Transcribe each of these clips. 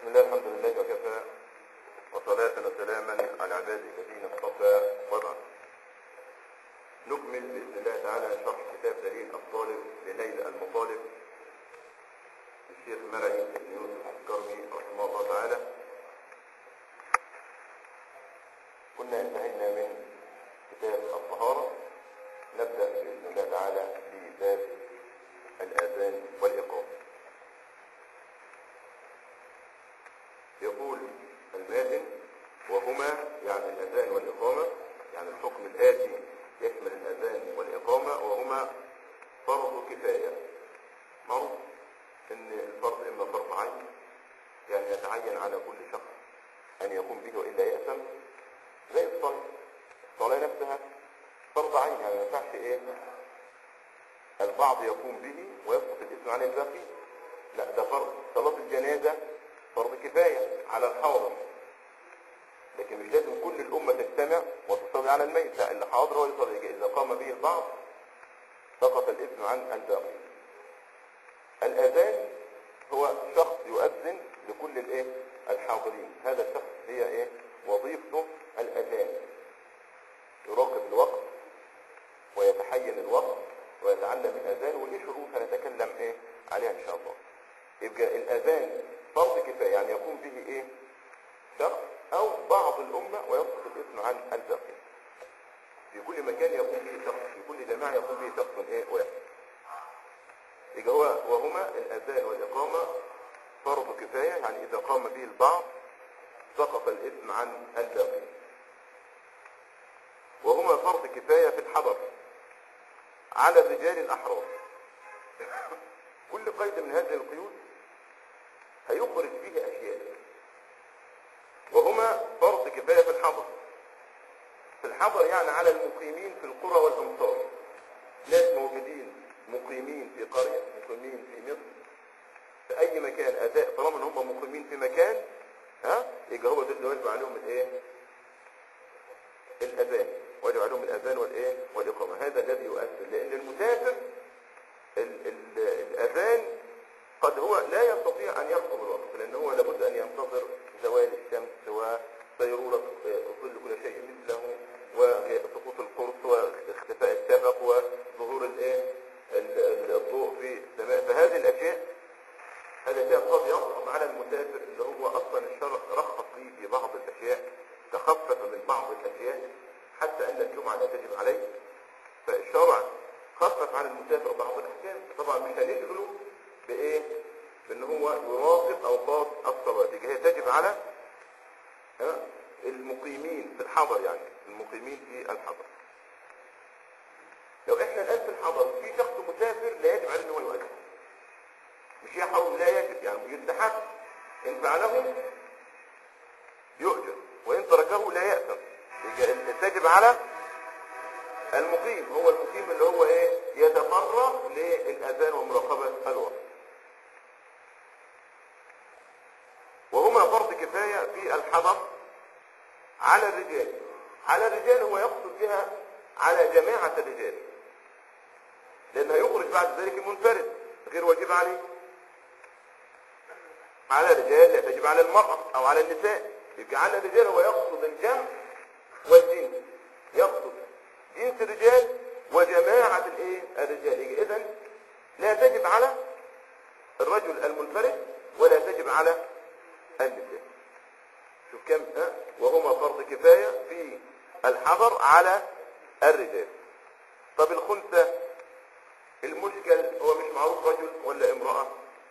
بسم الله الحمد لله وكفى وصلاة وسلاما على عباده الذين اصطفى وبعد نكمل بإذن الله تعالى شرح كتاب دليل الطالب لنيل المطالب للشيخ مرعي بن يوسف الكرمي رحمه الله تعالى كنا انتهينا من كتاب الطهارة نبدأ بإذن الله تعالى في باب الآذان والإقامة يقول الماتن وهما يعني الأذان والإقامة يعني الحكم الآتي يشمل الأذان والإقامة وهما فرض كفاية معروف إن الفرض إما فرض عين يعني يتعين على كل شخص أن يقوم به وإلا يأثم زي الصلاة الصلاة نفسها فرض عين يعني ما ينفعش إيه البعض يقوم به ويسقط الاسم عن الباقي لا ده فرض صلاة الجنازة فرض كفاية على الحاضر لكن مش لازم كل الأمة تجتمع وتصلي على الميت لا اللي حاضر هو يصلي إذا قام به البعض سقط الإثم عن الباقي الأذان هو شخص يؤذن لكل الايه الحاضرين هذا الشخص هي ايه وظيفته الأذان يراقب الوقت ويتحين الوقت ويتعلم الأذان وليه شروط هنتكلم ايه عليها إن شاء الله يبقى الأذان فرض كفاية يعني يقوم به ايه شخص او بعض الامة ويسقط الاسم عن الباقي في كل مكان يقوم به شخص في كل جماعة يقوم به شخص ايه واحد يبقى هو وهما الاذان والاقامة فرض كفاية يعني اذا قام به البعض سقط الاسم عن الباقي وهما فرض كفاية في الحضر على الرجال الاحرار كل قيد من هذه القيود هيخرج فيه اشياء وهما فرض كفاية في الحضر في الحضر يعني على المقيمين في القرى والأمصار ناس موجودين مقيمين في قرية مقيمين في مصر في أي مكان أداء طالما إن هم مقيمين في مكان ها يبقى هو دول واجب عليهم الإيه؟ الأذان واجب عليهم الأذان والإيه؟ والإقامة هذا الذي يؤثر لأن المسافر ال ال الأذان قد هو لا يستطيع أن يخطب الوقت لأن هو لابد أن ينتظر زوال الشمس وصيرورة ظل كل شيء مثله وسقوط القرص واختفاء الشفق وظهور الايه الضوء في السماء فهذه الأشياء هذا الأشياء قد يصعب على المسافر اللي هو أصلا الشرع رخص فيه في بعض الأشياء تخفف من بعض الأشياء حتى أن الجمعة لا تجب عليه فالشرع خفف على المسافر بعض الأحكام طبعا مش هنشغله بإيه؟ بأن هو يراقب أوقات الصلاة هي تجب على المقيمين في الحضر يعني المقيمين في الحضر لو احنا الآن في الحضر في شخص مسافر لا يجب عليه ان هو يؤذن مش يحرم لا يجب يعني يستحب إن فعله يؤجر وإن تركه لا يأثم تجب على المقيم هو المقيم اللي هو ايه يتفرغ للأذان ومراقبة الوقت وهما فرض كفاية في الحضر على الرجال على الرجال هو يقصد بها على جماعة الرجال لأنه يخرج بعد ذلك المنفرد غير واجب عليه على الرجال لا تجب على المرأة أو على النساء يبقى على الرجال هو يقصد الجمع والجنس يقصد جنس الرجال وجماعة الايه الرجال اذا لا تجب على الرجل المنفرد ولا تجب على النساء شوف كم ها وهما فرض كفاية في الحضر على الرجال طب الخنثى المشكل هو مش معروف رجل ولا امرأة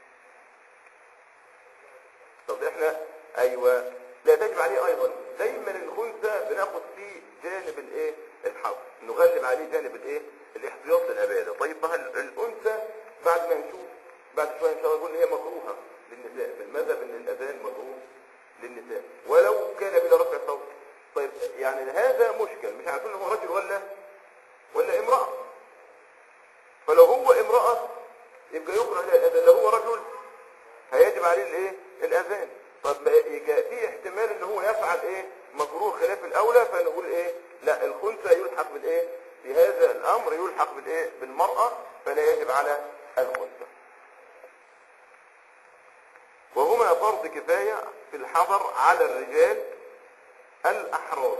طب احنا ايوه لا تجب عليه ايضا دايما الخنثى بناخد فيه جانب الايه الحظ نغلب عليه جانب الايه الاحتياط للعباده طيب ما الانثى بعد ما نشوف بعد شويه ان شاء الله نقول هي مكروهه للنساء بالمذهب ان الاذان مكروه للنساء ولو كان بلا رفع صوت طيب يعني هذا مشكل مش عارفين هو رجل ولا ولا امراه فلو هو امراه يبقى يكره عليه الاذان لو هو رجل هيجب عليه الايه الاذان طب يبقى في احتمال ان هو يفعل ايه مكروه خلاف الاولى فنقول ايه لا الخنثى يلحق بالايه في هذا الامر يلحق بالايه بالمراه فلا يجب على الخنثى وهما بقى فرض كفاية في الحضر على الرجال الأحرار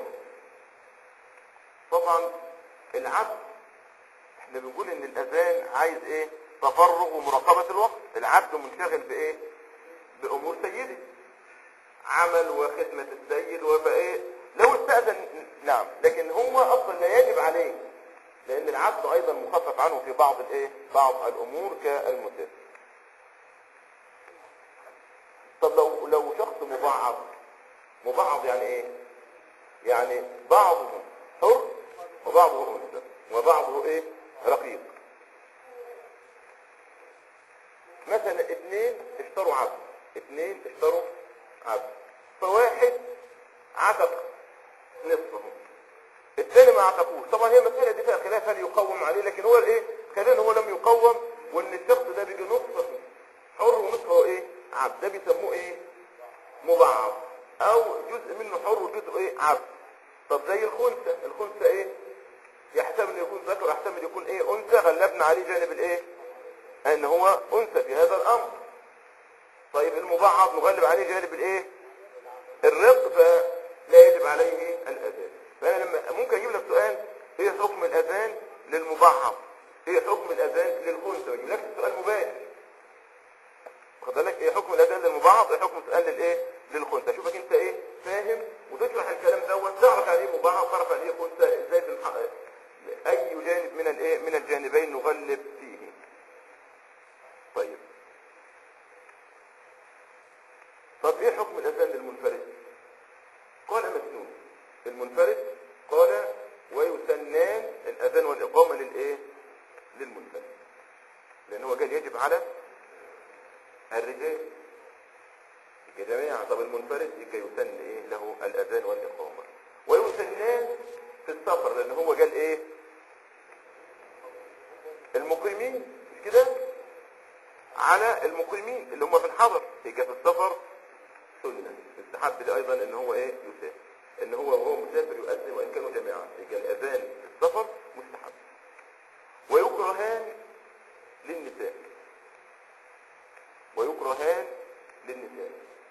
طبعا العبد احنا بنقول ان الاذان عايز ايه تفرغ ومراقبة الوقت العبد منشغل بايه بامور سيده عمل وخدمة السيد وبقى ايه لو استأذن نعم لكن هو اصلا لا يجب عليه لان العبد ايضا مخفف عنه في بعض الايه بعض الامور كالمسافر طب لو لو شخص مبعض مبعض يعني ايه يعني بعضه حر وبعضه انثى وبعضه ايه رقيق مثلا اثنين اشتروا عبد اثنين اشتروا عبد فواحد عتق نصفه الثاني ما عتقوش طبعا هي المسألة دي فيها خلاف هل يقوم عليه لكن هو الايه خلينا هو لم يقوم وان الشخص ده بيجي نصفه حر ونصفه ايه عبد ده بيسموه ايه مبعض او جزء منه حر وجزء ايه عبد طب زي الخنثى الخنثى ايه يحتمل يكون ذكر يحتمل يكون ايه انثى غلبنا عليه جانب الايه ان هو انثى في هذا الامر طيب المبعض نغلب عليه جانب الايه الرق فلا يجب عليه الاذان فانا لما ممكن اجيب لك سؤال ايه حكم الاذان للمبعض ايه حكم الاذان للخنثى يجيب لك سؤال مباشر واخد بالك ايه حكم الاذان للمبعض ايه حكم السؤال للايه للخنثى شوفك انت ايه فاهم وتشرح الكلام دوت تعرف يعني ايه مبعض تعرف يعني ايه خنثى ازاي تنحق اي جانب من الايه من الجانبين نغلب فيه طيب طب ايه حكم الاذان للمنفرد قال مسنون المنفرد قال ويسنان الاذان والاقامه للايه للمنفرد لان هو قال يجب على الرجال يا جماعه طب المنفرد يبقى يسن ايه له الاذان والاقامه ويسنان في السفر لان هو قال ايه المقيمين مش كده على المقيمين اللي هم في الحضر يبقى في السفر سنة يستحب ده ايضا ان هو ايه يسافر ان هو وهو مسافر يؤذن وان كانوا جماعة يبقى الاذان في السفر مستحب ويكرهان للنساء ويكرهان للنساء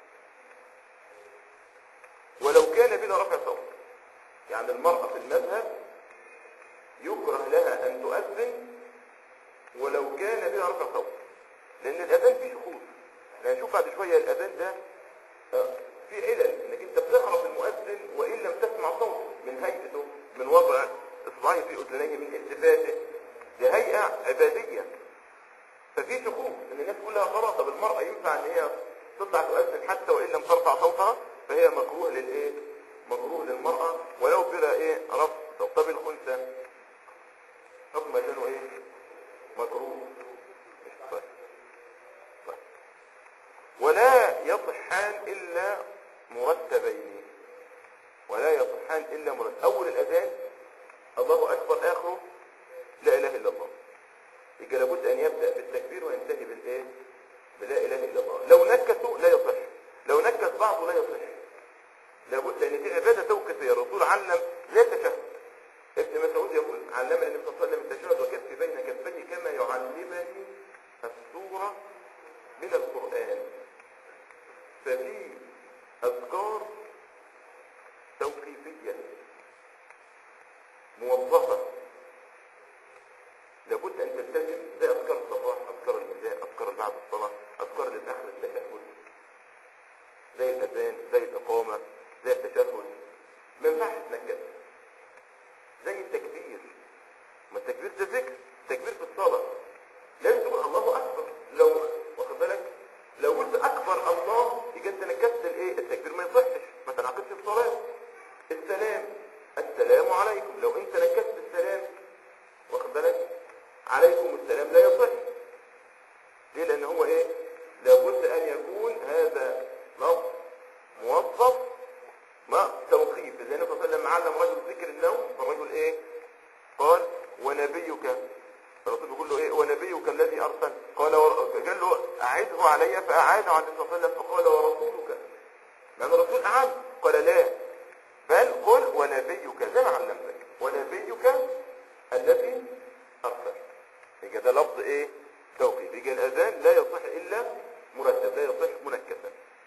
ولو كان بلا رفع صوت يعني المرأة في المذهب يكره لها ان تؤذن ولو كان بلا رفع صوت لان الاذان فيه شخوص احنا هنشوف بعد شويه الاذان ده آه، في علل انك انت بتعرف المؤذن وان لم تسمع صوته من هيئته من وضع اصبعه في اذنيه من التفاته دي هيئه عباديه ففي شخوص ان الناس كلها ترى طب المراه ينفع ان هي تطلع تؤذن حتى وان لم ترفع صوتها فهي مكروه للايه مكروه للمراه ولو بلا ايه رفع صوت طب الخنثى حكم اذانه ايه مكروه طيب. طيب. ولا يصحان إلا مرتبين ولا يصحان إلا مرتب أول الأذان الله أكبر آخره لا إله إلا الله يبقى لابد أن يبدأ بالتكبير وينتهي بالإيه بلا إله إلا الله لو نكسوا لا يصح لو نكس بعضه لا يصح لابد لأن دي عبادة توقفية الرسول علم لا تشهد ابن مسعود يقول علمني النبي صلى الله عليه وسلم التشهد وكفي بين كفيه كما يعلمني السورة من القرآن ففي أذكار توقيفية موظفة لابد أن تلتزم زي أذكار الصباح أذكار المساء أذكار بعد الصلاة أذكار للآخر التشهد زي الأذان زي الإقامة زي التشهد ما ينفعش تنكد زي التكبير ما التكبير ده ذكر التكبير في الصلاة لازم تقول الله أكبر لو واخد بالك لو قلت أكبر الله يبقى أنت نكست الإيه التكبير ما يصحش ما تنعقدش الصلاة السلام السلام عليكم لو أنت نكست السلام واخد بالك عليكم السلام لا يصح ليه لأن هو إيه لابد أن يكون هذا لفظ موظف ما توقيف زي النبي صلى الله عليه وسلم علم رجل ذكر النوم فالرجل ايه قال ونبيك الرسول بيقول له ايه ونبيك الذي ارسل قال ور... قال له اعده علي فاعاده عن النبي صلى الله عليه وسلم فقال ورسولك لان الرسول اعاد قال لا بل قل ونبيك زي ما علمتك ونبيك الذي ارسل يبقى ده لفظ ايه توقيف يبقى الاذان لا يصح الا مرتب لا يصح منكسا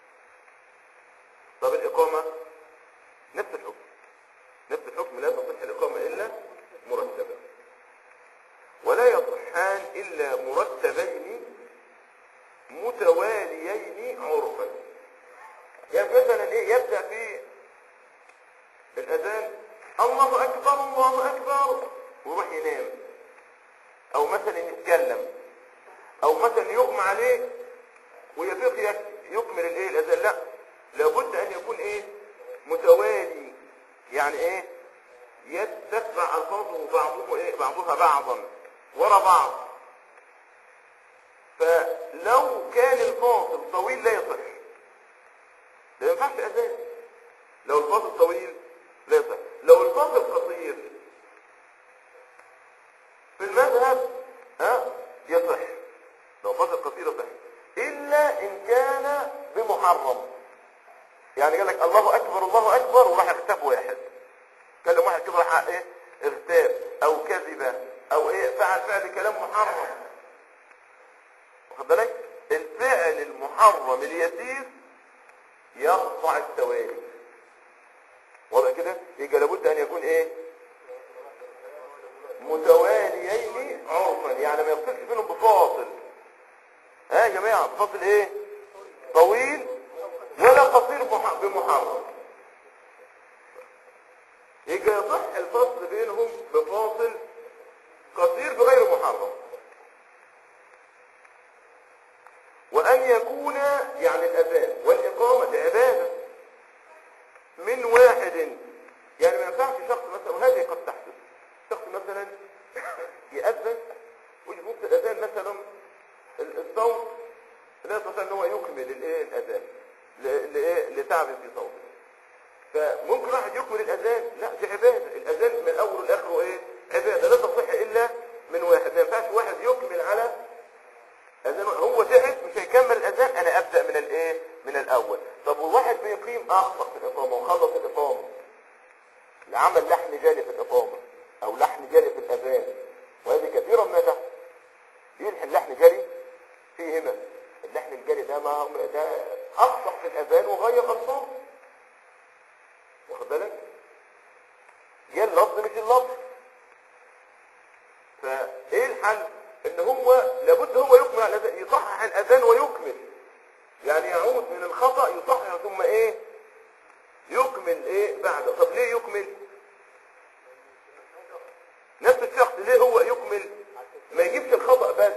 او مثلا يغمى عليه ويفيق يك- يكمل الايه الاذان لا لابد ان يكون ايه متوالي يعني ايه يتتبع الفاظه بعضه ايه بعضها بعضا ورا بعض فلو كان الفاصل طويل لا يصح لا ينفعش اذان لو الفاصل طويل لا يصح لو الفاصل قصير في المذهب ها يصح لو فاصل قصير يصح الا ان كان بمحرم يعني قال لك الله اكبر الله اكبر وراح اغتاب واحد كلم واحد كده راح ايه اغتاب او كذب او ايه فعل فعل كلام محرم واخد بالك الفعل المحرم اليسير يقطع التوالي واضح كده يبقى لابد ان يكون ايه متواليين عرفا يعني ما يفصلش بينهم بفاصل ها يا جماعه بفاصل ايه طويل ولا قصير مح- بمحرم يبقى يصح الفصل بينهم بفاصل قصير بغير محرم وأن يكون يعني الأذان والإقامة عبادة من واحد يعني ما ينفعش شخص مثلا وهذه قد تحدث شخص مثلا يأذن ويجي في وقت الأذان مثلا ال- الصوت لا يستطيع ان هو يكمل الايه الاذان ل- لايه لتعب في صوته فممكن واحد يكمل الاذان لا دي عباده الاذان من اوله لاخره ايه عباده لا تصح الا من واحد ما ينفعش واحد يكمل على اذان هو تعب مش هيكمل الاذان انا ابدا من الايه من الاول طب وواحد بيقيم اخطا في الاقامه وخلص الاقامه عمل لحن جاري في الاقامه او لحن جاري في الاذان وهذه كثيرا ما تحدث يلحن لحن جري فيه همم اللحن الجري ده ما ده افصح في الاذان وغير الفاظ واخد بالك جه اللفظ مش اللفظ فايه الحل ان هو لابد هو يكمل على الأذان، يصحح الاذان ويكمل يعني يعود من الخطا يصحح ثم ايه يكمل ايه بعده طب ليه يكمل نفس الشخص ليه هو يكمل ما يجيبش الخطأ بس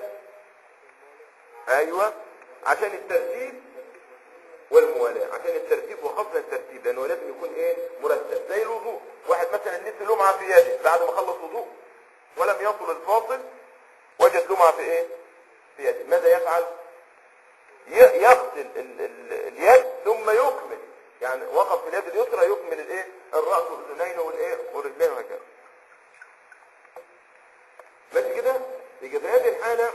ايوه عشان الترتيب والموالاة عشان الترتيب وخاصة الترتيب لانه لازم يكون ايه مرتب زي الوضوء واحد مثلا نسي لمعة في يده بعد ما خلص وضوء ولم يصل الفاصل وجد لمعة في ايه في يده ماذا يفعل ي- يغسل ال- ال- اليد ثم يكمل يعني وقف في اليد اليسرى يكمل الايه الراس والاذنين والايه والرجلين وهكذا بس كده يبقى في هذه الحالة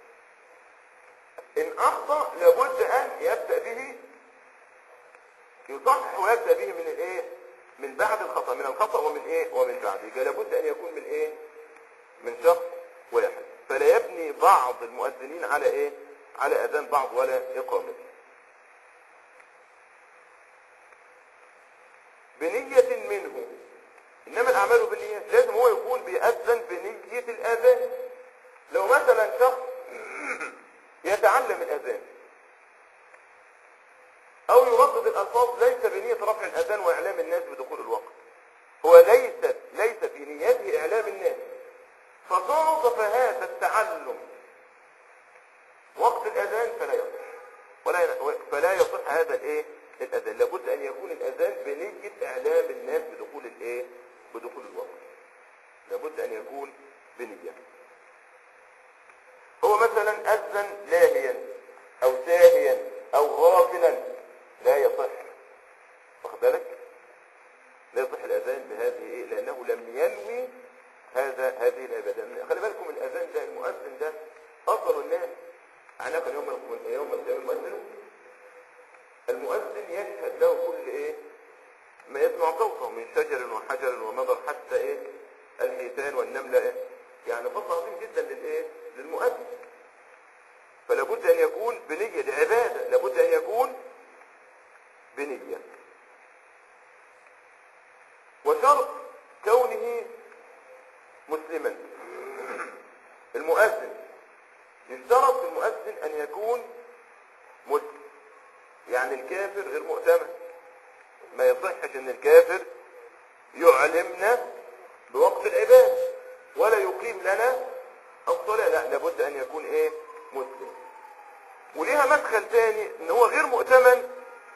إن أخطأ لابد أن يبدأ به يصحح ويبدأ به من الإيه؟ من بعد الخطأ من الخطأ ومن إيه؟ ومن بعد يبقى لابد أن يكون من إيه؟ من شخص واحد فلا يبني بعض المؤذنين على إيه؟ على أذان بعض ولا إقامته بنية منه إنما الأعمال بالنيات لازم هو يكون بيأذن بنية الأذان لو مثلا شخص يتعلم الأذان أو يردد الألفاظ ليس بنية رفع الأذان وإعلام الناس بدخول الوقت هو ليس ليس في نيته إعلام الناس فصادف هذا التعلم وقت الأذان فلا يصح ولا فلا يصح هذا الإيه الأذان لابد أن يكون الأذان بنية إعلام الناس بدخول الإيه بدخول الوقت لابد أن يكون بنية هو مثلا أذن لاهيا أو ساهيا أو غافلا لا يصح واخد بالك لا يصح الأذان بهذه إيه لأنه لم ينوي هذا هذه العبادة خلي بالكم الأذان ده المؤذن ده أفضل الناس عناقا يوم ال- يوم القيامة المؤذن المؤذن يشهد له كل إيه ما يسمع صوته من شجر وحجر ومضر حتى إيه الحيتان والنملة إيه يعني فضل عظيم جدا للإيه للمؤذن فلا بد أن يكون بنية دي عبادة لابد أن يكون بنية وشرط كونه مسلما المؤذن يشترط في المؤذن أن يكون مسلم يعني الكافر غير مؤتمن ما يصحش ان الكافر يعلمنا بوقت العبادة ولا يقيم لنا الصلاة لا لابد ان يكون ايه مسلم وليها مدخل تاني ان هو غير مؤتمن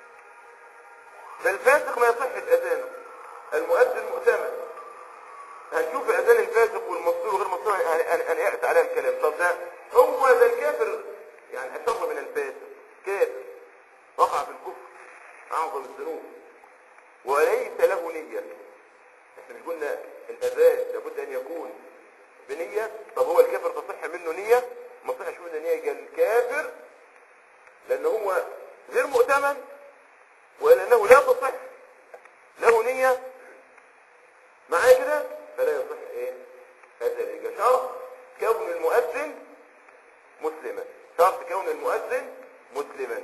فالفاسق ما يصح اذانه المؤذن مؤتمن هنشوف اذان الفاسق والمسطور وغير المسطور ان ياتي عليها الكلام طب ده هو ده الكافر يعني اشر من الفاسق كافر وقع في الكفر اعظم الذنوب وليس له نيه احنا مش قلنا الاذان لابد ان يكون بنيه طب هو الكافر تصح منه نيه ما تصحش منه نيه قال الكافر لان هو غير مؤتمن ولانه لا تصح له نيه معايا كده فلا يصح ايه هذا الإجابة شرط كون المؤذن مسلما شرط كون المؤذن مسلما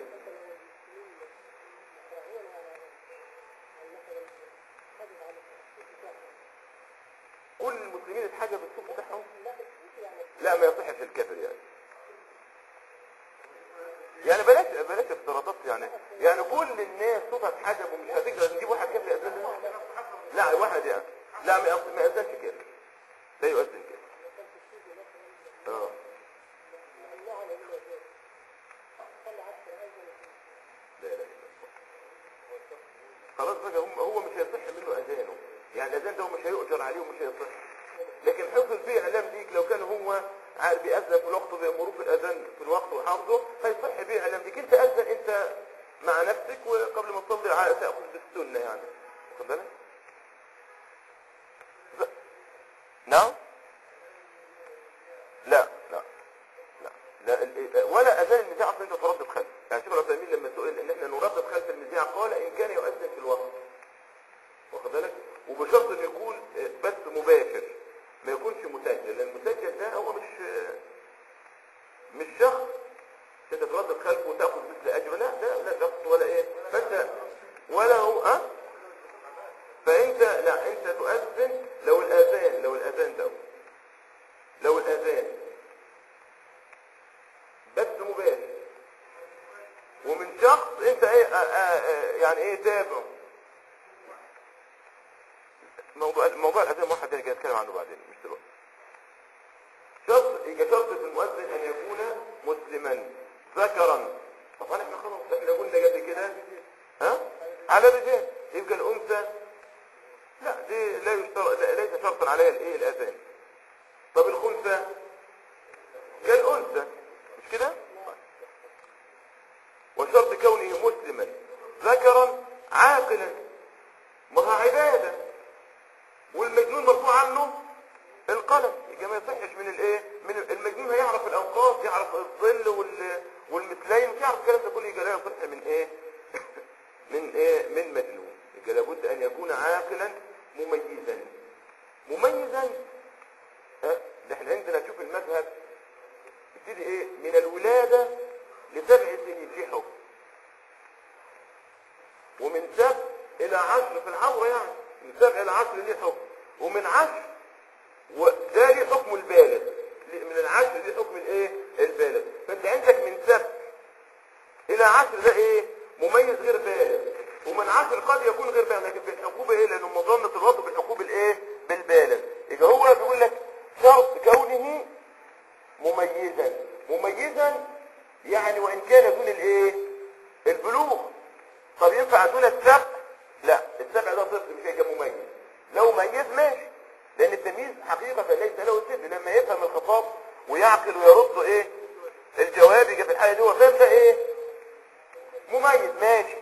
كل المسلمين اتحجب الصوت بتاعهم لا ما يصحش الكافر يعني يعني بلاش بلاش افتراضات يعني يعني كل الناس صوتها اتحجب ومش هتقدر نجيب واحد كافر يأذن لنا لا واحد يعني لا ما يأذن- ما يأذنش كده لا يؤذن كده اه لا لا لا. خلاص بقى هم هو مش هيصح منه اذانه يعني الاذان ده مش هيؤجر عليه ومش هيصح لكن حفظ بيه اعلام ليك لو كان هو عارف بيأذن في الوقت وبيأمروه في الاذان في الوقت وحافظه هيصح بيه اعلام ليك انت اذن انت مع نفسك وقبل ما تصلي ع- تاخذ بالسنه يعني واخد بالك؟ ب- نعم لا لا لا لا ال- ولا اذان المذياع اصلا انت تردد خلف يعني شيخ العثيمين لما سئل ان احنا نردد خلف المذياع قال ان كان يؤذن في الوقت واخد بالك وبشرط انه يكون آه، بث مباشر ما يكونش مسجل لان المسجل ده هو مش آه، مش شخص انت تردد خلفه وتاخذ مثل اجر لا ده لا شخص ولا ايه فانت ولا هو ها فانت لا انت تؤذن لو الاذان لو الاذان ده لو الاذان بث مباشر ومن شخص انت ايه آه آه آه يعني ايه تابع موضوع موضوع الاذان واحد تاني كده اتكلم عنه بعدين مش دلوقتي شرط يبقى شرط في المؤذن ان يكون مسلما ذكرا طبعا احنا خلاص احنا قلنا قبل كده ها على الرجال يبقى الانثى لا دي لا يشترط لا ليس شرطا عليها الايه الاذان طب الخنثى كالانثى مش كده وشرط كونه مسلما ذكرا عاقلا ما هو عباده والمجنون مرفوع عنه القلم يبقى ما يصحش من الايه من المجنون هيعرف الاوقات يعرف الظل وال والمثلين مش يعرف الكلام ده كله يبقى لا يصح من ايه من ايه من مجنون يبقى لابد ان يكون عاقلا مميزا مميزا ها ده احنا عندنا نشوف المذهب يبتدي ايه من الولاده لسبع سنين في حكم ومن سبع الى عشر في العورة يعني من سبع الى عشر ليه حكم ومن عشر وده ليه حكم البالغ من العشر ليه حكم الايه البالغ فانت عندك من سبع الى عشر ده ايه مميز غير بالغ ومن عشر قد يكون غير بالغ لكن في الحقوب ايه لانه مظنة الرد بالحقوب الايه بالبالغ يبقى هو بيقول لك شرط كونه مميزا مميزا يعني وان كان دون الايه البلوغ طب ينفع دون السبع لا السبع ده طفل مش هيبقى مميز لو ميز ماشي لان التمييز حقيقة ليس له سن لما يفهم الخطاب ويعقل ويرد ايه الجواب يجي في الحالة دي هو فاهم ده ايه مميز ماشي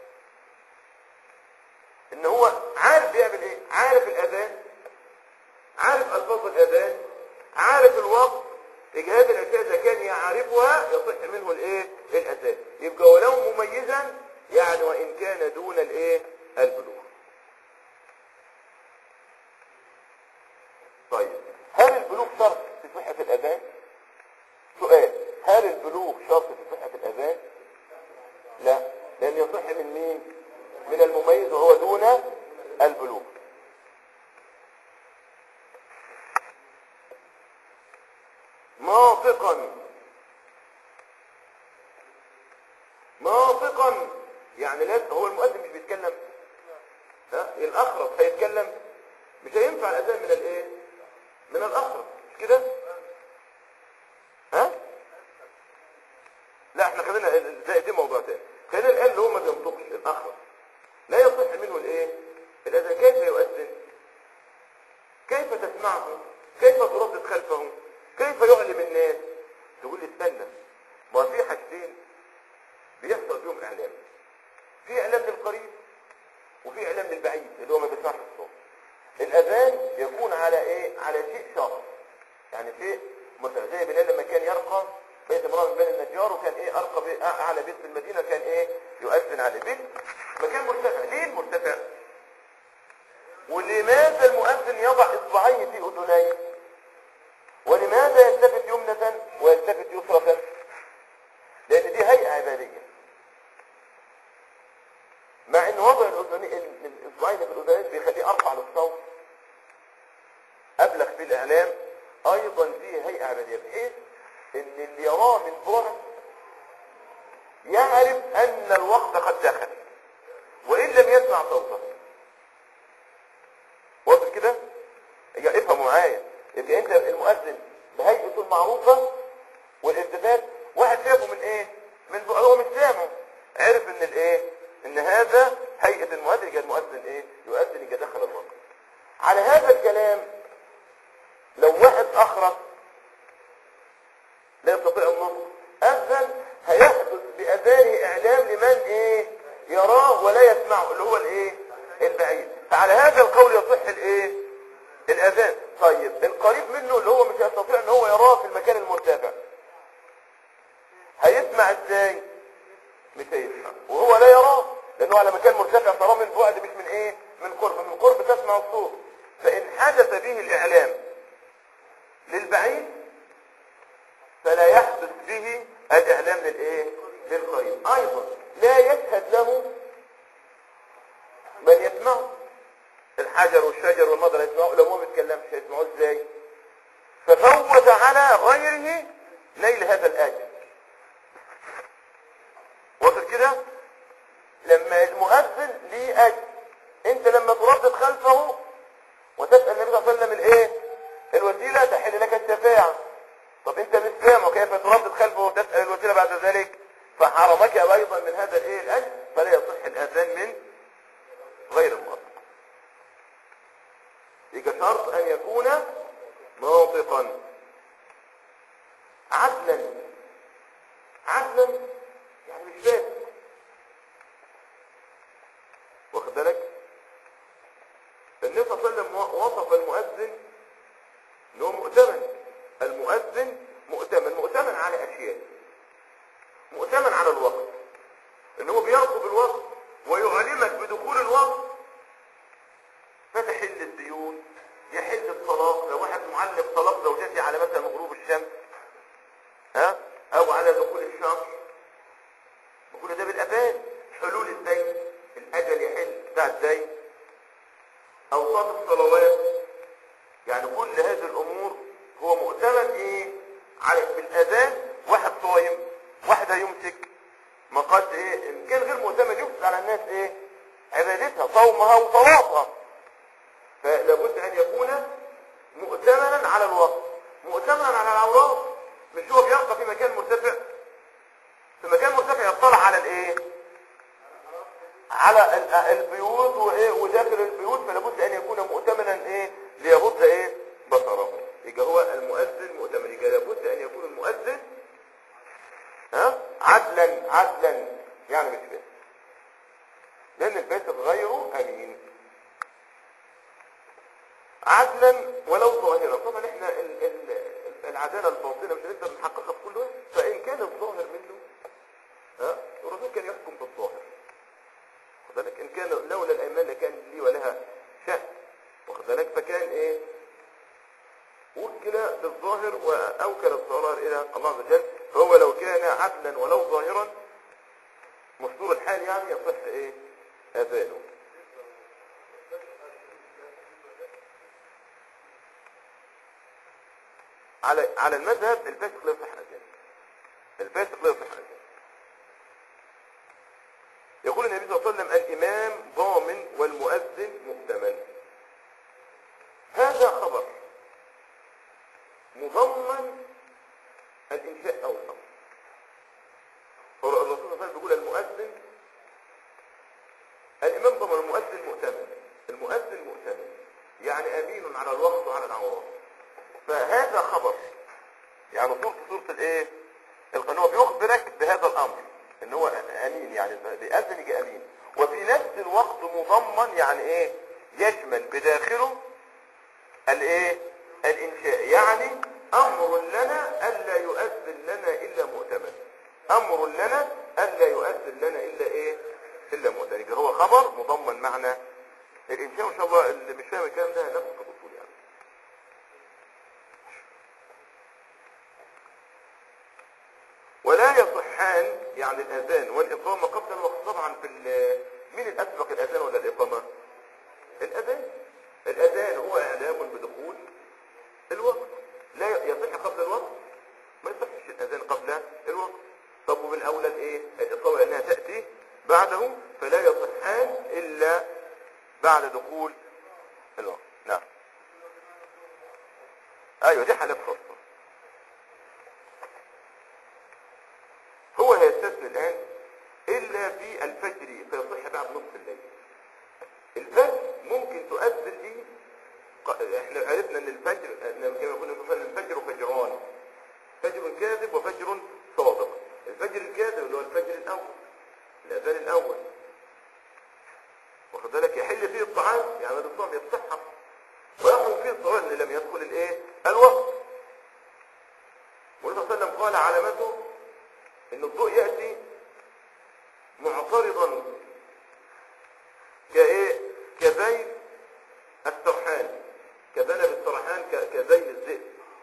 ان هو عارف بيعمل ايه عارف الاذان عارف الفاظ الاذان عارف الوقت يبقى هذه الاشياء اذا كان يعرفها يصح منه الايه الاذان يبقى ولو مميزا يعني وان كان دون الايه البلوغ طيب هل البلوغ شرط في صحة الاذان سؤال هل البلوغ شرط في صحة الاذان لا لان يصح من مين من المميز وهو دون البلوغ ناطقا ناطقا يعني لازم هو المؤذن مش بيتكلم ها الاخرس هيتكلم مش هينفع الاذان من الايه من الاخرس مش كده ها لا احنا خلينا ده دي موضوع تاني خلينا الان اللي هو ما بينطقش الاخر لا يصح منه الايه الاذان كيف يؤذن كيف تسمعه كيف تردد خلفه كيف يعلم الناس تقول لي استنى ما في حاجتين بيحصل فيهم اعلام في اعلام للقريب وفي اعلام للبعيد اللي هو ما بيسمعش الصوت الاذان يكون على ايه على شيء شاخص يعني شيء مثلا زي بلال لما كان يرقى بيت امراه من بني النجار وكان ايه ارقى بي- اعلى بيت في المدينه كان ايه يؤذن على بيت مكان مرتفع ليه المرتفع ولماذا المؤذن يضع اصبعيه في اذنيه ولماذا يلتفت يمنة ويلتفت يسرة لان دي هيئة عبادية مع ان وضع الاذنين الاصبعين في الاذنين بيخليه ارفع للصوت ابلغ في الاعلام ايضا فيه هيئة عبادية بحيث ان اللي يراه من بعد يعرف ان الوقت قد دخل وان لم يسمع صوته واضح كده يا افهموا معايا يبقى انت المؤذن بهيئته المعروفه والالتفات واحد شافه من ايه من بعد هو مش سامعه عرف ان الايه ان هذا هيئه المؤذن يبقى المؤذن ايه يؤذن يبقى دخل الوقت على هذا الكلام لو واحد اخرس لا يستطيع النطق اذن هيحدث باذانه اعلام لمن ايه يراه ولا يسمعه اللي هو الايه البعيد فعلى هذا القول يصح الايه الاذان طيب القريب منه اللي هو مش هيستطيع ان هو يراه في المكان المرتفع هيسمع ازاي مش هيسمع وهو لا يراه لانه على مكان مرتفع تراه من بعد مش من ايه من قرب من قرب تسمع الصوت فان حدث به الاعلام للبعيد فلا يحدث به الاعلام للايه للقريب ايضا لا يشهد له من يسمعه الحجر والشجر والمطر يسمعوا لو هو ما بيتكلمش هيسمعوه ازاي ففوت على غيره نيل هذا الاجر وصل كده لما المؤذن ليه اجر انت لما تردد خلفه وتسال النبي صلى الله عليه وسلم الايه الوسيله تحل لك الشفاعه طب انت مش فاهم وكيف تردد خلفه وتسال الوسيله بعد ذلك فحرمك ايضا من هذا الايه الاجر فلا يصح الاذان من غير المؤذن يبقى شرط ان يكون ناطقا عدلا عدلا يعني مش فاهم واخد بالك النبي صلى الله عليه وسلم وصف المؤذن انه مؤتمن المؤذن مؤتمن مؤتمن على اشياء مؤتمن على الوقت ان هو بيرقب الوقت ويعلمك بدخول الوقت فتحل الديون يحل الطلاق لو واحد معلق طلاق زوجته على مثلا غروب الشمس ها او على دخول الشهر كل ده بالاذان حلول الدين الاجل يحل بتاع الدين اوقات الصلوات يعني كل هذه الامور هو مؤتمن ايه على بالاذان واحد صايم واحد هيمسك ما قد ايه ان كان غير مؤتمن يفسد على الناس ايه عبادتها صومها وصلاتها فلابد ان يكون مؤتمنا على الوقت مؤتمنا على العورات مش هو بيبقى في مكان مرتفع في مكان مرتفع يطلع على الايه على ال- البيوت وايه وداخل البيوت فلابد ان يكون مؤتمنا ايه ليغض ايه بصره يبقى هو المؤذن مؤتمن يبقى لابد ان يكون المؤذن ها عدلا عدلا يعني مش فاسد لان الفاسد غيره امين عدلا ولو ظاهرا طبعا احنا ال- ال- العداله الباطنه مش هنقدر نحققها في كل وقت فان كان الظاهر منه ها الرسول كان يحكم بالظاهر واخد بالك ان كان لولا الايمان لكان لي ولها شأن واخد بالك فكان ايه وكل بالظاهر واوكل الضرر الى الله عز وجل فهو لو كان عدلا ولو ظاهرا مستور الحال يعني يصح ايه اذانه على على المذهب الفاسق لا يصح اذانه الفاسق لا يصح اذانه يقول النبي صلى الله عليه وسلم الامام ضامن والمؤذن مؤتمن هذا خبر مضمن الانشاء او الامر الرسول صلى الله عليه وسلم بيقول المؤذن الامام طبعا المؤذن مؤتمن المؤذن مؤتمن يعني امين على الوقت وعلى العورات فهذا خبر يعني صورة صورة الايه القانون هو بيخبرك بهذا الامر ان هو امين يعني بيأذن يجي امين وفي نفس الوقت مضمن يعني ايه يشمل بداخله الايه الانشاء يعني امر لنا الا يؤذن لنا الا مؤتمن امر لنا الا يؤذن لنا الا ايه الا مؤتمن يبقى هو خبر مضمن معنى الانشاء ان شاء الله اللي مش فاهم الكلام ده نفس الاصول يعني ولا يصحان يعني الاذان والاقامه قبل الوقت طبعا في ال- مين الاسبق الاذان ولا الاقامه الاذان الاذان هو اعلام بدخول الوقت لا يصح قبل الوقت ما يصحش الاذان قبل الوقت طب وبالاولى الايه الاقامه لانها تاتي بعده فلا يصحان الا بعد دخول الوقت نعم ايوه دي حالات خاصه هو هيستثني الآن إلا في الفجر فيصح بعد نصف الليل الفجر ممكن تؤذن لي ق- احنا عرفنا ان الفجر إن كما كنا نقول الفجر فجران فجر كاذب وفجر صادق الفجر الكاذب اللي هو الفجر الاول الاذان الاول واخد بالك يحل فيه الطعام يعني الصوم يتصحى ويحرم فيه الصلاه ان لم يدخل الايه الوقت والنبي صلى الله عليه وسلم قال علامته ان الضوء يأتي معترضا كايه كذيل السرحان كذنب السرحان ك- كذيل الذئب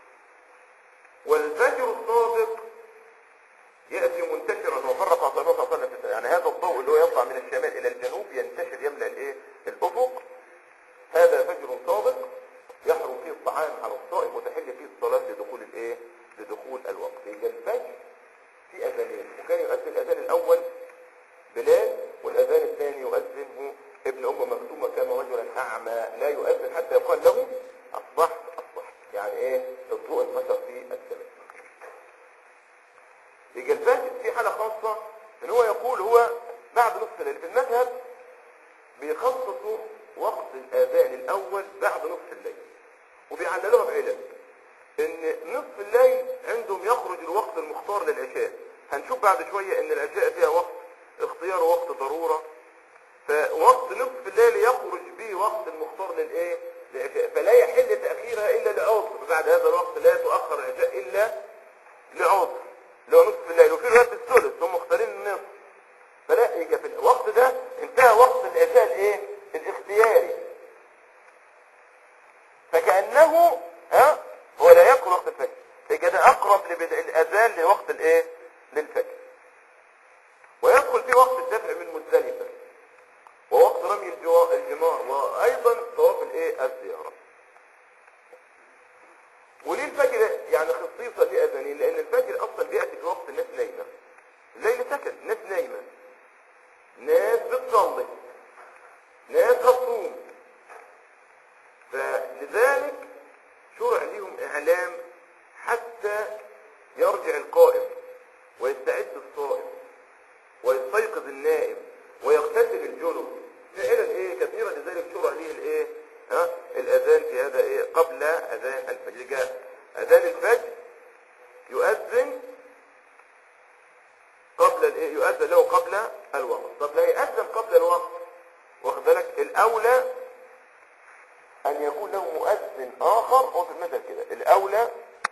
والفجر الصادق يأتي منتشرا وفرق عن صلى الله عليه وسلم في- يعني هذا الضوء اللي هو يطلع من الشمال الى الجنوب ينتشر يملأ الايه الافق هذا فجر صادق يحرم فيه الطعام على الصائم وتحل فيه الصلاة لدخول الايه لدخول الوقت يبقى الفجر في اذانين وكان يؤذن الاذان الاول بلال والاذان الثاني يؤذنه ابن ام مكتوم كان رجلا اعمى لا يؤذن حتى يقال له اصبحت اصبحت يعني ايه الضوء انتشر في السماء يبقى الفجر في حاله خاصه ان هو يقول هو بعد نصف الليل في المذهب بيخصصوا وقت الاذان الاول بعد نصف الليل وبيعللوها بعلم ان نصف الليل عندهم يخرج الوقت المختار للعشاء هنشوف بعد شوية ان العشاء فيها وقت اختيار ووقت ضرورة فوقت نصف الليل يخرج به وقت المختار للايه للعشاء فلا يحل تأخيرها الا لعذر بعد هذا الوقت لا تؤخر العشاء الا لعذر اللي هو نصف الليل وفي رواية الثلث هم مختارين النصف فلا يجي في الوقت ده انتهى وقت العشاء الايه الاختياري فكأنه ها هو لا يدخل وقت الفجر يبقى ده اقرب لبدء الاذان لوقت الايه للفجر ويدخل في وقت الدفع من مزدلفه ووقت رمي الجوا- الجمار وايضا طواف الايه الزياره وليه الفجر يعني خصيصه ليه اذانين لان الفجر اصلا بياتي في وقت الناس نايمه الليل سكن ناس نايمه ناس بتصلي ناس هتصوم فلذلك شرع لهم اعلام حتى يرجع القائم ويستعد الصائم ويستيقظ النائم ويغتسل الجنب فعلا ايه كثيرا لذلك شرع ليه الايه ها الاذان في هذا ايه قبل اذان الفجر جاء اذان الفجر يؤذن قبل الايه يؤذن له قبل الوقت طب لا يؤذن قبل الوقت واخد بالك الاولى ان يكون له مؤذن اخر هو في المثل كده الاولى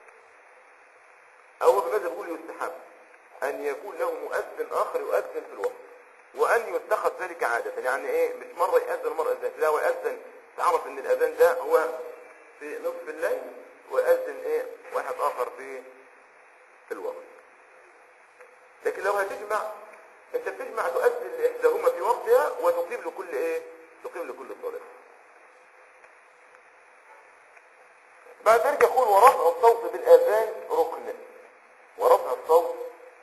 او في المثل بيقول يستحب ان يكون له مؤذن اخر يؤذن في الوقت وان يتخذ ذلك عادة يعني ايه مش مرة يأذن مرة يأذن لا هو يأذن تعرف ان الاذان ده هو في نصف الليل ويأذن ايه واحد اخر في الوقت لكن لو هتجمع انت بتجمع تؤذن لاحداهما في وقتها وتقيم لكل ايه تقيم لكل صلاة بعد ذلك يقول ورفع الصوت بالاذان ركن ورفع الصوت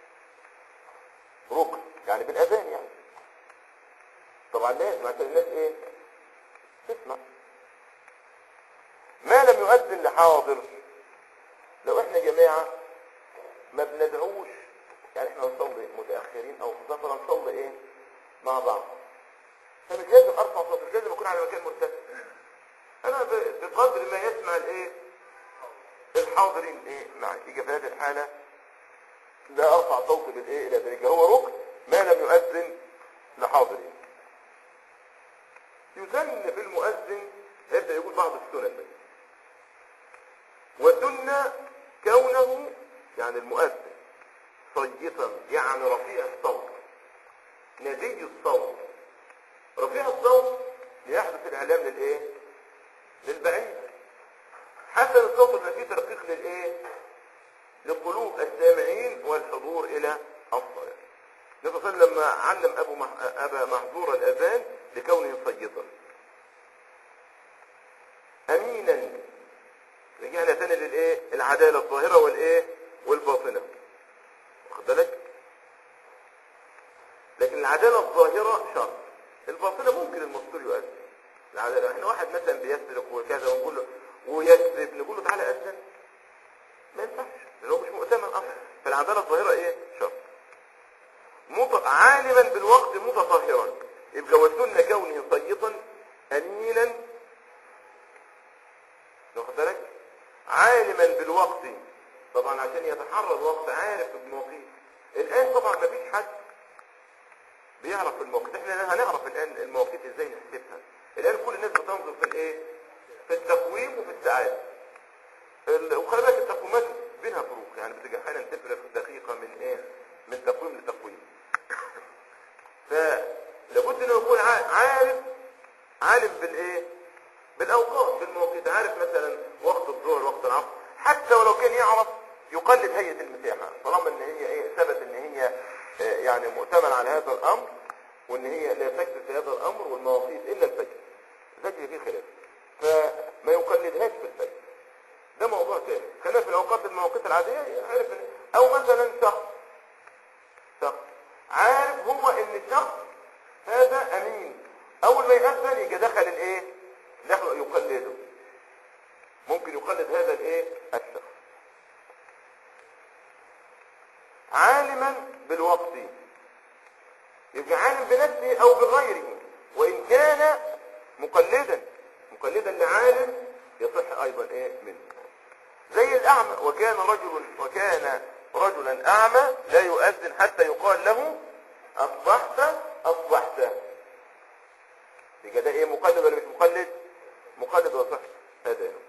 ركن يعني بالاذان يعني طبعا لازم عشان الناس ايه تسمع ما لم يؤذن لحاضر لو احنا جماعة ما بندعوش يعني احنا احنا نصلي متاخرين او في سفر نصلي ايه مع بعض فمش لازم ارفع صوتي مش لازم اكون على مكان مرتفع انا ب- بقدر ما يسمع الايه الحاضرين ايه معي يجي في هذه الحاله لا ارفع صوتي بالايه الى ذلك هو ركن ما لم يؤذن لحاضرين يسن في المؤذن يبدا يقول بعض السنن بس وسن كونه يعني المؤذن صيتا يعني رفيع الصوت ندي الصوت رفيع الصوت يحدث الاعلام للايه للبعيد حسن الصوت اللي فيه ترقيق للايه لقلوب السامعين والحضور الى الصلاه النبي صلى الله عليه وسلم لما علم ابو مح... ابا محظور الاذان لكونه صيتا امينا رجعنا تاني للايه العداله الظاهره والايه والباطنه واخد بالك لكن العداله الظاهره شرط الباطنه ممكن المستور يؤذن العداله احنا واحد مثلا بيسرق وكذا ونقول له ويكذب نقول له تعالى اذن ما ينفعش لان هو مش مؤتمن اصلا فالعداله الظاهره ايه شرط مط... عالما بالوقت متطهرا يبقى وسن كونه صيتا امينا واخد بالك عالما بالوقت طبعا عشان يتحرى الوقت عارف المواقيت الان طبعا ما فيش حد بيعرف المواقيت احنا هنعرف الان المواقيت ازاي نحسبها الان كل الناس بتنظر في الايه في التقويم وفي الساعات ال- وخلي بالك التقويمات بينها فروق يعني بتيجي احيانا تفرق دقيقه من ايه من تقويم لتقويم فلابد انه يكون عا- عارف عالم بالايه بالاوقات بالمواقيت عارف مثلا وقت الظهر وقت العصر حتى ولو كان يعرف يقلد هيئه المساحه طالما ان هي ايه ثبت ان هي آه، يعني مؤتمن على هذا الامر وان هي لا تكتب في هذا الامر والمواقيت الا الفجر الفجر فيه خلاف فما يقلدهاش في الفجر ده موضوع تاني خلينا في الاوقات المواقيت العاديه عارف إن- او مثلا شخص شخص عارف هو ان الشخص هذا امين اول ما يأذن يجي دخل الايه دخل يقلده ممكن يقلد هذا الايه الشخص عالما بالوقت يبقى عالم بنفسه او بغيره وان كان مقلدا مقلدا لعالم يصح ايضا ايه منه زي الاعمى وكان رجل وكان رجلا اعمى لا يؤذن حتى يقال له اصبحت اصبحت يبقى ده ايه مقلد ولا مش مقلد مقلد وصح هذا هو.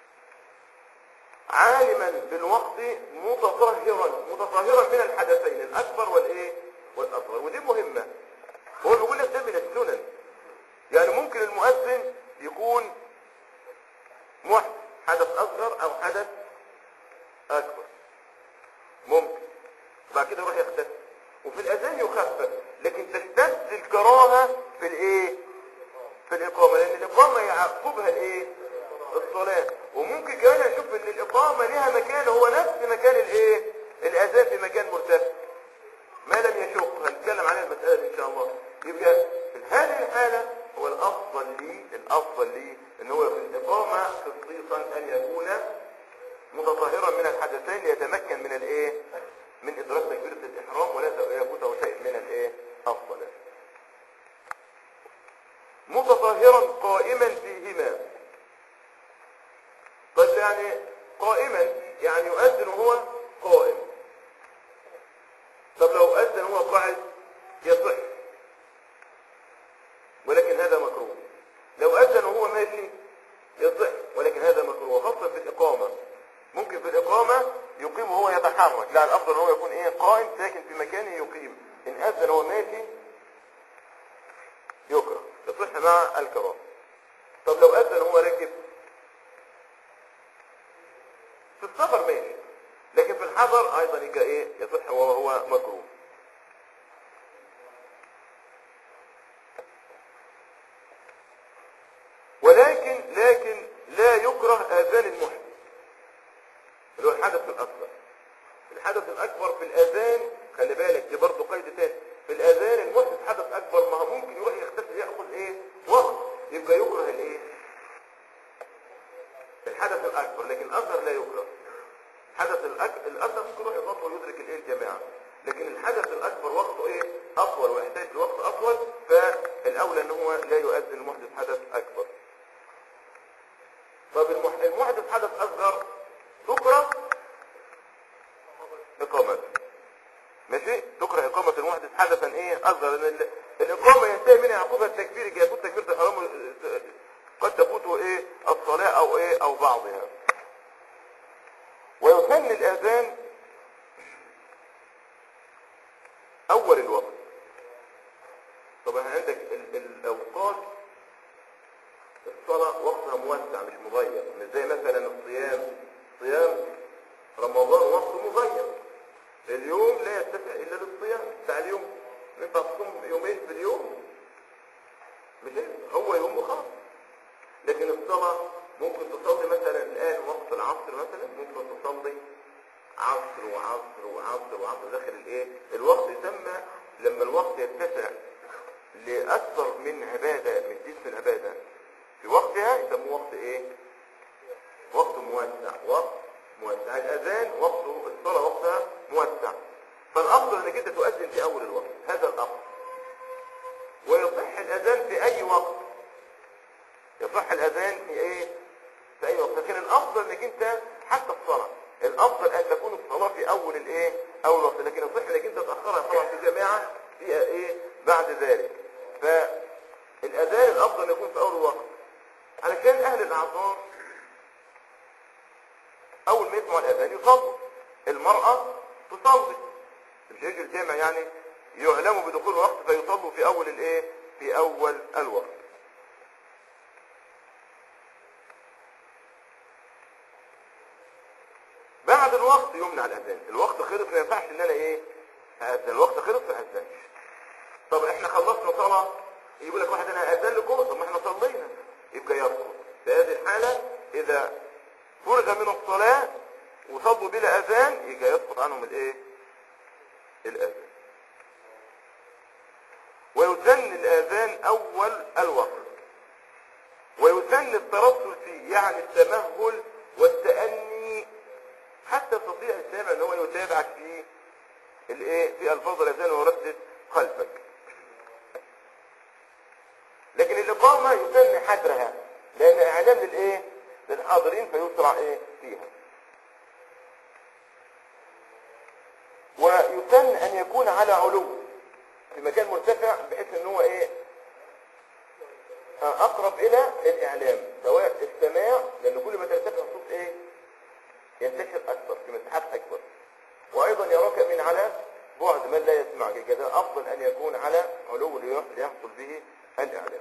عالما بالوقت متطهرا متطهرا من الحدثين الاكبر والايه والاصغر ودي مهمه هو بيقول لك ده من السنن يعني ممكن المؤذن يكون محدث حدث اصغر او حدث اكبر ممكن بعد كده يروح يختفي وفي الاذان يخفف لكن تشتد الكراهه في الايه في الاقامه لان الاقامه يعقبها الايه الصلاه وممكن كمان نشوف ان الاقامه لها مكان هو نفس مكان الايه الاذان في مكان مرتفع ما لم يشق هنتكلم عن المساله دي ان شاء الله يبقى في هذه الحاله هو الافضل لي الافضل لي ان هو في الاقامه خصيصا ان يكون متطهرا من الحدثين ليتمكن من الايه من ادراك تكبيره الاحرام ولا يفوته شيء من الايه الصلاه متطهرا قائما فيهما بس يعني قائما يعني يؤذن وهو قائم طب لو أذن وهو قاعد يصح ولكن هذا مكروه لو أذن وهو ماشي يصح ولكن هذا مكروه خاصة في الإقامة ممكن في الإقامة يقيم وهو يتحرك لا الأفضل هو يكون إيه قائم ساكن في مكانه يقيم إن أذن وهو ماشي يكره يصح مع الكراهه طب لو أذن وهو راكب في السفر ماشي لكن في الحضر ايضا يبقى ايه يصح وهو مكروه ولكن لكن لا يكره اذان المحدث اللي هو الحدث الاكبر الحدث الاكبر في الاذان خلي بالك دي برضه قيد تاني في الاذان المحدث حدث اكبر ما هو ممكن يروح يختفي ياخذ ايه وقت يبقى يكره الايه الحدث الاكبر لكن الاصغر لا يكره حدث الأك... الاصغر ممكن يروح يضاف ويدرك الايه الجماعه لكن الحدث الاكبر وقته ايه اطول ويحتاج لوقت اطول فالاولى ان هو لا يؤذن المحدث حدث اكبر طب المح- المحدث حدث اصغر تكره اقامته ماشي تكره اقامه المحدث حدثا ايه اصغر لان ال- الاقامه ينتهي منها عقوبه التكبير يجي يفوت تكبيره الحرام قد تفوته ايه الصلاه او ايه او بعضها ويسن الاذان اول الوقت طبعا عندك ال- الاوقات الصلاة وقتها موسع مش مضيق مش زي مثلا الصيام صيام رمضان وقته مضيق اليوم لا يتسع الا للصيام بتاع اليوم ينفع تصوم يومين في اليوم مش هو يوم وخلاص لكن الصلاة ممكن تصلي مثلا الآن وقت العصر مثلا ممكن تصلي عصر وعصر وعصر وعصر داخل الايه الوقت يسمى لما الوقت يتسع لأكثر من عبادة من جنس العبادة في وقتها يسموه وقت ايه وقت موسع وقت موسع الأذان وقته الصلاة وقتها موسع فالأفضل انك انت تؤذن في أول الوقت هذا الأفضل ويصح الأذان في أي وقت يصح الأذان في ايه في أي وقت لكن الأفضل انك انت حتى الصلاة الأفضل أن تكون الصلاة في أول الايه أول الوقت لكن يصح انك انت تأخرها طبعا في جماعة فيها ايه بعد ذلك فالأذان الأفضل أن يكون في أول الوقت علشان أهل الأعذار أول ما يسمعوا الأذان يصلوا المرأة تصلي مش هيجي الجامع يعني يعلموا بدخول الوقت فيصلوا في أول الإيه في أول الوقت بعد الوقت يمنع الأذان الوقت خلص ما ينفعش إن أنا إيه أذن الوقت خلص ما أذنش طب احنا خلصنا صلاة يقول لك واحد انا اذن لكم طب ما احنا صلينا يبقى يرفض في هذه الحالة اذا فرغ من الصلاة وصلوا بلا اذان يبقى يسقط عنهم الايه الاذان ويسن الاذان اول الوقت ويسن الترسل فيه يعني التمهل والتأني حتى يستطيع السامع ان هو يتابعك في الايه في الفاظ الاذان ويردد خلفك لكن الإقامة يسمى حجرها لأن إعلام للإيه؟ للحاضرين فيسرع إيه؟ فيها ويسن أن يكون على علو في مكان مرتفع بحيث أن هو إيه؟ آه، أقرب إلى الإعلام سواء السماع لأن كل ما ترتفع الصوت إيه؟ ينتشر أكثر في مساحات أكبر وأيضا يراك من على بعد من لا يسمعك كذا أفضل أن يكون على علو ليحصل به الإعلام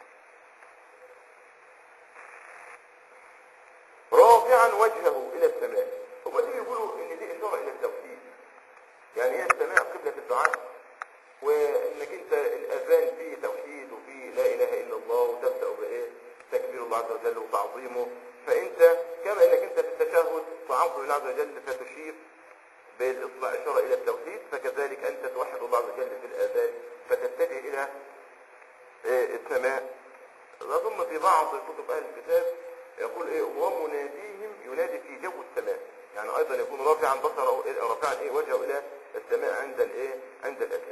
رافعا وجهه إلى السماء هم دي يقولوا إن دي إشارة إلى التوحيد يعني هي السماء قبلة الدعاء وإنك أنت الأذان فيه توحيد وفيه لا إله إلا الله وتبدأ بإيه تكبير الله عز وجل وتعظيمه فأنت كما إنك أنت في التشهد تعظم الله عز وجل فتشير بالإصبع إشارة إلى التوحيد فكذلك أنت توحد الله عز وجل في الآذان فتتجه إلى إيه، السماء أظن في بعض كتب أهل الكتاب يقول إيه ومناديهم ينادي في جو السماء يعني أيضا يكون رافعا بصره إلى- رافعا إيه وجهه إلى السماء عند الإيه عند الأذان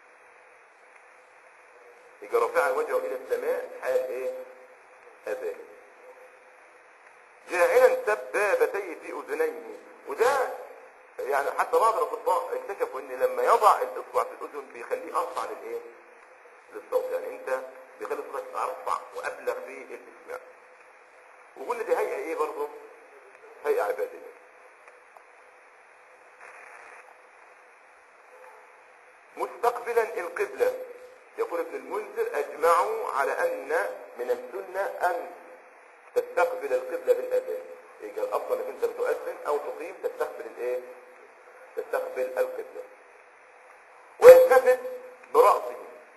يجي رافعا وجهه إلى السماء حال إيه أذان جاعلا سبابتيه في أذنيه وده يعني حتى بعض الأطباء اكتشفوا إن لما يضع الإصبع في الأذن بيخليه أرفع للإيه للصوت يعني انت بيخلي صوتك ارفع وابلغ في الاستماع وقلنا دي هيئه ايه برضه هيئه عباديه مستقبلا القبلة يقول ابن المنذر اجمعوا على ان من السنة ان تستقبل القبلة بالاذان يبقى الافضل انك انت بتؤذن او تقيم تستقبل الايه تستقبل القبلة ويلتفت برأسه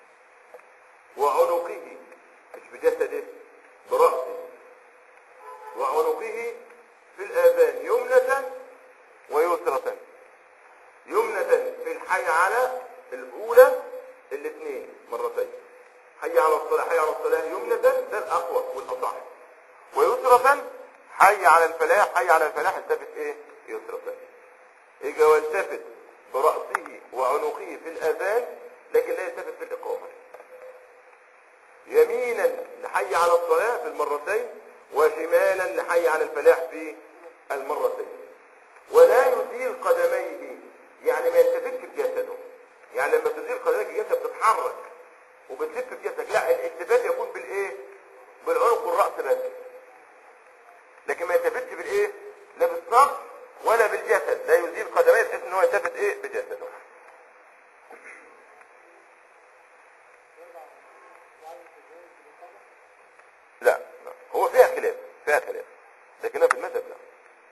وعنقه مش بجسده برأسه وعنقه في الآذان يمنة ويسرة يمنة في الحي على الأولى الاثنين مرتين حي على الصلاة حي على الصلاة يمنة ده الأقوى والأصح ويسرة حي على الفلاح حي على الفلاح التفت ايه يسرة يجي والتفت برأسه وعنقه في الأذان لكن لا يلتفت في الإقامة يمينا لحي على الصلاة في المرتين وشمالا لحي على الفلاح في المرتين ولا يزيل قدميه يعني ما يلتفتش بجسده يعني لما تزيل قدميك الجسد بتتحرك وبتلف بجسدك لا الالتفات يكون بالايه بالعنق والرأس بس لكن ما يلتفتش بالايه لا بالصدر ولا بالجسد لا يزيل قدميه بحيث ان هو يلتفت ايه بجسده لا لا هو فيها خلاف فيها خلاف لكنها في المذهب لا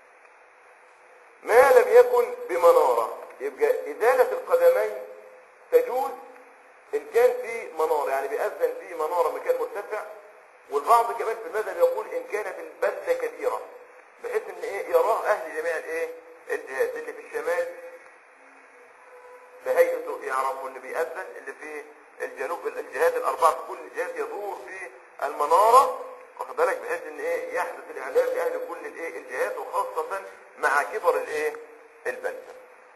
ما لم يكن بمنارة يبقى إزالة القدمين تجوز إن كان في منارة يعني بيأذن في منارة مكان مرتفع والبعض كمان في المذهب يقول إن كانت البلدة كثيرة بحيث إن إيه يراه أهل جميع الإيه الجهات اللي في الشمال بهيئته يعرفوا اللي بيأذن اللي في الجنوب الجهات الأربعة في كل جهات يدور في المنارة واخد بالك بحيث ان ايه يحدث الاعلام لاهل كل الايه الجهات وخاصة مع كبر الايه البلدة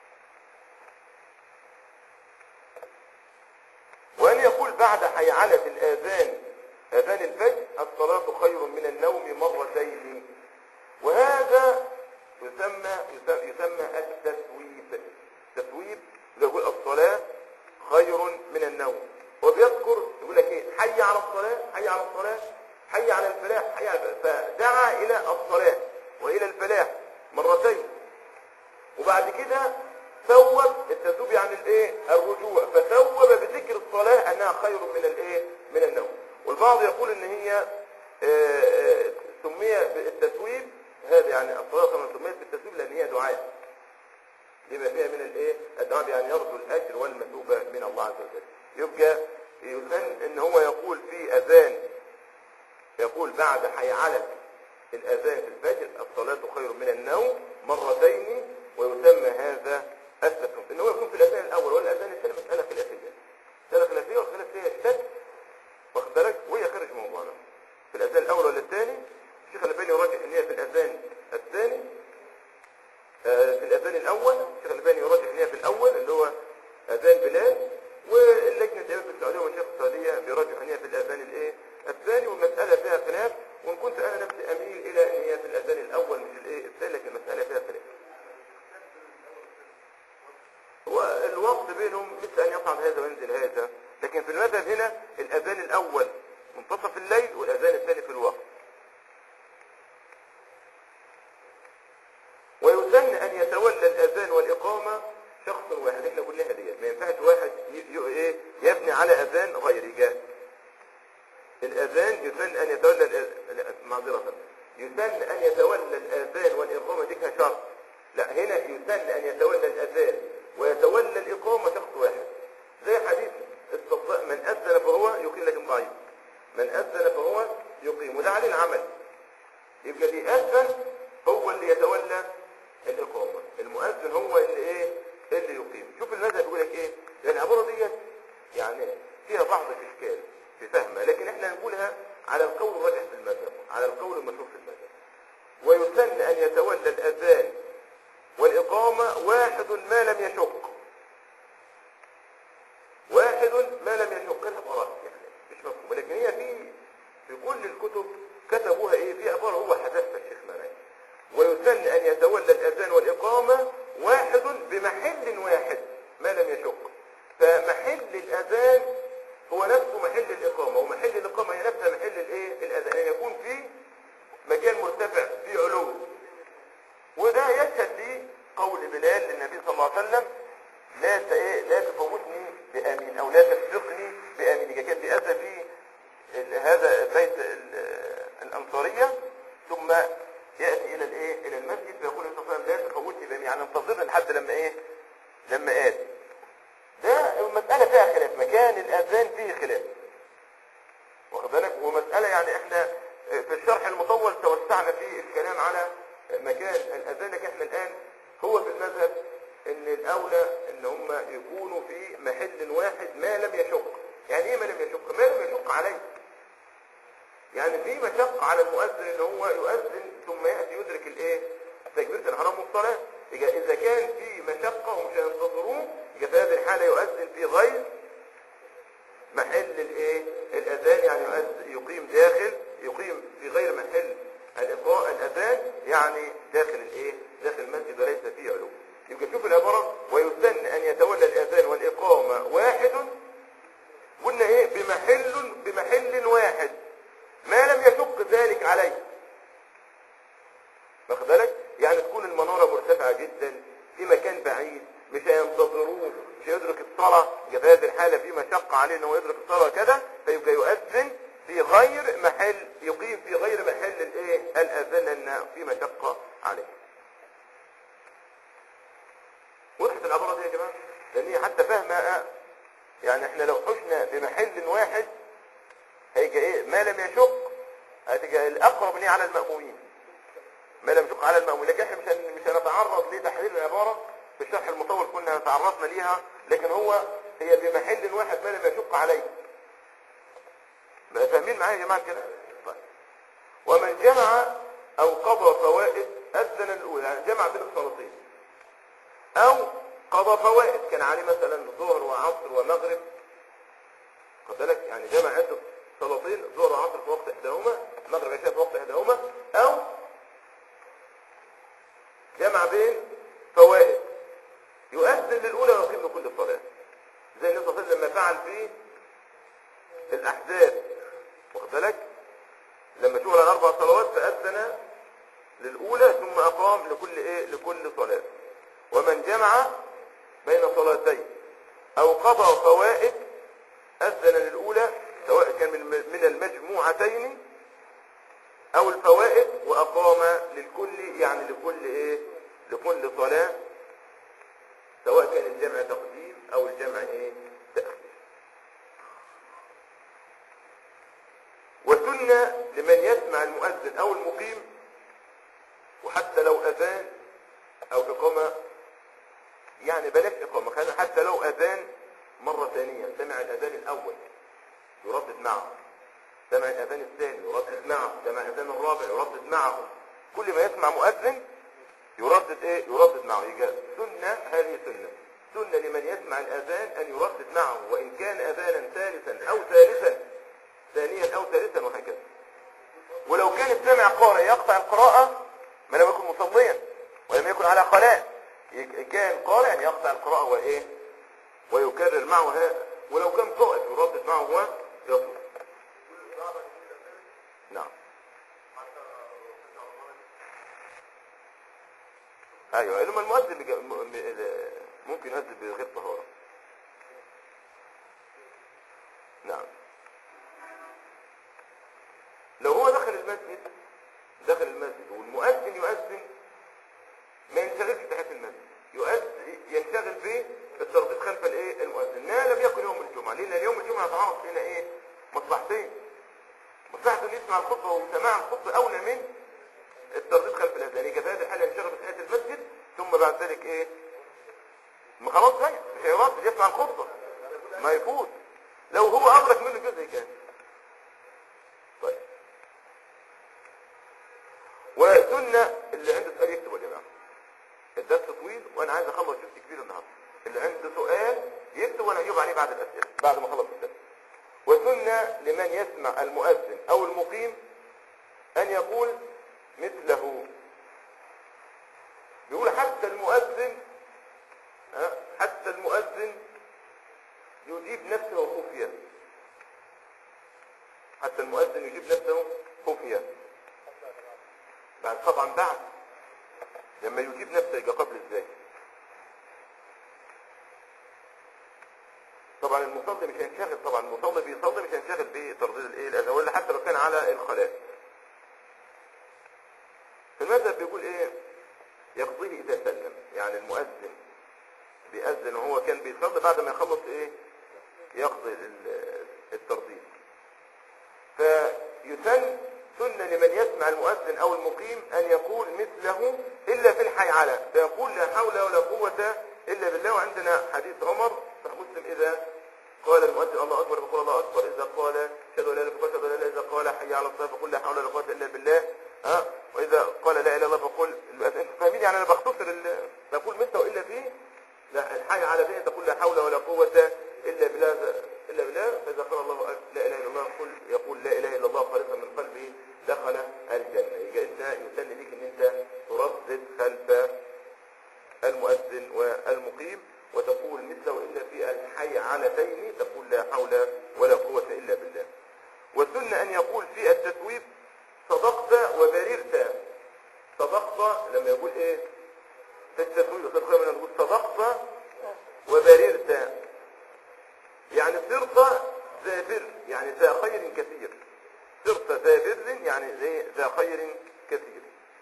وان يقول بعد حيعلة الاذان اذان الفجر الصلاة خير من النوم مرتين وهذا يسمى يسمى, يسمى التسويب تسويب يقول الصلاة خير من النوم وبيذكر يقول لك ايه حي على الصلاة حي على الصلاة حي على الفلاح حي على الفلاح فدعا الى الصلاة والى الفلاح مرتين وبعد كده ثوب التثوب يعني الايه الرجوع فثوب بذكر الصلاة انها خير من الايه من النوم والبعض يقول ان هي آه، آه، سمي بالتثويب هذا يعني الصلاة كما سميت بالتثويب لان هي دعاء لما فيها من الايه الدعاء يعني يرجو الاجر والمثوبة من الله عز وجل يبقى يسن ان هو يقول في اذان يقول بعد حيعلة الاذان في الفجر الصلاة خير من النوم مرتين ويسمى هذا التثويب ان هو يكون في الاذان الاول والاذان الثاني مسألة خلافية مسألة خلافية والخلاف فيها اشتد واخد بالك وهي خارج موضوعنا في الاذان الاول ولا الثاني الشيخ الالباني يراجح ان هي في الاذان الثاني آه، في الاذان الاول الشيخ الالباني يراجح ان هي في الاول اللي هو اذان بلال واللجنه الدائمه في السعوديه والشيخ السعوديه بيراجح ان هي في الاذان الايه الثاني والمساله فيها خلاف وان كنت انا نفسي اميل الى ان هي في الاذان الاول مش الايه الثاني لكن المساله فيها خلاف والوقت بينهم مثل ان يصعد هذا وينزل هذا لكن في المذهب هنا الاذان الاول منتصف الليل والاذان الثاني في الوقت ويسن ان يتولى الاذان والاقامه شخص واحد احنا قلنا ديت ما ينفعش واحد ي- ي- ايه يبني على اذان غيره جاء الاذان يسن ان يتولى الأ- لا، معذره يسن ان يتولى الاذان والاقامه دي كشرط لا هنا يسن ان يتولى الاذان ويتولى الاقامه شخص واحد زي حديث الصفاء من اذن فهو يقيم لكن ضعيف من اذن فهو يقيم وده عليه العمل يبقى اللي يأذن هو اللي يتولى الإقامة المؤذن هو اللي إيه اللي يقيم شوف المذهب بيقول لك إيه لأن العبارة ديت يعني فيها بعض الإشكال في فهمها لكن إحنا نقولها على القول الراجح في المذهب على القول المشهور في المذهب ويسن أن يتولى الأذان والإقامة واحد ما لم يشق واحد ما لم يشق لها براء يعني مش مفهوم لكن هي في في كل الكتب كتبوها ايه في عباره هو حذفها الشيخ مرعي ويسن ان يتولى الاذان والاقامه واحد بمحل واحد ما لم يشق فمحل الاذان هو نفسه محل الاقامه ومحل الاقامه هي نفسها محل الايه الاذان ان يكون في مكان مرتفع في علو وده يشهد لي قول بلال للنبي صلى الله عليه وسلم لا ت- إيه لا تفوتني بامين او لا تسبقني بامين إذا كان بيأذى في ال- هذا بيت ال- الانصاريه ثم ياتي الى الايه الى المسجد فيقول النبي صلى الله عليه وسلم لا تفوتني بامين يعني انتظرني لحد لما ايه لما اتي ده المساله فيها خلاف مكان الاذان فيه خلاف واخد بالك ومسألة يعني احنا في الشرح المطول توسعنا في الكلام على مكان الأذان لكن احنا الآن هو في المذهب ان الأولى ان هم يكونوا في محل واحد ما لم يشق يعني ايه ما لم يشق ما لم يشق عليه يعني في مشقة على المؤذن ان هو يؤذن ثم يأتي يدرك الايه تكبيرة الحرام والصلاة يبقى اذا كان في مشقه ومش هينتظروه يبقى في هذه الحاله يؤذن في غير محل الايه الاذان يعني يؤذ- يقيم داخل يقيم في غير محل الإقاء الاذان يعني داخل الايه داخل المسجد وليس فيه علو يبقى شوف العباره ويسن ان يتولى الاذان والاقامه واحد قلنا ايه بمحل بمحل واحد ما لم يشق ذلك عليه واخد بالك يعني تكون المنارة مرتفعة جدا في مكان بعيد مش هينتظروه مش هيدرك الصلاة يبقى في هذه الحالة في مشقة عليه انه يدرك الصلاة كده فيبقى يؤذن في غير محل يقيم في غير محل الايه الاذان لان في مشقة عليه وضحت العبارة دي يا جماعة لان هي حتى فاهمة يعني احنا لو حشنا بمحل واحد هيجي ايه ما لم يشق هتبقى الاقرب ليه على المأمومين ما لم يشق على المأمومين لكن احنا مش هن- مش هنتعرض لتحرير العبارة في الشرح المطول كنا تعرضنا ليها لكن هو هي بمحل واحد ما لم يشق عليه ما فاهمين معايا يا جماعه كده طيب ومن جمع او قضى فوائد اذن الاولى يعني جمع بين الصلاتين او قضى فوائد كان عليه مثلا ظهر وعصر ومغرب خد بالك يعني جمع عدة صلاتين ظهر وعصر في وقت احداهما مغرب عشاء في وقت احداهما او جمع بين فوائد يؤذن للاولى ويقيم لكل صلاه زي النبي صلى الله عليه وسلم لما فعل في الاحزاب واخد بالك لما شغل الاربع صلوات فاذن للاولى ثم اقام لكل ايه لكل صلاه ومن جمع بين صلاتين او قضى فوائد اذن للاولى سواء كان من من المجموعتين او الفوائد واقام للكل يعني لكل ايه لكل صلاه سواء كان الجمع تقديم او الجمع ايه تاخير وسنة لمن يسمع المؤذن او المقيم وحتى لو اذان او اقامة يعني بلاش اقامة خلينا حتى لو اذان مرة ثانية سمع الاذان الاول يردد معه سمع الاذان الثاني يردد معه سمع الاذان الرابع يردد معه كل ما يسمع مؤذن يردد ايه يردد معه يجي سنة هذه سنة سنة لمن يسمع الاذان ان يردد معه وان كان اذانا ثالثا او ثالثا ثانيا او ثالثا وهكذا ولو كان السامع قارئ يقطع القراءة ما لم يكن مصليا ولم يكن على قلاء يك- كان قارئ يقطع القراءة وايه ويكرر معه ها ولو كان قائد يردد معه ويطلب نعم ايوه لما المؤذن اللي جا- م- م- ال- ممكن يؤذن بغير طهارة نعم لو هو دخل المسجد دخل المسجد والمؤذن يؤذن ما ينشغلش بحياة المسجد يؤذن ينشغل في الترديد خلف الايه المؤذن ما لم يكن يوم الجمعة لان يوم الجمعة يتعرض هنا ايه مصلحتين مصلحة ان يسمع الخطبة وسماع الخطبة اولى من الترديد خلف الاذان يبقى في هذه الحالة ينشغل بحياة المسجد ثم بعد ذلك ايه ما خلاص بقى مش هيرد يسمع الخطبة ما يفوت لو هو ادرك منه جزء كان طيب وسنة اللي عنده سؤال يكتب يا جماعة الدرس طويل وانا عايز اخلص جزء كبير النهارده اللي عنده سؤال يكتب وانا اجيب عليه بعد الاسئله بعد ما اخلص الدرس وسنة لمن يسمع المؤذن او المقيم ان يقول مثله بيقول حتى المؤذن ها، حتى المؤذن يجيب نفسه خفيا حتى المؤذن يجيب نفسه خفيا بعد طبعا بعد لما يجيب نفسه يبقى قبل ازاي طبعا المصلي مش هينشغل طبعا المصلي بيصلي مش هينشغل بترديد الايه الاذان ولا حتى لو كان على الخلاء في المذهب بيقول ايه يقضيه اذا سلم يعني المؤذن بيأذن وهو كان بيصلي بعد ما يخلص ايه يقضي ال- الترديد فيسن سنة لمن يسمع المؤذن او المقيم ان يقول مثله الا في الحيعلة فيقول لا حول ولا قوة الا بالله وعندنا حديث عمر صحيح مسلم اذا قال المؤذن الله اكبر فقل الله اكبر اذا قال اشهد ان لا اله الا الله اشهد ان لا اله الا الله اذا قال حي على الصلاه فقل لا حول ولا قوه الا بالله ها واذا قال لا اله الا الله فقل انتوا فاهمين يعني انا بختصر ال- بقول مثله الا فيه لا الحي على فيه تقول لا حول ولا قوه الا بالله الا بالله فاذا قال الله لا اله الا الله قل يقول لا اله الا الله خالصا من قلبه دخل الجنه يبقى انت يسن ليك ان انت تردد خلف المؤذن والمقيم وتقول مثله إلا في الحي علتين تقول لا حول ولا قوة إلا بالله والسنة أن يقول في التثويب صدقت وبررت صدقت لما يقول إيه في التثويب صدق لما نقول صدقت وبررت يعني صرت ذا بر يعني ذا خير كثير صرت ذا بر يعني ذا- ذا خير كثير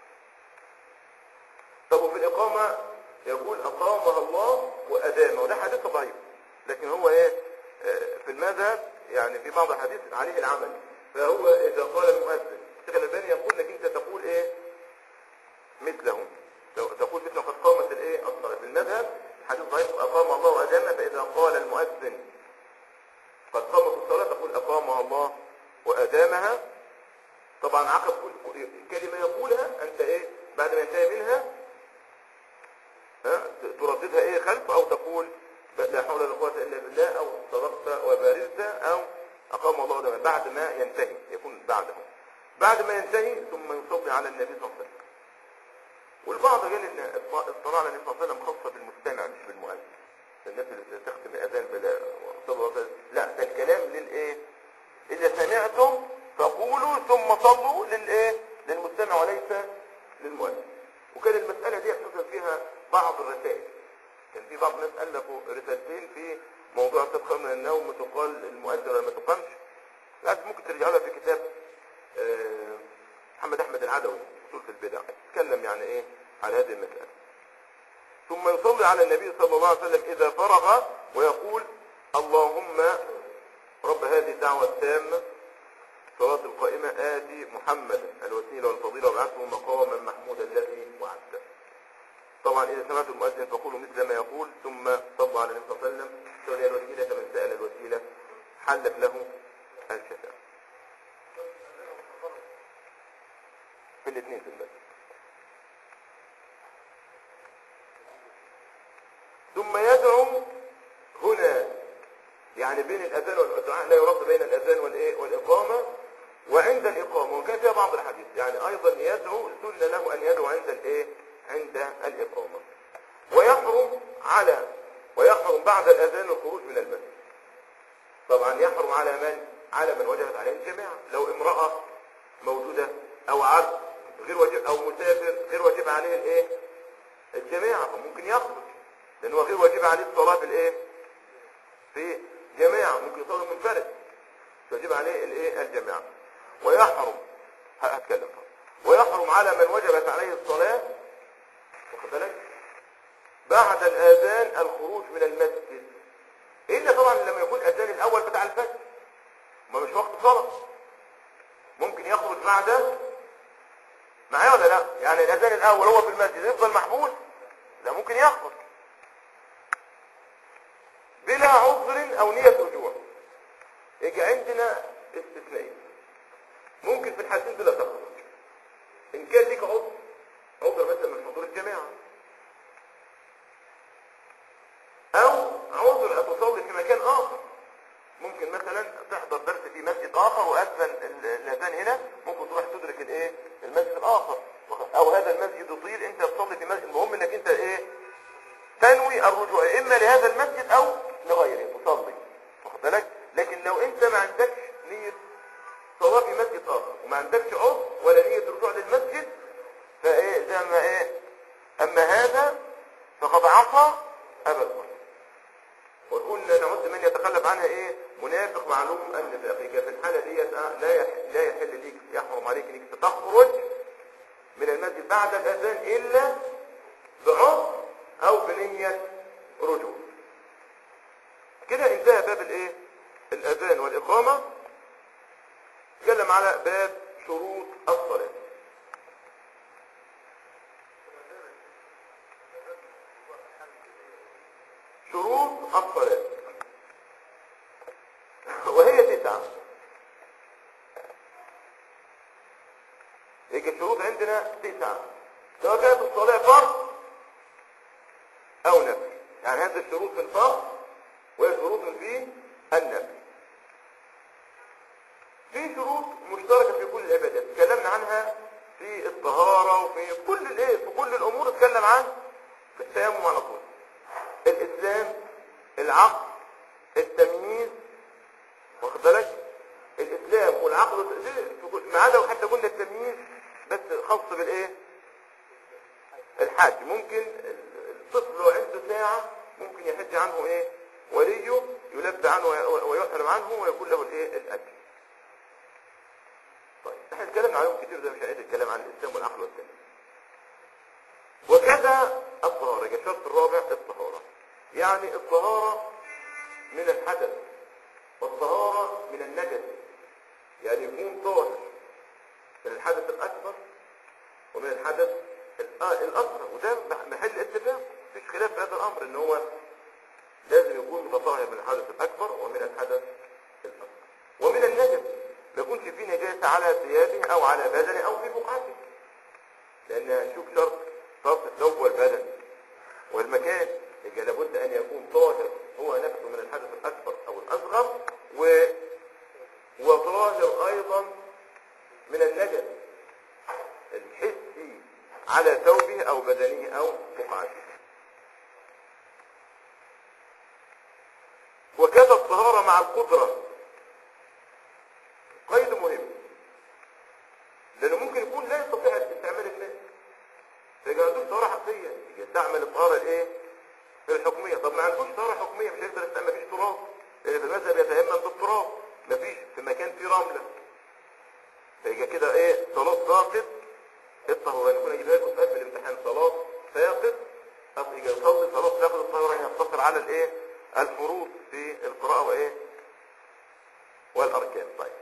طب وفي الإقامة يقول أقامها الله وأدامها وده حديث ضعيف لكن هو إيه آه، في المذهب يعني في بعض الحديث عليه العمل فهو إذا قال المؤذن الشيخ الألباني يقول لك أنت تقول إيه مثله تقول مثله قد قامت الإيه الصلاة في المذهب حديث ضعيف أقام الله وأدامها فإذا قال المؤذن قد قامت الصلاة تقول أقامها الله وأدامها طبعا عقب كل كلمة يقولها أنت إيه بعد ما ينتهي منها ها ترددها ايه خلف او تقول لا حول ولا قوه الا بالله او صدقت وبارزت او اقام الله دما بعد ما ينتهي يكون بعده بعد ما ينتهي ثم يصلي على النبي صلى الله عليه وسلم والبعض قال ان الصلاه على النبي صلى الله عليه وسلم خاصه بالمستمع مش بالمؤذن الناس اللي تختم الاذان بلا صلى الله عليه وسلم لا ده الكلام للايه اذا سمعتم فقولوا ثم صلوا للايه للمستمع وليس للمؤذن وكان المسألة دي حصل فيها بعض الرسائل كان في بعض الناس ألفوا رسالتين في موضوع تبخر من النوم تقال المؤذن ولا ما تقامش لا ممكن ترجع لها في كتاب آه، محمد أحمد العدوي أصول في البدع تكلم يعني إيه على هذه المسألة ثم يصلي على النبي صلى الله عليه وسلم إذا فرغ ويقول اللهم رب هذه الدعوة التامة صلاة القائمة آتي محمدا الوسيلة والفضيلة وابعثه مقاما محمودا الذي وعدته طبعا إذا سمعت المؤذن فقولوا مثل ما يقول ثم صلوا على النبي صلى الله عليه وسلم سؤال الوسيلة من سأل الوسيلة حلت له الشفاعة في الاثنين في المسجد ثم يدعو هنا يعني بين الاذان والدعاء لا يرد بين الاذان والايه والاقامه وعند الاقامه وكان فيها بعض الحديث يعني ايضا يدعو سن له ان يدعو عند الايه عند الاقامه ويحرم على ويحرم بعد الاذان الخروج من المسجد طبعا يحرم على من على من وجبت عليه الجماعه لو امراه موجوده او عبد غير واجب او مسافر غير واجب عليه الايه الجماعه فممكن يخرج لانه غير واجب عليه الصلاه في الايه في جماعة ممكن يصلي منفرد يجب عليه الايه الجماعة ويحرم هتكلم طبعا. ويحرم على من وجبت عليه الصلاة واخد بالك بعد الآذان الخروج من المسجد إلا طبعا لما يكون الأذان الأول بتاع الفجر ما مش وقت صلاة ممكن يخرج بعد معايا ولا لا يعني الأذان الأول هو في المسجد يفضل محمول لا ممكن يخرج بلا عذر او نية رجوع يجي عندنا استثناء ممكن في الحالتين دول تخرج ان كان ليك عذر عذر مثلا من حضور الجماعة او عذر اتصلي في مكان اخر ممكن مثلا تحضر درس في مسجد اخر واذن ال- الاذان هنا ممكن تروح تدرك الايه المسجد الاخر او هذا المسجد يطيل انت تصلي في مسجد المهم انك انت ايه تنوي الرجوع اما لهذا المسجد او لغيره تصلي واخد بالك لكن لو انت ما عندكش نية صلاة في مسجد اخر وما عندكش عذر ولا نية رجوع للمسجد فايه زي ما ايه اما هذا فقد عصى ابا القاسم وقلنا نعد من يتخلف عنها ايه منافق معلوم النفاق في الحالة ديت آه، لا يح- لا يحل ليك يحرم عليك انك تخرج من المسجد بعد الاذان الا بعذر او بنية رجوع كده انتهى باب الايه الاذان والاقامة تكلم على باب شروط الصلاة شروط الصلاة وهي تسعة يبقى الشروط عندنا تسعة سواء كانت الصلاة فرض أو نفل يعني هذه الشروط في الفرض وهي شروط في النفل في شروط مشتركة في كل العبادات تكلمنا عنها في الطهارة وفي كل الايه في كل الأمور اتكلم عن في التيمم على طول الإسلام العقل التمييز واخد بالك الإسلام والعقل دي في كل- ما عدا حتى قلنا التمييز بس خاص بالإيه الحاج ممكن الطفل لو عنده ساعة ممكن يحج عنه إيه وليه يلبى عنه وي- ويحرم عنه ويكون له الإيه الأجر طيب احنا اتكلمنا عليهم كتير ده مش هنعيد الكلام عن الاسلام والعقل والتمييز وكذا الطهارة يبقى الشرط الرابع الطهارة يعني الطهارة من الحدث والطهارة من النجس يعني يكون طاهر من الحدث الأكبر ومن الحدث الأ- الأصغر وده محل اتفاق مفيش خلاف في هذا الأمر إن هو لازم يكون متطهر من الحدث الأكبر ومن الحدث الأصغر ومن النجس ما يكونش فيه نجاسة على ثيابه أو على بدنه أو في بقعته لأن شوف شرط شرط الثوب والبدن والمكان يبقى لابد أن يكون طاهر هو نفسه من الحدث الأكبر أو الأصغر و وطاهر أيضا من النجس الحسي على ثوبه أو بدنه أو بقعته وكذا الطهارة مع القدرة قيد مهم لأنه ممكن يكون لا يستطيع استعمال الماء فيبقى ما عندوش طهارة حقيقية يجي يستعمل الطهارة الايه؟ الحكمية طب ما عندوش طهارة حكمية مش هيقدر يستعمل مفيش تراب لأن في المذهب يتيمم بالتراب مفيش في مكان فيه رملة فيبقى كده ايه صلاة ساقط الطهورين يكون اجيبها لكم سؤال في الامتحان صلاة ساقط طب يجي يصلي صلاة ساقط الطهورين يقتصر على الايه؟ الفروض في القراءة وايه؟ والأركان طيب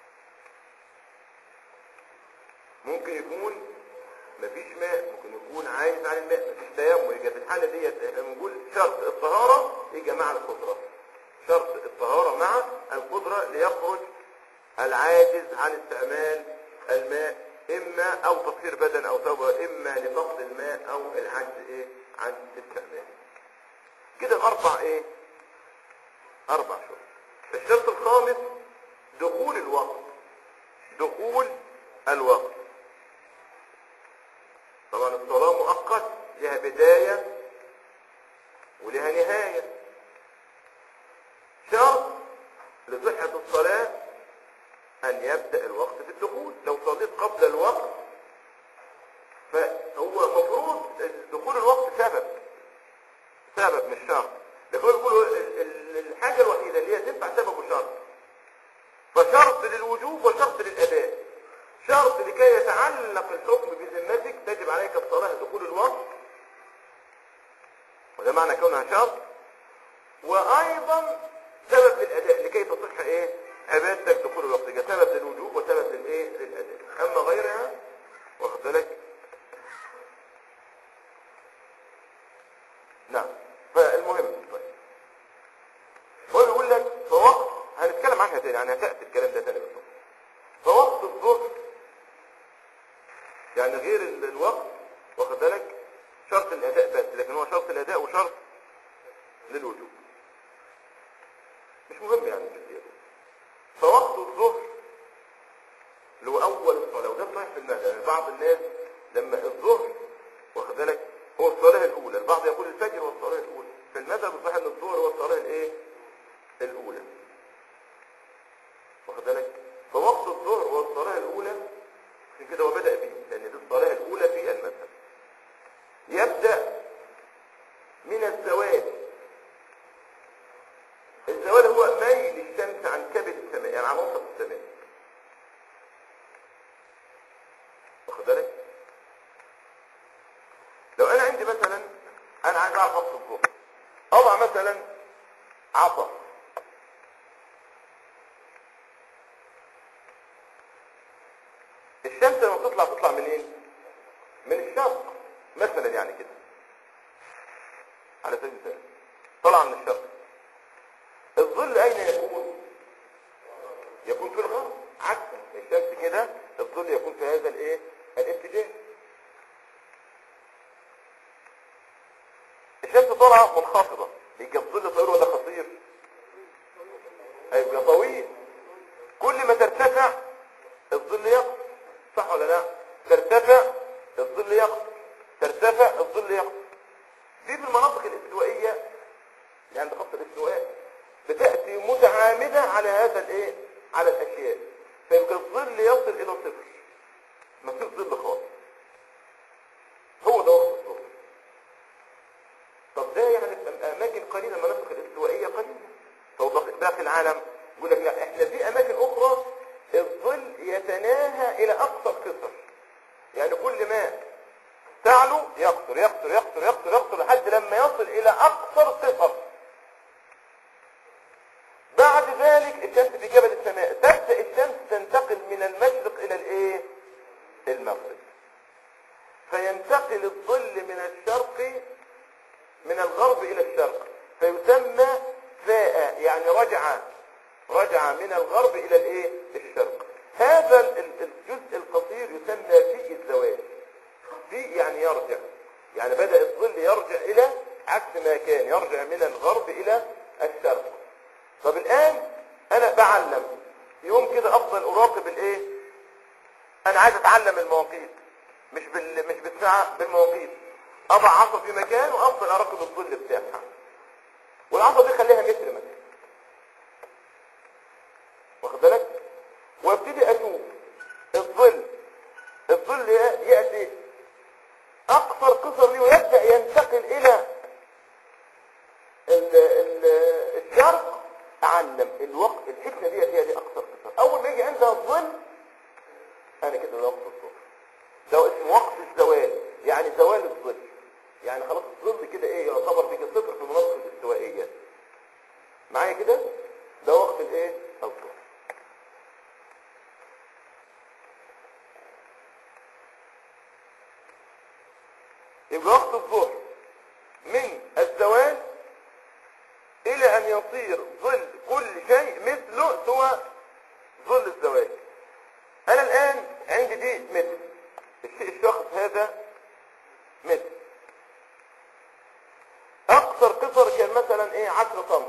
ممكن يكون مفيش ماء ممكن يكون عايز عن الماء مفيش تيمم يبقى في الحالة ديت احنا بنقول شرط الطهارة يجي مع القدرة شرط الطهارة مع القدرة ليخرج العاجز عن استعمال الماء اما او تطهير بدن او ثوب اما لفقد الماء او العجز ايه عن استعماله كده الاربع ايه اربع شروط الشرط الخامس دخول الوقت دخول الوقت طبعا الصلاة مؤقت لها بداية ولها نهاية شرط لصحة الصلاة أن يبدأ الوقت في الدخول لو صليت قبل الوقت فهو مفروض دخول الوقت سبب سبب مش شرط لكن هو يقولوا ال- ال- الحاجة الوحيدة اللي هي تنفع سبب وشرط فشرط للوجوب وشرط للأداء شرط لكي يتعلق الحكم بذمتك تجب عليك الصلاة دخول الوقت وده معنى كونها شرط وأيضا سبب للأداء لكي تصح إيه عبادتك دخول الوقت يبقى سبب للوجوب وسبب للإيه للأداء أما غيرها واخد بالك نعم فالمهم طيب هو بيقول لك فوقت هنتكلم عنها تاني يعني هتأتي الكلام ده تاني بالظبط فوقت الظهر يعني غير ال- الوقت واخد بالك شرط الأداء بس لكن هو شرط الأداء وشرط للوجوب مش مهم يعني الجزئية دي فوقت الظهر اللي هو أول الصلاة وده صحيح في المذهب يعني بعض الناس لما الظهر واخد بالك هو الصلاة الأولى البعض يقول الفجر هو الصلاة الأولى في المذهب الصحيح أن الظهر هو الصلاة الإيه؟ الأولى واخد بالك فوقت الظهر هو الصلاة الأولى عشان كده هو بدأ به لأن دي الصلاة الأولى في المذهب يبدأ من الزوال الزوال هو ميل الشمس عن كبد السماء يعني عن وسط السماء واخد بالك لو انا عندي مثلا انا عايز اعرف وقت الظهر اضع مثلا عصا الشمس لما بتطلع تطلع منين من الشرق مثلا يعني كده على سبيل المثال طلع من الشرق الظل اين يكون يكون في الغرب عكسا الشمس كده الظل يكون في هذا الايه الاتجاه الشمس طالعة منخفضة يبقى الظل طويل ولا قصير هيبقى طويل كل ما ترتفع الظل يقصر صح ولا لا ترتفع الظل يقصر ترتفع الظل يقصر في في المناطق الاستوائية اللي عند خط الاستواء بتأتي متعامدة على هذا الايه على الاشياء فيبقى الظل يصل الى صفر ما فيش ظل خالص هو ده وقت الظل طب ده يعني في اماكن قليله المناطق الاستوائيه قليله طب باقي- باقي العالم يقول لك لا احنا في اماكن اخرى الظل يتناهى الى اقصى القصر يعني كل ما تعلو يقصر يقصر يقصر يقصر يقصر لحد لما يصل الى اقصر قصر بعد ذلك الشمس في جبل السماء تبدا الشمس تنتقل من المشرق الى الايه المغرب فينتقل الظل من الشرق من الغرب الى الشرق فيسمى فاء يعني رجع رجع من الغرب الى الايه الشرق هذا ال- الجزء القصير يسمى في الزواج في يعني يرجع يعني بدأ الظل يرجع الى عكس ما كان يرجع من الغرب الى الشرق طب الان انا بعلم يوم كده افضل اراقب الايه انا عايز اتعلم المواقيت مش بال... مش بالساعه بالمواقيت اضع عصا في مكان وافضل اراقب الظل بتاعها والعصا دي خليها متر مثلا واخد بالك وابتدي اشوف الظل الظل ي- ياتي اقصر قصر ليه ويبدا ينتقل الى ال... ال... الشرق اعلم الوقت الحته دي هي دي اقصر قصر اول ما يجي عندها الظل انا كده ده وقت الظهر ده اسمه وقت الزوال يعني زوال الظل يعني خلاص الظل كده ايه يعتبر بيجي صفر في المناطق الاستوائيه معايا كده ده وقت الايه الظهر يبقى وقت الظهر من الزوال الى ان يصير ظل كل شيء مثله سوى ظل الزواج انا الان عندي دي متر الشيء الشخص هذا متر اقصر قصر كان مثلا ايه 10 سم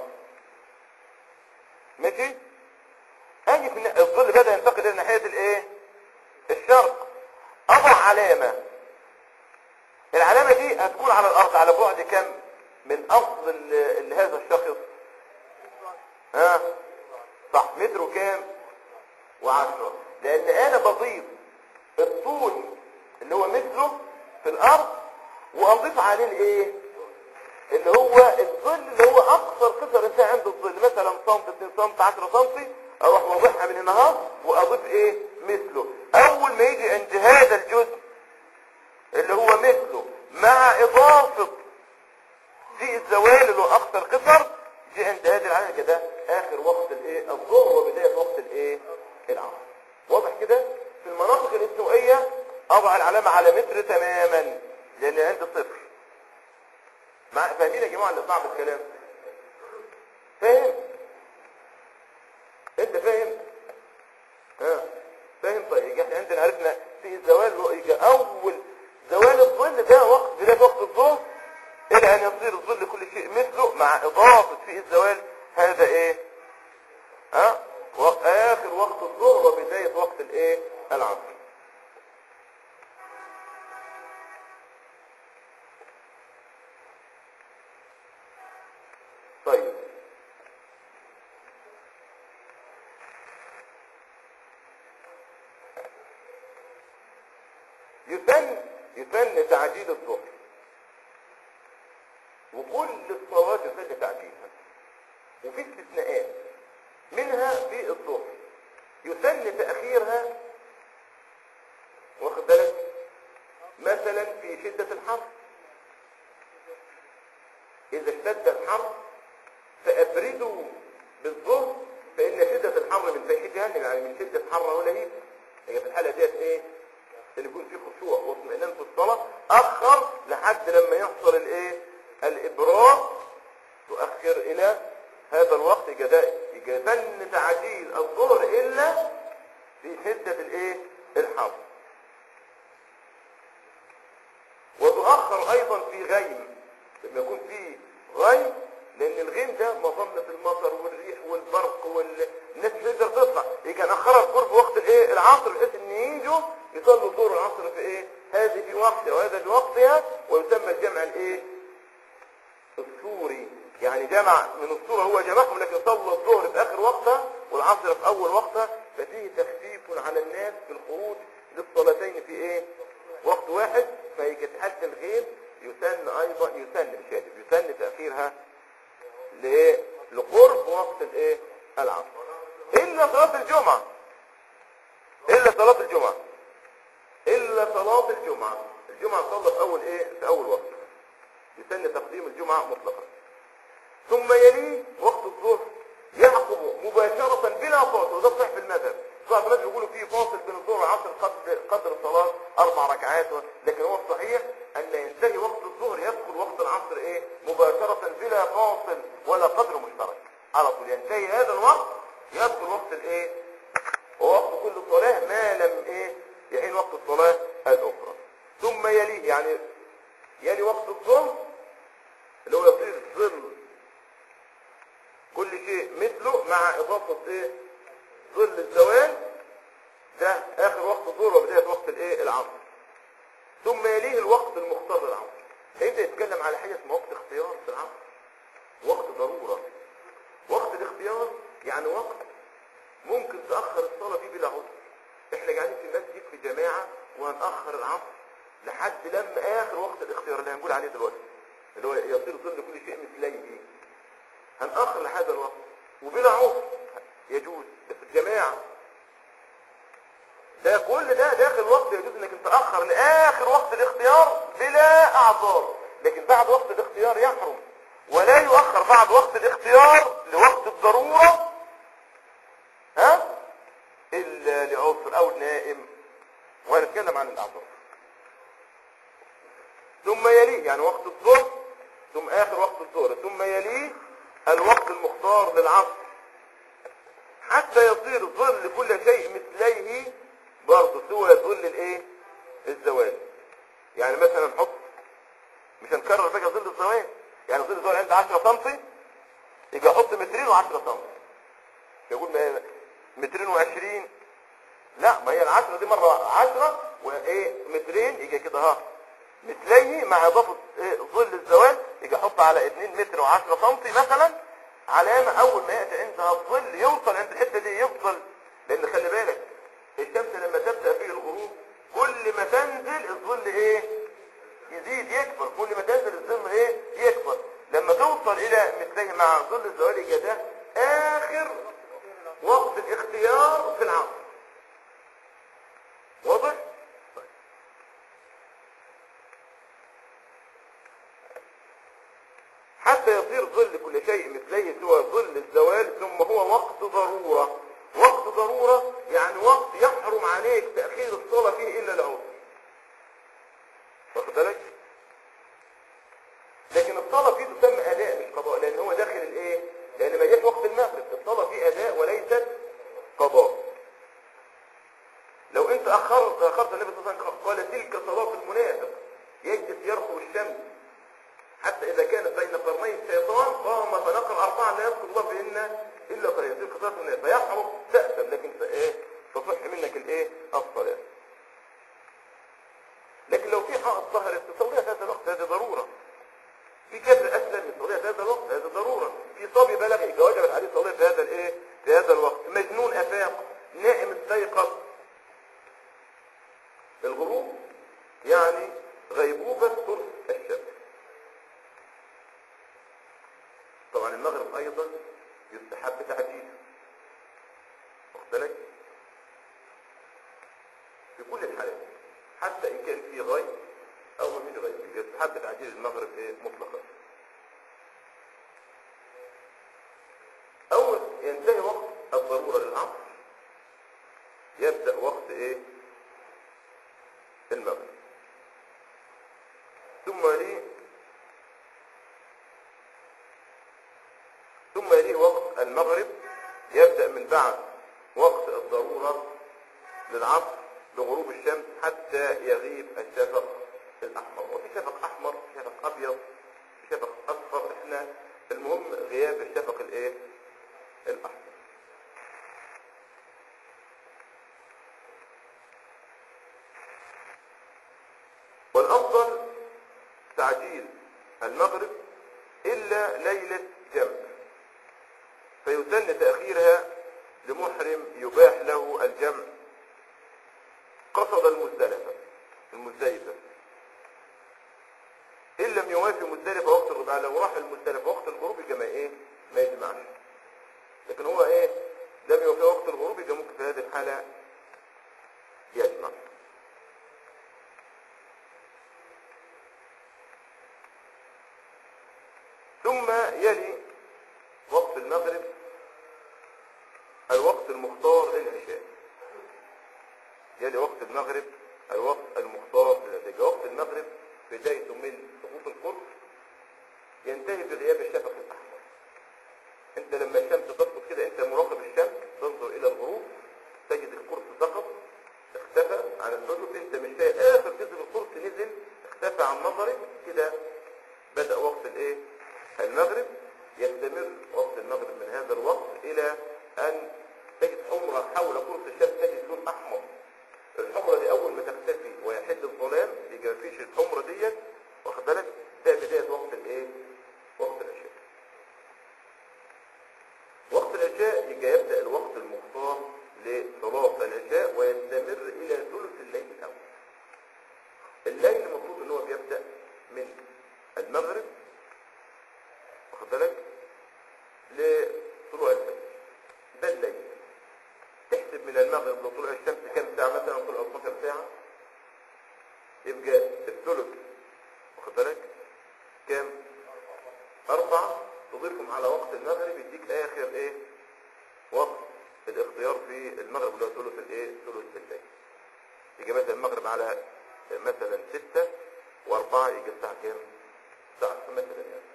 ماشي اجي في الن- الظل بدا ينتقل الى ناحيه الايه الشرق اضع علامه العلامه دي هتكون على الارض على بعد كم من اصل ال- ال- هذا الشخص ها صح متر كام وعشرة لان انا بضيف الطول اللي هو مثله في الارض واضيف عليه الايه اللي هو الظل اللي هو اقصر قصر انسان عنده الظل مثلا سم 2 سم 10 سم اروح واضحها من هنا اهو واضيف ايه مثله اول ما يجي عند هذا الجزء اللي هو مثله مع اضافة في الزوال اللي هو اقصر قصر دي عند هذه العدد كده اخر وقت الايه الظهر وبداية وقت الايه العصر واضح كده في المناطق الاستوائية اضع العلامة على متر تماما لان عندي صفر مع فاهمين يا جماعة اللي صعب الكلام فاهم انت فاهم ها فاهم طيب احنا عندنا عرفنا في الزوال هو يجي اول زوال الظل ده وقت بداية وقت الظهر الى ان يصير الظل كل شيء مثله مع اضافة في الزوال هذا ايه ها وقت اخر وقت الظهر وبداية وقت الايه العصر طيب يسن يسن تعجيل الظهر وكل الصلوات يسن تعجيلها وفي استثناءات منها في الظهر يسن تأخيرها واخد بالك مثلا في شدة الحر إذا اشتد الحر فأبردوا بالظهر فإن شدة الحر من فيح جهنم يعني من شدة حر ولهيب هي في الحالة ديت إيه؟ اللي يكون فيه خشوع واطمئنان في الصلاة أخر لحد لما يحصل الإيه؟ الإبراد تؤخر إلى هذا الوقت جداء يجتن تعجيل الظهر إلا في شدة الإيه؟ الحر يجوا يصلوا الظهر والعصر في ايه هذه في وقتها وهذا في وقتها ويسمى الجمع الايه الصوري يعني جمع من الصورة هو جمعهم لكن صلى الظهر في اخر وقتها والعصر في اول وقتها ففيه تخفيف على الناس في الخروج للصلاتين في ايه وقت واحد فيتحدى الغير يسن ايضا يسن مش يجب يسن تاخيرها لايه لقرب وقت الايه العصر الا صلاه الجمعه الا صلاه الجمعه الا صلاه الجمعه الجمعه تصلى في اول ايه في اول وقت يسن تقديم الجمعه مطلقا ثم يليه وقت الظهر يعقب مباشرة بلا فاصل وده صحيح في المذهب بعض الناس يقولوا فيه فاصل بين الظهر والعصر قدر قدر الصلاة أربع ركعات لكن هو الصحيح أن ينتهي وقت الظهر يدخل وقت العصر إيه مباشرة بلا فاصل ولا قدر مشترك على طول ينتهي هذا الوقت يدخل وقت الإيه ووقت كل صلاة ما لم إيه يحين وقت الصلاة الأخرى ثم يليه يعني يلي وقت الظهر اللي هو يصير ظل كل شيء مثله مع إضافة إيه ظل الزوال ده آخر وقت الظهر وبداية وقت الإيه العصر ثم يليه الوقت المختار للعصر هيبدأ يتكلم على حاجة اسمها وقت اختيار في العصر وقت ضرورة وقت الاختيار يعني وقت ممكن تأخر الصلاة فيه بلا عذر احنا قاعدين في المسجد في جماعة وهنأخر العصر لحد لما آخر وقت الاختيار اللي هنقول عليه دلوقتي اللي هو يصير ظل كل شيء مثليه هنأخر لهذا الوقت وبلا عذر يجوز ده في الجماعة ده كل ده داخل وقت يجوز انك انت تأخر لآخر وقت الاختيار بلا اعذار لكن بعد وقت الاختيار يحرم ولا يؤخر بعد وقت الاختيار لوقت الضرورة ها الا لعذر او نائم وهنتكلم عن الاعذار ثم يليه يعني وقت الظهر ثم اخر وقت الظهر ثم يليه الوقت المختار للعصر حتى يصير ظل كل شيء مثليه برضه سوى ظل الايه الزوال يعني مثلا نحط مش هنكرر بقى ظل الزوال يعني ظل الزوال عند 10 سم يبقى احط مترين و10 سم يقول ما مترين و20 لا ما هي العشرة دي مرة عشرة وايه مترين يجي كده ها مثليه مع اضافة إيه ظل الزوال يجي احط على 2 متر و10 سم مثلا علامة اول ما يأتي عندها الظل يوصل عند الحتة دي يفضل لان خلي بالك الشمس لما تبدأ في الغروب كل ما تنزل الظل ايه يزيد يكبر كل ما تنزل الظل ايه يكبر لما توصل الى مثليه مع ظل الزوال يجي ده اخر وقت الاختيار في العصر واضح طيب. حتى يصير ظل كل شيء مثليه سوى ظل الزوال ثم هو وقت ضرورة وقت ضرورة يعني وقت يحرم عليك تأخير الصلاة فيه إلا العذر واخد بالك لكن الصلاة فيه تسمى أداء مش قضاء لأن هو داخل الإيه لأن ما جاش وقت المغرب الصلاة فيه أداء وليست قضاء لو انت اخرت اخرت النبي صلى الله عليه وسلم قال تلك صلاة المنافق يجلس يرقب الشمس حتى اذا كانت بين قرني الشيطان قام فنقر اربعا لا يذكر الله بهن الا قليلا تلك صلاة المنافق فيحرم تأثم لكن ايه تصح منك الايه الصلاة لكن لو في حائط ظهرت تصليها في هذا الوقت هذه ضرورة في كافر اسلم يصليها في هذا الوقت هذا ضرورة في صبي بلغ يبقى وجبت عليه صلاة في هذا الايه في هذا الوقت مجنون افاق نائم استيقظ الغروب يعني غيبوبة ثلث الشمس طبعا المغرب ايضا يستحب تعجيله واخد بالك في كل الحالات حتى ان كان في غيب او ما فيش غيب يستحب تعجيل المغرب ايه مطلقا اول ينتهي وقت الضرورة للعصر يبدأ وقت ايه المغرب ثم ليه ثم يليه وقت المغرب يبدأ من بعد وقت الضرورة للعصر لغروب الشمس حتى يغيب الشفق الأحمر وفي شفق أحمر في شفق أبيض في شفق أصفر احنا المهم غياب الشفق الايه الأحمر والأفضل تعجيل المغرب إلا ليلة جمع فيسن تأخيرها لمحرم يباح له الجمع قصد المزدلفة المزدلفة إن لم يوافي مزدلفة وقت الغروب يعني لو راح المزدلفة وقت الغروب يبقى ما إيه ما يجمعش لكن هو إيه لم يوافي وقت الغروب يبقى ممكن في هذه الحالة يجمع ثم يلي وقت المغرب الوقت المختار للعشاء يلي وقت المغرب الوقت المختار للعشاء وقت المغرب بدايته من سقوط القرص ينتهي بغياب الشفق الأحمر انت لما الشمس تسقط كده انت مراقب الشمس تنظر الى الغروب تجد القرص سقط اختفى عن الحدث انت مش شايف اخر جزء من القرص نزل اختفى عن نظرك كده بدأ وقت الايه المغرب يستمر وقت المغرب من هذا الوقت الى ان تجد حمرة حول قرص الشمس تجد لون احمر الحمرة دي اول ما تختفي ويحد الظلام يجي مفيش الحمرة ديت واخد بالك ده بداية وقت الايه وقت العشاء وقت العشاء يجي يبدأ الوقت المختار لصلاة العشاء ويستمر إلى ثلث الليل الأول الليل المفروض ان هو بيبدأ من المغرب واخد بالك لطلوع الفجر ده الليل تحسب من المغرب لطلوع الشمس كم ساعة مثلا طلوع 12 ساعة يبقى الثلث واخد بالك كام أربعة تضيفهم على وقت المغرب يديك آخر إيه وقت الاختيار في المغرب اللي هو ثلث الإيه ثلث الليل يجي مثلا المغرب على مثلا ستة وأربعة يجي الساعة كام؟ الساعة مثلا يعني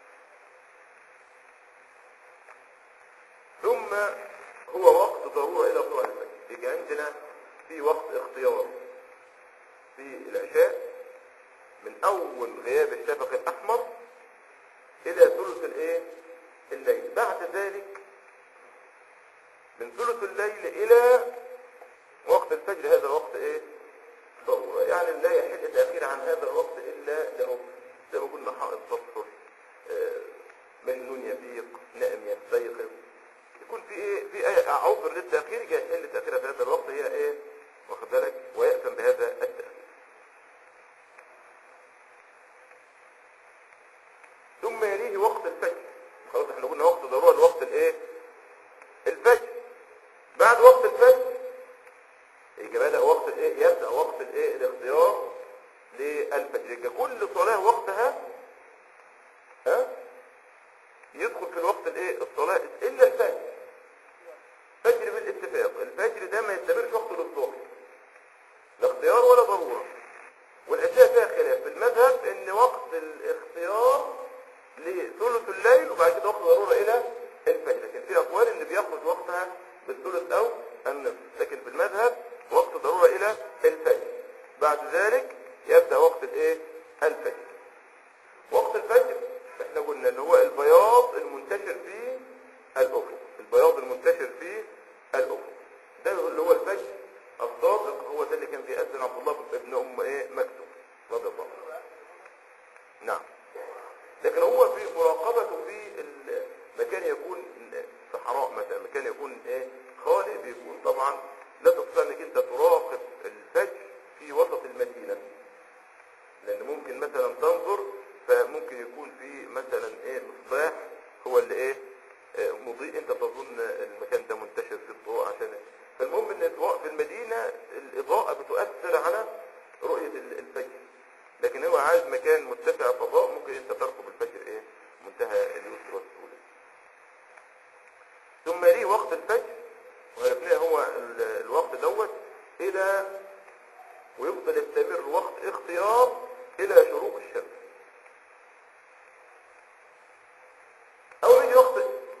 ثم هو وقت ضرورة إلى طلوع الفجر يجي عندنا في وقت اختيار في العشاء من أول غياب الشفق الأحمر إلى ثلث الإيه؟ الليل بعد ذلك من ثلث الليل إلى وقت الفجر هذا الوقت إيه؟ ضرورة يعني لا يحل التأخير عن هذا الوقت إلا له زي ما قلنا حائط تصفر آه، مجنون يبيق نائم يستيقظ يكون في ايه في اي عذر للتأخير يجي يحل التأخير في هذا الوقت هي ايه واخد بالك ويأثم بهذا التأخير ثم يليه وقت الفجر خلاص احنا قلنا وقت ضرورة الوقت الايه الفجر بعد وقت الفجر يجي بدأ وقت الايه يبدأ وقت الايه الاختيار للفجر يبقى كل صلاة وقتها ها يدخل في الوقت الايه الصلاة الا الفجر فجر بالاتفاق الفجر ده ما يستمرش وقت للظهر لا اختيار ولا ضرورة والعشاء فيها خلاف في المذهب ان وقت الاختيار لثلث الليل وبعد كده وقت ضرورة الى الفجر لكن في اقوال ان بيخرج وقتها بالثلث او النصف لكن في المذهب وقت ضرورة الى الفجر بعد ذلك يبدأ وقت الايه الفجر وقت الفجر احنا قلنا ان هو البياض المنتشر في الافق البياض المنتشر في الافق ده اللي هو الفجر الصادق هو ده اللي كان بيأذن عبد الله بن ام ايه مكتوم رضي الله عنه نعم لكن هو في مراقبته في المكان يكون صحراء مثلا مكان يكون ايه خالي بيكون طبعا لا تستطيع انك انت تراقب الفجر في وسط المدينه لان ممكن مثلا تنظر فممكن يكون في مثلا ايه مصباح هو اللي ايه آه، مضيء انت تظن المكان ده منتشر في الضوء عشان فالمهم ان الاضواء في المدينة الاضاءة بتؤثر على رؤية ال- الفجر لكن هو عايز مكان متسع فضاء ممكن انت ترقب الفجر ايه منتهى اليسر والسهولة ثم ليه وقت الفجر وعرفناه هو ال- الوقت دوت الى ويفضل يستمر وقت اختيار الى شروق الشمس او يجي وقت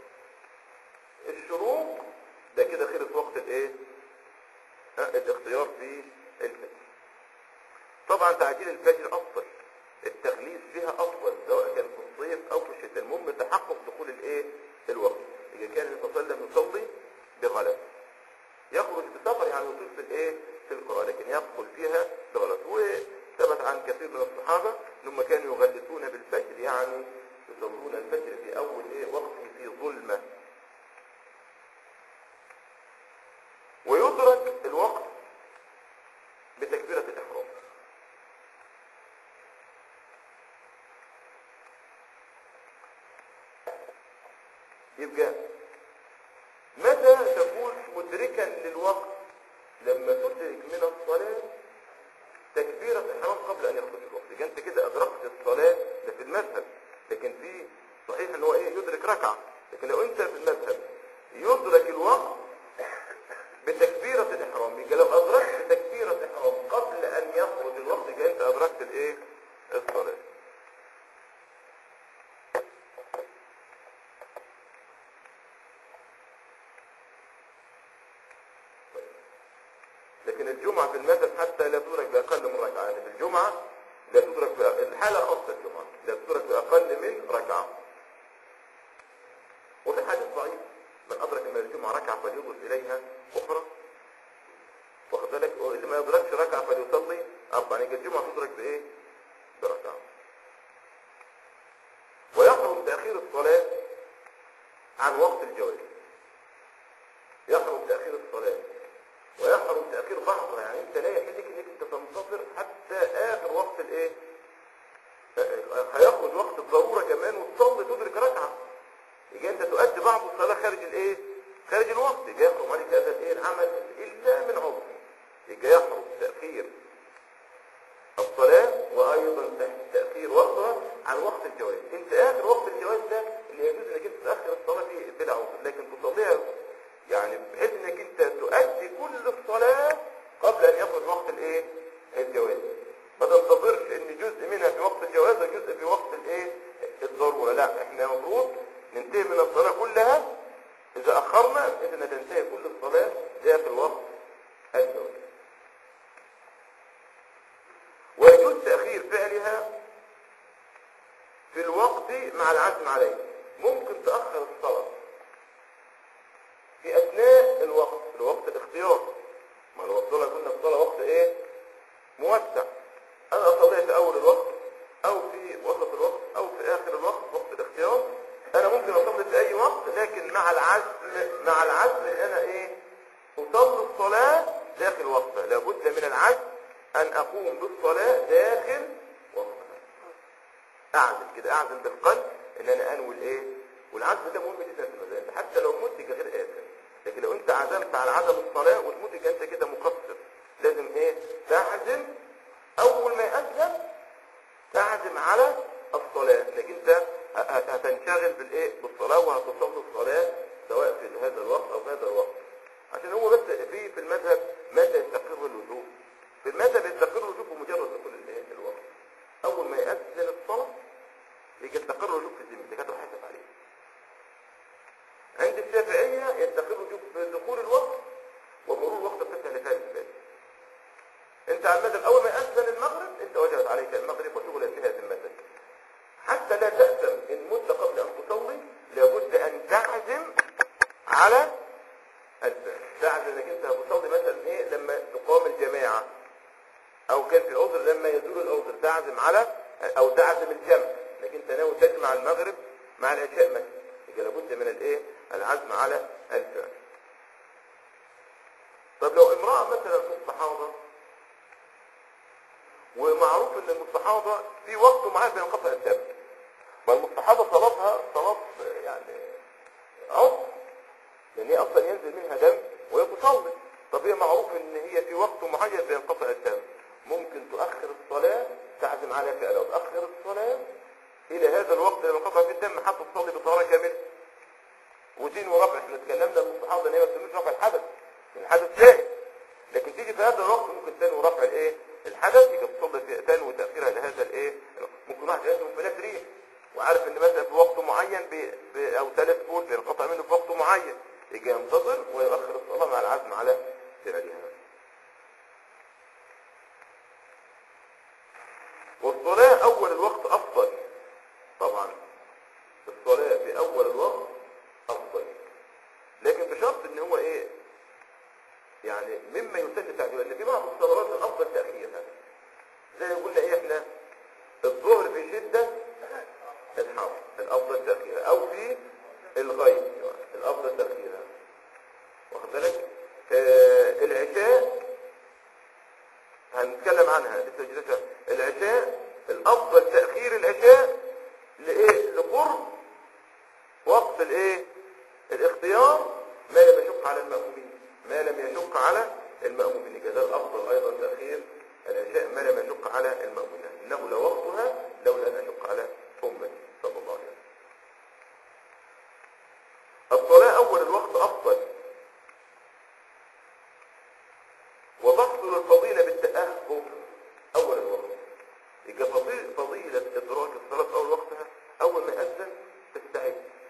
الشروق ده كده خلص وقت الايه ها، الاختيار في الفجر طبعا تعجيل الفجر افضل التغليس فيها افضل سواء كان في الصيف او في الشتاء المهم تحقق دخول الايه الوقت اذا كان النبي صلى الله عليه وسلم يصلي بغلس يخرج بسفر يعني يطيل في الايه في القراءة لكن يدخل فيها بغلس وثبت عن كثير يبقى متى تكون مدركا للوقت لما تدرك من الصلاة تكبيرة الحرام قبل أن يخرج الوقت يبقى أنت كده أدركت الصلاة ده في المذهب لكن في صحيح أن هو إيه يدرك ركعة لكن لو أنت في المذهب يدرك الوقت بتكبيرة الإحرام يبقى لو أدركت تكبيرة الإحرام قبل أن يخرج الوقت يبقى أنت أدركت الإيه الصلاة لكن الجمعة في المذهب حتى لا تدرك بأقل من ركعة يعني في الجمعة لا تدرك بأقل الحالة خاصة الجمعة لا تدرك بأقل من ركعة وفي حديث ضعيف من أدرك من الجمعة ركعة فليضف إليها أخرى واخد بالك واللي ما يدركش ركعة فليصلي أربعة يعني الجمعة تدرك بإيه؟ بركعة ويحرم تأخير الصلاة عن وقت الجواز يحرم تأخير الصلاة ويحرم تأخير بعضها يعني انت لا يحل لك انك انت تنتظر حتى اخر وقت الايه آه، هيخرج وقت الضرورة كمان وتصلي تدرك ركعة يجي انت تؤدي بعض الصلاة خارج الايه خارج الوقت يجي يحرم عليك هذا الايه العمل الا من عذر يجي يحرم تأخير الصلاة وايضا تأخير وقتها عن وقت الجواز انت اخر وقت الجواز ده اللي يجوز انك انت تأخر الصلاة فيه بلا عذر لكن تصليها يعني بحيث انك انت تؤدي كل الصلاة قبل ان يخرج وقت الايه الجواز ما تنتظرش ان جزء منها في وقت الجواز وجزء في وقت الايه الضرورة لا احنا المفروض ننتهي من الصلاة كلها اذا اخرنا اذا تنتهي كل الصلاة داخل وقت الجواز ويجوز تأخير فعلها في الوقت مع العزم عليه ممكن تأخر الصلاة في اثناء الوقت في الوقت الاختيار ما لو الصلاه قلنا الصلاه وقت ايه موسع انا اصليها في اول الوقت او في وسط الوقت او في اخر الوقت وقت الاختيار انا ممكن اصلي في اي وقت لكن مع العزم مع العزم ان انا ايه اصلي الصلاه داخل وقتها لابد من العزم ان اقوم بالصلاه داخل وقتها اعزم كده اعزم بالقلب ان انا انوي الايه والعزم ده مهم جدا في المذاهب حتى لو مت يبقى غير آثم لكن لو انت عزمت على عدم الصلاة وتموت يبقى انت كده مقصر لازم ايه تعزم اول ما يأذن تعزم على الصلاة لكن انت ه- ه- هتنشغل بالايه بالصلاة وهتصلي الصلاة سواء في هذا الوقت او في هذا الوقت عشان هو بس في في المذهب متى يستقر الوجوب في المذهب يستقر الوجوب بمجرد دخول الايه الوقت اول ما يأذن الصلاة يجي يستقر الوجوب في ذمتك هتحاسب عليه عند الشافعية يستقر وجوب دخول الوقت ومرور الوقت بتسهل لثاني الباب انت على المذهب اول ما يأذن المغرب انت وجبت عليك المغرب وشغل انتهى ذمتك حتى لا تأثم ان مت قبل ان تصلي لابد ان تعزم على الفعل تعزم انك انت هتصلي مثلا ايه لما تقام الجماعة او كان في عذر لما يزول العذر تعزم على او تعزم الجمع انك انت ناوي تجمع المغرب مع العشاء مثلا يبقى لابد من الايه العزم على الفعل طب لو امرأة مثلا مستحاضة ومعروف ان المستحاضة في وقت معين بينقطع الدم ما المستحاضة صلاتها صلاة يعني عذر لان هي اصلا ينزل منها دم وهي تصلي طب هي معروف ان هي في وقت معين بينقطع الدم ممكن تؤخر الصلاة تعزم على فعلها وتأخر الصلاة الى هذا الوقت اللي بينقطع فيه الدم حتى تصلي بطهارة كاملة ودين ورفع احنا اتكلمنا من الصحابه ان هي ما بتسميش رفع الحدث الحدث زائد لكن تيجي في هذا الوقت ممكن تاني رفع الايه الحدث يبقى تصلي في تاني وتاخيرها لهذا الايه ممكن واحد عنده انفلات ريح وعارف ان مثلا في وقت معين بي بي او ثلاث فول بينقطع منه في وقت معين يجي ينتظر ويؤخر الصلاه مع العزم على فعلها والصلاه اول الوقت افضل طبعا الصلاه في اول الوقت افضل لكن بشرط ان هو ايه يعني مما يسن تعجيله لان في بعض الصلوات الافضل تاخيرها زي ما قلنا ايه احنا الظهر في شده الحر الافضل تاخيرها او في الغيب الافضل تاخيرها واخد بالك آه العشاء هنتكلم عنها لسه جلسة العشاء الافضل تاخير العشاء لايه لقرب وقت الايه المأمومين ما لم يشق على المأمومين كذا الأفضل أيضا تأخير العشاء ما لم يشق على المأمومين إنه لوقتها لولا أن يشق على أمتي صلى الله عليه وسلم الصلاة أول الوقت أفضل وتحصل الفضيلة بالتأهب أول الوقت يبقى فضيلة, فضيلة إدراك الصلاة في أول وقتها أول ما يأذن تستعد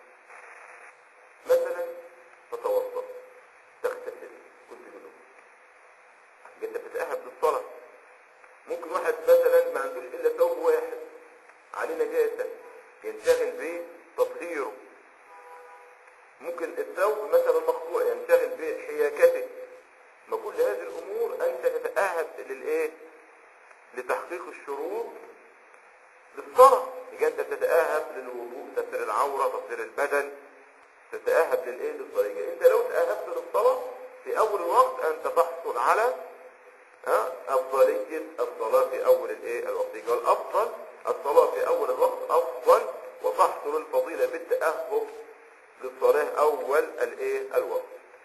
مثلا تتوضأ تغتسل كنت جنوب انت بتتأهب للصلاة ممكن واحد مثلا ما عندوش إلا ثوب واحد عليه نجاسة ينشغل بتطهيره ممكن الثوب مثلا مقطوع ينشغل بحياكته ما كل هذه الأمور أنت تتأهب للإيه لتحقيق الشروط للصلاة يبقى أنت تتأهب للوضوء تسير العورة تسير البدن تتأهب للإيه للصلاة يبقى أنت لو تأهبت للصلاة في أول الوقت أنت تحصل على ها أفضلية الصلاة في أول الإيه الوقت يبقى الأفضل الصلاة في أول الوقت أفضل وتحصل الفضيلة بالتأهب للصلاة أول الإيه الوقت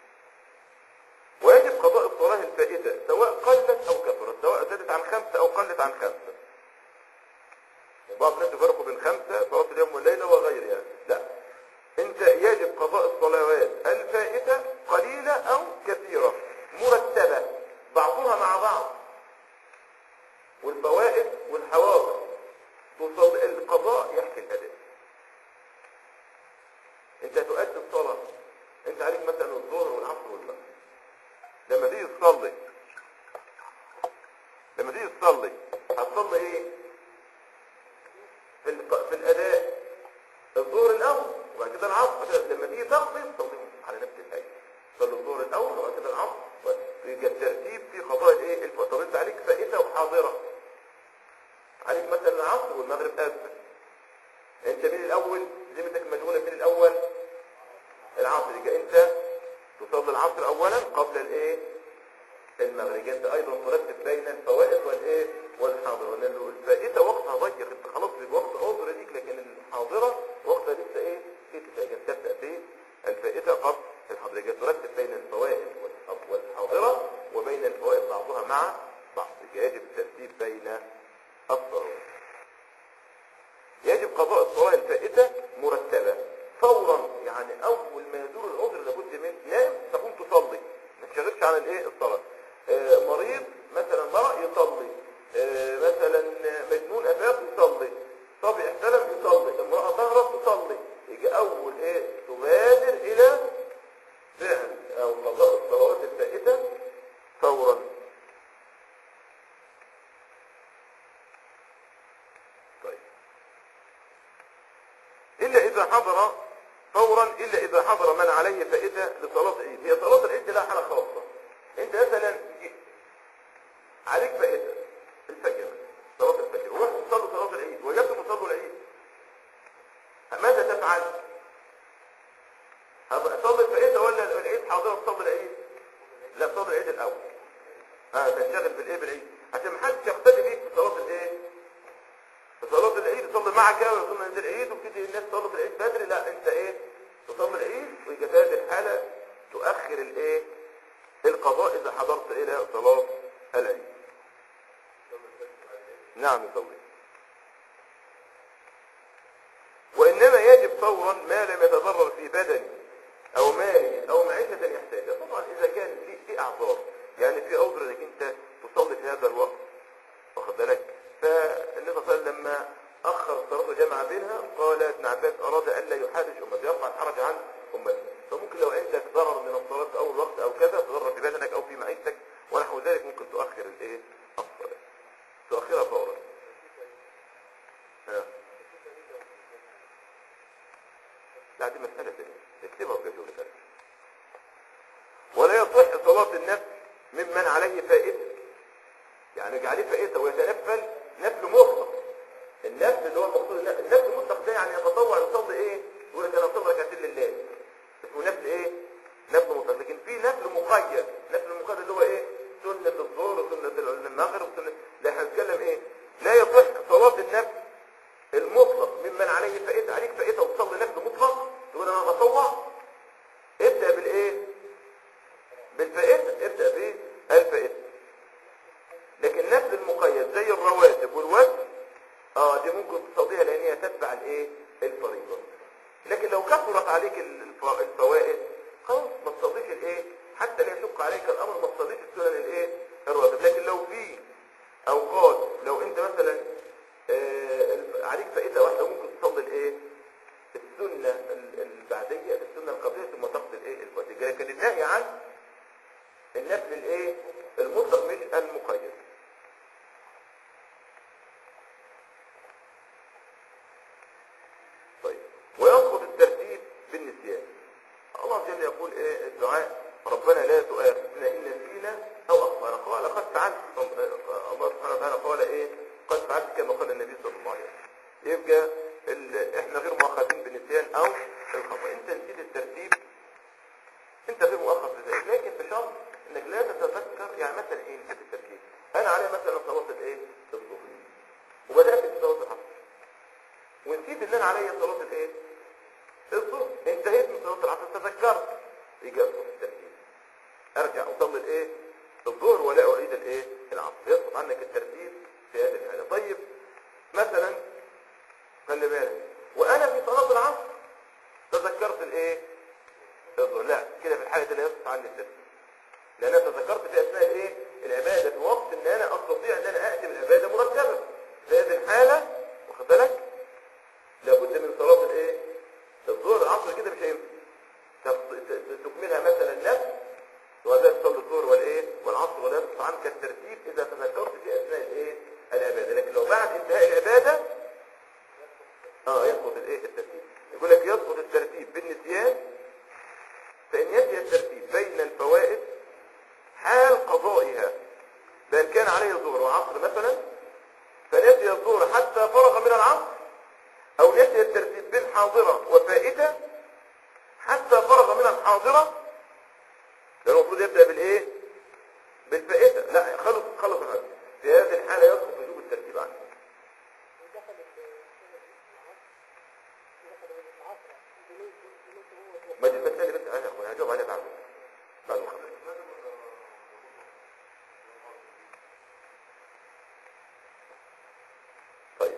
ويجب قضاء الصلاة الفائتة سواء قلت أو كثرت سواء زادت عن خمسة أو قلت عن خمسة بعض الناس يفرقوا بين خمسة صلاة اليوم والليلة وغيرها لا انت يجب قضاء الصلوات الفائتة قليلة أو كثيرة مرتبة بعضها مع بعض والفوائد والحواضر توصل القضاء يحكي الأداء انت تؤدي الصلاة انت عليك مثلا الظهر والعصر والمغرب لما تيجي تصلي لما تيجي تصلي هتصلي ايه في, الق... في الاداء الظهر الاول وبعد كده العصر لما تيجي تقضي تصلي على نفس الهيئه تصلي الظهر الاول وبعد كده العصر يبقى الترتيب في قضاء الايه الف... طب انت عليك فائته وحاضره عليك مثلا العصر والمغرب اذن انت من الاول ذمتك مشغوله من الاول العصر يبقى انت تصلي العصر اولا قبل الايه المغرب انت ايضا ترتب بين الفوائد والايه والحاضره لانه الفائته وقتها ضيق انت خلاص الوقت حاضر ليك لكن الحاضره وقتها لسه ايه في تتاجل تبدا في الفائته قبل الحاضره يبقى ترتب بين الفوائد والحاضره وبين الفوائد بعضها مع بعض يجب الترتيب بين الصلوات يجب قضاء الصلاه الفائته مرتبه فورا يعني اول ما يدور العذر لابد من نام تقوم تصلي ما تشغلش عن الايه الصلاه آه مريض مثلا مرأ يصلي آه مثلا مجنون افاق يصلي صبي احتلم يصلي امرأة تهرب تصلي يجي اول ايه تبادر الى فعل او قضاء الصلوات الفائتة فورا طيب الا اذا حضر فورا الا اذا حضر من عليه فائته لصلاه العيد هي صلاه العيد لها حاله خاصه انت مثلا عليك فائته الفجر صلاه الفجر ورحت تصلي صلاه العيد وجبت مصلوا العيد ماذا تفعل تصلي الفائته ولا العيد حاضره تصلي العيد لا تصلي العيد الاول اه تنشغل بالايه بالعيد عشان ما حدش يقتدي بيك في صلاه الايه في صلاه العيد تصلي معك ويصلي عند العيد وبتدي الناس تصلي في العيد بدري لا انت ايه تصلي العيد ويجي في هذه الحالة تؤخر الايه القضاء اذا حضرت الى صلاة العيد نعم يصلي وانما يجب فورا ما لم يتضرر في بدني او مالي او معيشة يحتاجها طبعا اذا كان في, في اعذار يعني في عذر انك انت تصلي في هذا الوقت واخد بالك فالنبي صلى الله عليه وسلم لما أخر الصلاة وجمع بينها قال ابن عباس أراد ألا يحرج أمته يرفع الحرج عن أمته فممكن لو عندك ضرر من الصلاة في أول وقت أو كذا تضرر في بدنك أو في معيشتك ونحو ذلك ممكن تؤخر الإيه الصلاة تؤخرها فورا ها. لا دي مسألة ثانية اكتبها في جدول ثانية ولا يصح صلاة النفس ممن عليه فائدة يعني عليه فائدة ويتنفل نفل مطلق النفل اللي هو المقصود النفل المطلق ده يعني يتطوع يصلي ايه يقول لك انا اصلي ركعتين لله اسمه نفل ايه نفل مطلق لكن في نفل مقيد نفل مقيد اللي هو ايه سنة الظهر وسنة المغرب وسنة لا احنا بنتكلم ايه لا يصح صلاة النفل المطلق ممن عليه فائدة عليك فائدة وتصلي نفل مطلق تقول انا بطوع ابدأ بالايه بالفائدة ابدأ بالفائدة لكن نفس المقيد زي الرواتب والوزن اه دي ممكن تصليها لان هي تتبع الايه الفريضة لكن لو كثرت عليك الف- الفوائد خلاص ما تصليش الايه حتى لا يشق عليك الامر ما تصليش السنن الايه الرواتب لكن لو في اوقات لو انت مثلا آه الف- عليك فائدة واحدة ممكن تصلي الايه السنة ال- البعدية السنة القبلية ثم تقضي الايه الفاتحة لكن النهي عن النفل الايه المطلق مش المقيد طيب ويسقط الترتيب بالنسيان الله جل يقول ايه الدعاء ربنا لا تؤاخذنا ان نسينا او اخطانا قال قد فعلت الله سبحانه وتعالى قال ايه قد فعلت كما قال النبي صلى الله عليه وسلم يبقى ال- احنا غير مؤاخذين بالنسيان او الخطا انت نسيت الترتيب انت غير مؤاخذ بذلك لكن بشرط انك لا تتذكر يعني مثلا ايه نسيت الترتيب انا علي مثلا صلاه الايه الظهر وبدات بصلاه العصر ونسيت ان انا عليا صلاه الايه الظهر انتهيت من صلاه العصر تذكرت يجي اصبح الترتيب ارجع اصلي الايه الظهر ولا اعيد الايه العصر يسقط عنك الترتيب في هذه الحاله طيب مثلا خلي بالك وانا في صلاه العصر تذكرت الايه الظهر لا كده في الحاله دي لا يسقط عني الترتيب لان انا تذكرت في اثناء الايه العباده في وقت ان انا استطيع ان انا اتي بالعباده مرتبه في هذه الحاله واخد بالك لابد من صلاه الايه الظهر العصر كده مش هينفع تف- ت- تكملها مثلا نفس وهذا تصلي الظهر والايه والعصر ولا يسقط عنك الترتيب اذا تذكرت في اثناء الايه العباده لكن لو بعد انتهاء العباده اه يسقط الايه الترتيب يقول لك يسقط الترتيب بالنسيان فان ينتهي الترتيب بين الفوائد حال قضائها بأن كان عليه الظهر وعصر مثلا فنسي الظهر حتى فرغ من العصر أو نسي الترتيب بين حاضرة وفائتة حتى فرغ من الحاضرة ده المفروض يبدأ بالإيه؟ بالفائتة لا خلص خلص الحاجة في هذه الحالة يسقط وجوب الترتيب عنه ما دي المسألة بس أنا أخوان هجاوب عليها بعد بعد ما أخلص. طيب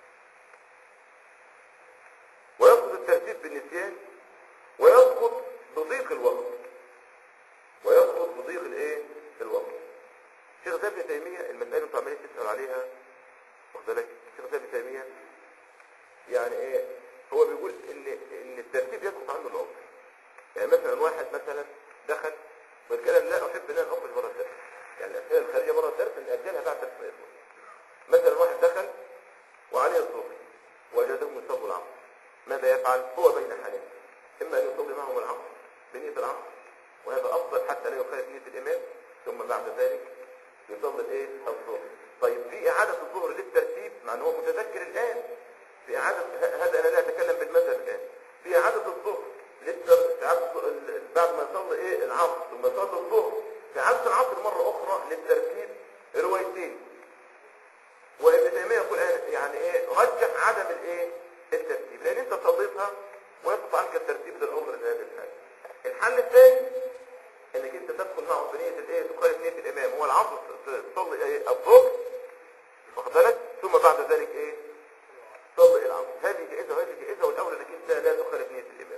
ويسقط الترتيب بالنسيان ويسقط بضيق الوقت ويسقط بضيق الايه الوقت شيخ زي ابن تيميه المساله اللي انتوا عمالين تسال عليها واخد بالك شيخ زي ابن تيميه يعني ايه هو بيقول ان ان الترتيب يسقط عنه العذر يعني مثلا واحد مثلا دخل وقال لا احب ان انا اخرج بره الدرس يعني الاسئله الخارجيه بره الدرس ناجلها بعد درس ما يخلص مثلا واحد دخل وعليه الظهر وجدهم يصلوا العصر ماذا يفعل هو بين حالين اما ان يصلي معهم العصر بنية العصر وهذا افضل حتى لا يخالف نية الامام ثم بعد ذلك يصلي الايه الظهر طيب في اعادة الظهر للترتيب مع ان هو متذكر الان في اعادة ه- هذا انا لا اتكلم بالمذهب الان في اعادة الظهر للتر- في إعادة الظ- ال- بعد ما يصلي ايه العصر ثم يصلي الظهر في اعادة العصر مرة اخرى للترتيب روايتين وابن تيميه يقول أنا- يعني ايه رجح عدم الايه الترتيب لان انت صليتها ويسقط عنك الترتيب للعذر في هذه الحاله الحل الثاني انك انت تدخل معه بنيه الايه تخالف نيه الامام هو العصر ت- تصلي ايه الظهر واخد بالك ثم بعد ذلك ايه تصلي العصر هذه جائزه وهذه جائزه والاولى انك انت لا تخالف نيه الامام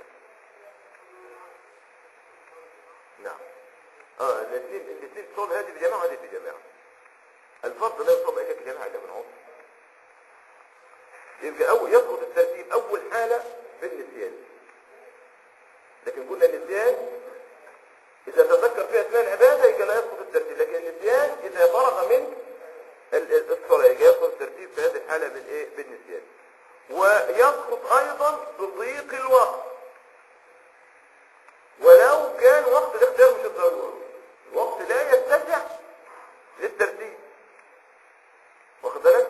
نعم اه الاثنين الاثنين تصلي هذه بجماعه وهذه بجماعه الفرض لا يصلى الا كجماعه الا من عضو يبقى أول يسقط الترتيب اول حاله بالنسيان لكن قلنا النسيان اذا تذكر في اثناء العباده يبقى لا يسقط الترتيب لكن النسيان اذا فرغ من ال- ال- الصلاه يبقى يسقط الترتيب في هذه الحاله بالايه بالنسيان ويسقط ايضا بضيق الوقت ولو كان وقت الاختيار مش الضروره الوقت لا يتسع للترتيب واخد بالك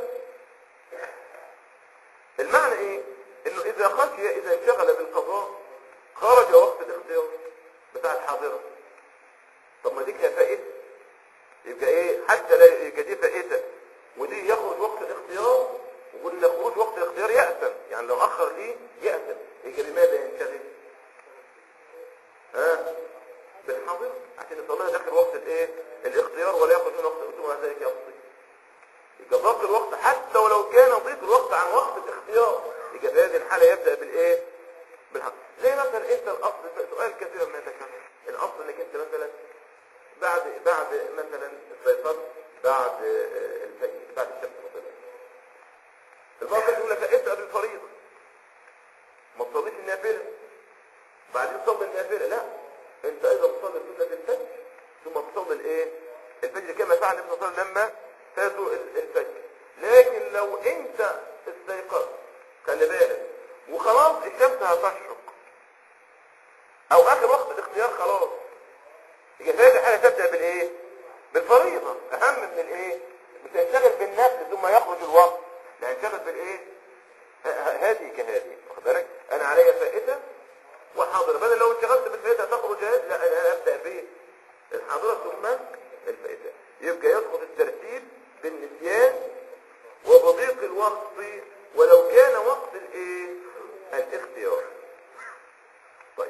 المعنى ايه انه اذا خشي اذا انشغل بالقضاء خرج وقت الاختيار بتاع الحاضرة طب ما دي كده فائدة يبقى ايه حتى لا يبقى دي فائدة ودي يخرج وقت الاختيار وقلنا خروج وقت الاختيار يأثم يعني لو اخر ليه يأثم يبقى بماذا ينشغل ها بالحاضرة عشان ممكن يصليها داخل وقت الايه الاختيار ولا يخرج من وقت ثم بعد ذلك يقضي يبقى ضاق الوقت حتى ولو كان ضيق الوقت عن وقت الاختيار يبقى في هذه الحاله يبدا بالايه بالحق زي مثلا انت الاصل سؤال كثيرا ما يتكرر الاصل انك انت مثلا بعد بعد مثلا استيقظت بعد آه، الفجر بعد الشمس ما طلعت البعض يقول لك ابدا بالفريضه ما تصليش النافله بعدين تصلي النافله لا انت ايضا تصلي سنه الفجر ثم تصلي الايه الفجر كما فعل ابن صلى لما فاتوا ال- الفجر لكن لو انت استيقظت خلي بالك وخلاص الشمس هتشرق او اخر وقت الاختيار خلاص يبقى في هذه الحاله تبدا بالايه بالفريضه اهم من الايه مش هيشتغل بالنفل ثم يخرج الوقت لا هيشتغل بالايه ه- ه- هذه كهذه واخد بالك انا عليا فائته وحاضر بدل لو انشغلت بالفائته تخرج هذه لا انا ابدا بايه الحاضره ثم الفائته يبقى يسقط الترتيب بالنسيان وبضيق الوقت ولو كان وقت الايه الاختيار طيب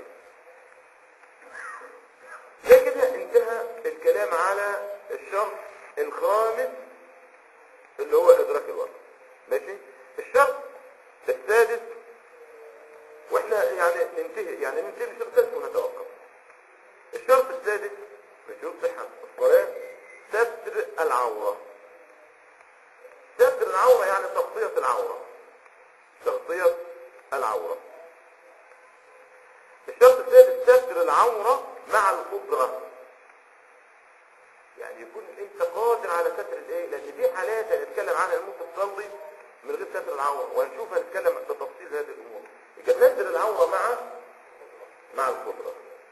ده كده انتهى الكلام على الشرط الخامس اللي هو ادراك الوقت ماشي الشرط السادس واحنا يعني ننتهي يعني ننتهي الشرط السادس ونتوقف الشرط السادس من شروط صحة الصلاة ستر العورة ستر العورة يعني تغطية العورة تغطية العورة الشرط الثالث ستر العورة مع القدرة يعني يكون انت قادر على ستر الايه لان في حالات هنتكلم عنها ممكن تصلي من غير ستر العورة وهنشوف هنتكلم بتفصيل هذه الامور يبقى ستر العورة مع مع القدرة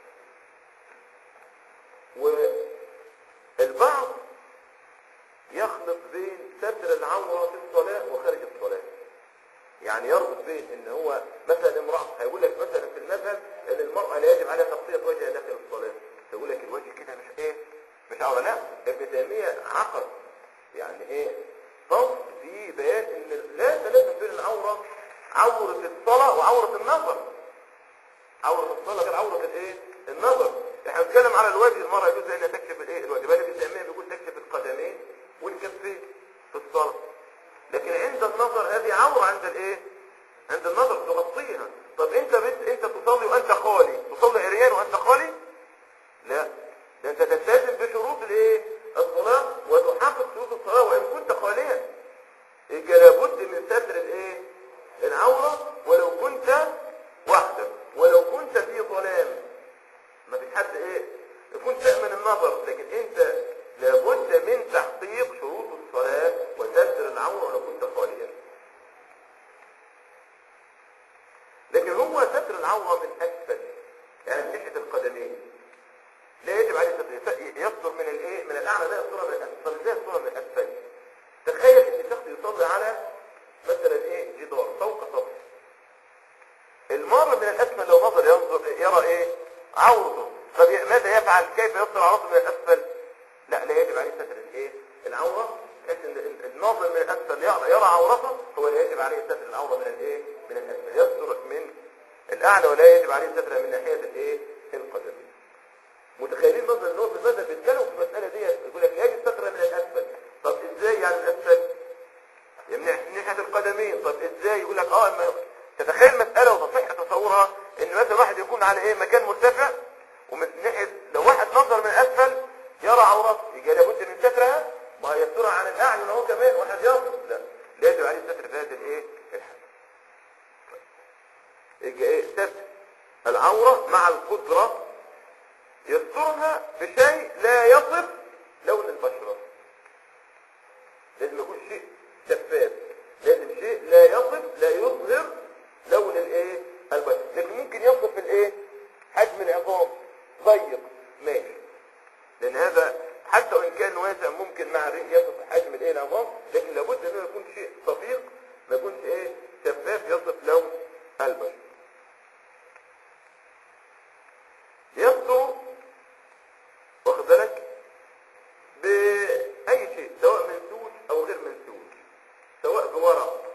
والبعض يخلط بين ستر العورة في الصلاة وخارج الصلاة يعني يربط بين ان هو مثلا امرأة هيقول لك مثلا في المذهب ان المرأة لا يجب عليها تغطية وجهها داخل الصلاة يقول لك الوجه كده مش ايه مش عورة لا ابن تيمية عقد يعني ايه فصل في بيان ان لا تلازم بين العورة عورة الصلاة وعورة النظر عورة الصلاة غير عورة الايه النظر احنا بنتكلم على الوجه المرأة يجوز انها تكشف الايه الوجه بل ابن تيمية بيقول تكشف القدمين والكفين في الصلاة لكن عند النظر هذه عورة عند الايه عند النظر تغطيها طب انت بت... انت تصلي وانت خالي تصلي عريان وانت خالي لا ده انت تلتزم بشروط الايه الصلاة وتحقق شروط الصلاة وان كنت خاليا يبقى لابد من ستر الايه العورة ولو كنت وحدك ولو كنت في ظلام ما فيش حد ايه يكون تأمن النظر لكن انت لابد من تحقيق شروط الصلاة وستر العورة ولو كنت خاليا لكن هو ستر العورة من أسفل يعني من ناحية القدمين لا يجب عليه ستر يستر من الايه من الأعلى لا يستر من الأسفل ازاي يستر من الأسفل تخيل ان شخص يصلي على مثلا ايه جدار فوق سطح المار من الأسفل لو نظر ينظر يرى ايه عورته طب ماذا يفعل كيف يستر عورته من الأسفل لا لا يجب عليه ستر الايه العورة بحيث ان الناظر من الأسفل يرى, يرى عورته هو لا يجب عليه ستر العورة من الايه من الأسفل يستر من الأعلى ولا يجب عليه ستر من ناحية الايه القدم متخيلين نظر ان هو في المذهب بيتكلموا في المسألة دي يقول لك لا يجب ستر من الأسفل طب ازاي يعني الأسفل يمنع من ناحية القدمين طب ازاي يقول لك اه اما تتخيل مسألة وتصح تصورها ان مثلا واحد يكون على ايه مكان مرتفع ومن ناحية لو واحد نظر من اسفل يرى عورته يبقى لابد من سترها وهيسترها عن الاعين هو كمان واحد ينظر لا لا يجب عليه ستر في هذه الايه الحالة يبقى ايه ستر العورة مع القدرة يسترها بشيء لا يصف لون البشرة لازم يكون شيء شفاف لازم شيء لا يصف لا يظهر لون الايه البشر لكن ممكن يصف الايه حجم العظام ضيق ماشي لان هذا حتى وان كان واسع ممكن مع الريق يصف حجم الايه العظام لكن لابد انه يكون شيء صفيق ما يكونش ايه شفاف يصف لون البشر يصدر واخد بالك باي شيء سواء منسوج او غير منسوج سواء بورق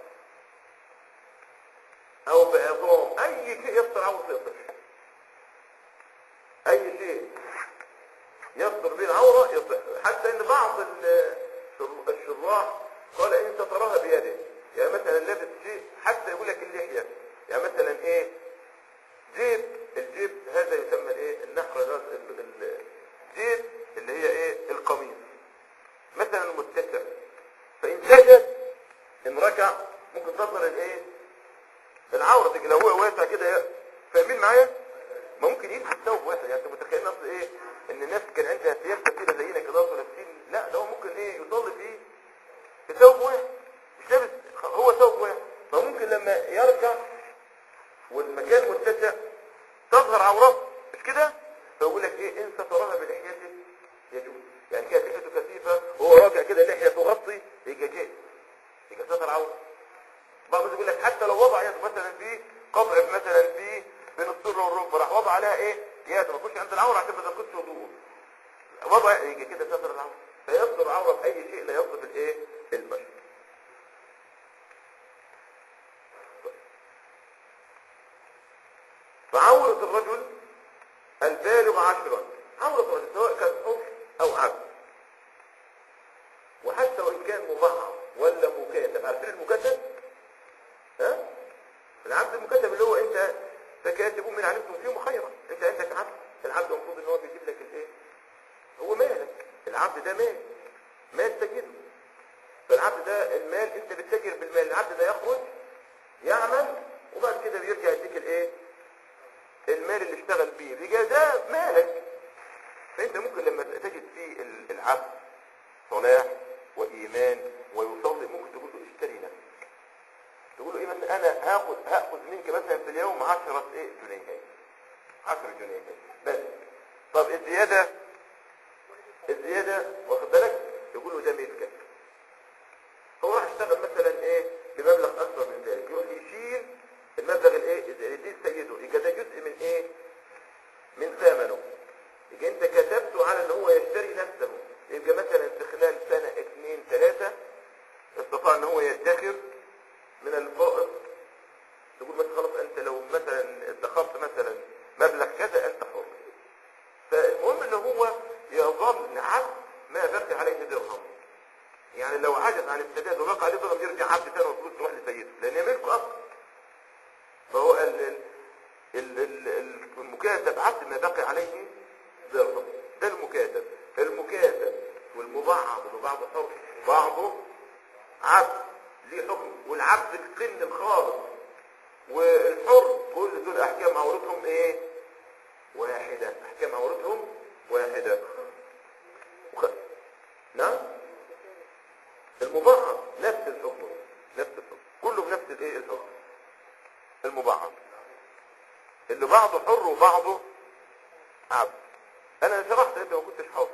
او بعظام اي شيء يستر عورة يصح اي شيء يستر به العورة يصح حتى ان بعض ال- الشراح قال ان ستراها بيده يعني مثلا لابس شيء حتى يقول لك اللحية يعني مثلا ايه جيب الجيب هذا يسمى الايه النحر ده ال- ال- الجيب اللي هي ايه القميص مثلا متسع فان سجد ان ركع ممكن تظهر الايه العورة دي لو هو واسع كده يا- فاهمين معايا ما ممكن يلبس ثوب واسع يعني انتوا متخيلين اصل ايه ان الناس كان عندها ثياب كتيره زينا كده اصلا لابسين لا ده هو ممكن ايه يصلي فيه في ثوب واحد مش لابس هو ثوب واحد فممكن لما يركع والمكان متسع تظهر عورته مش كده فيقول لك ايه ان ستراها بلحيته يجوز يعني كانت لحيته كثيفه وهو راجع كده اللحيه تغطي يبقى جائز يبقى ستر عوره بعض الناس يقول لك حتى لو وضع يده مثلا في قطع مثلا في بين السره والركبه راح وضع عليها ايه يده ما تخش عند العوره عشان ما تنقصش وضوءه وضع يجي كده ستر العوره فيستر العوره باي شيء لا يصف الايه المشي فعورة الرجل البالغ عشرا عورة الرجل سواء كان حر او عبد وحتى وان كان مبعض ولا مكاتب عارفين المكاتب ها العبد المكاتب اللي هو انت فكاتبون من علمتم فيهم خيرا انت عندك عبد العبد المفروض ان هو بيجيب لك الايه هو مالك العبد ده مال مال سيده فالعبد ده المال انت بتتاجر بالمال العبد ده يخرج يعمل وبعد كده بيرجع يديك الايه المال اللي اشتغل بيه بيجي ده مالك فانت ممكن لما تجد فيه ال- العبد صلاح وايمان ويصلي ممكن تقول له اشتري نفسك تقول له ايه مثلا انا هاخد هاخذ منك مثلا في اليوم 10 ايه جنيهات 10 جنيهات بس طب الزياده الزياده واخد بالك تقول له ده ملكك هو راح يشتغل مثلا ايه بمبلغ اكثر من ذلك يروح يشيل المبلغ الايه اللي يديه سيده يبقى ده جزء من ايه من ثمنه يبقى انت كتبته على ان هو يشتري نفسه يبقى مثلا في خلال سنة اثنين ثلاثة استطاع ان هو يدخر من الفائض تقول مثلا خلاص انت لو مثلا ادخرت مثلا مبلغ كذا انت حر فالمهم ان هو يظل عبد ما بقي عليه درهم يعني لو عجز عن السداد وبقى عليه درهم يرجع عبد ثاني والفلوس تروح لسيده لان هي ملكه اصلا فهو ال ال ال ال ال- المكاتب عبد ما بقي عليه درهم ده المكاتب المكاتب والمبعض وبعضه حر بعضه عبد ليه حكم والعبد القن الخالص والحر كل دول احكام عورتهم ايه واحدة احكام عورتهم واحدة وخ... نعم المبعض نفس الحكم نفس الحكم كله بنفس الايه الحكم المبعض اللي بعضه حر وبعضه عبد انا شرحت انت ما كنتش حاضر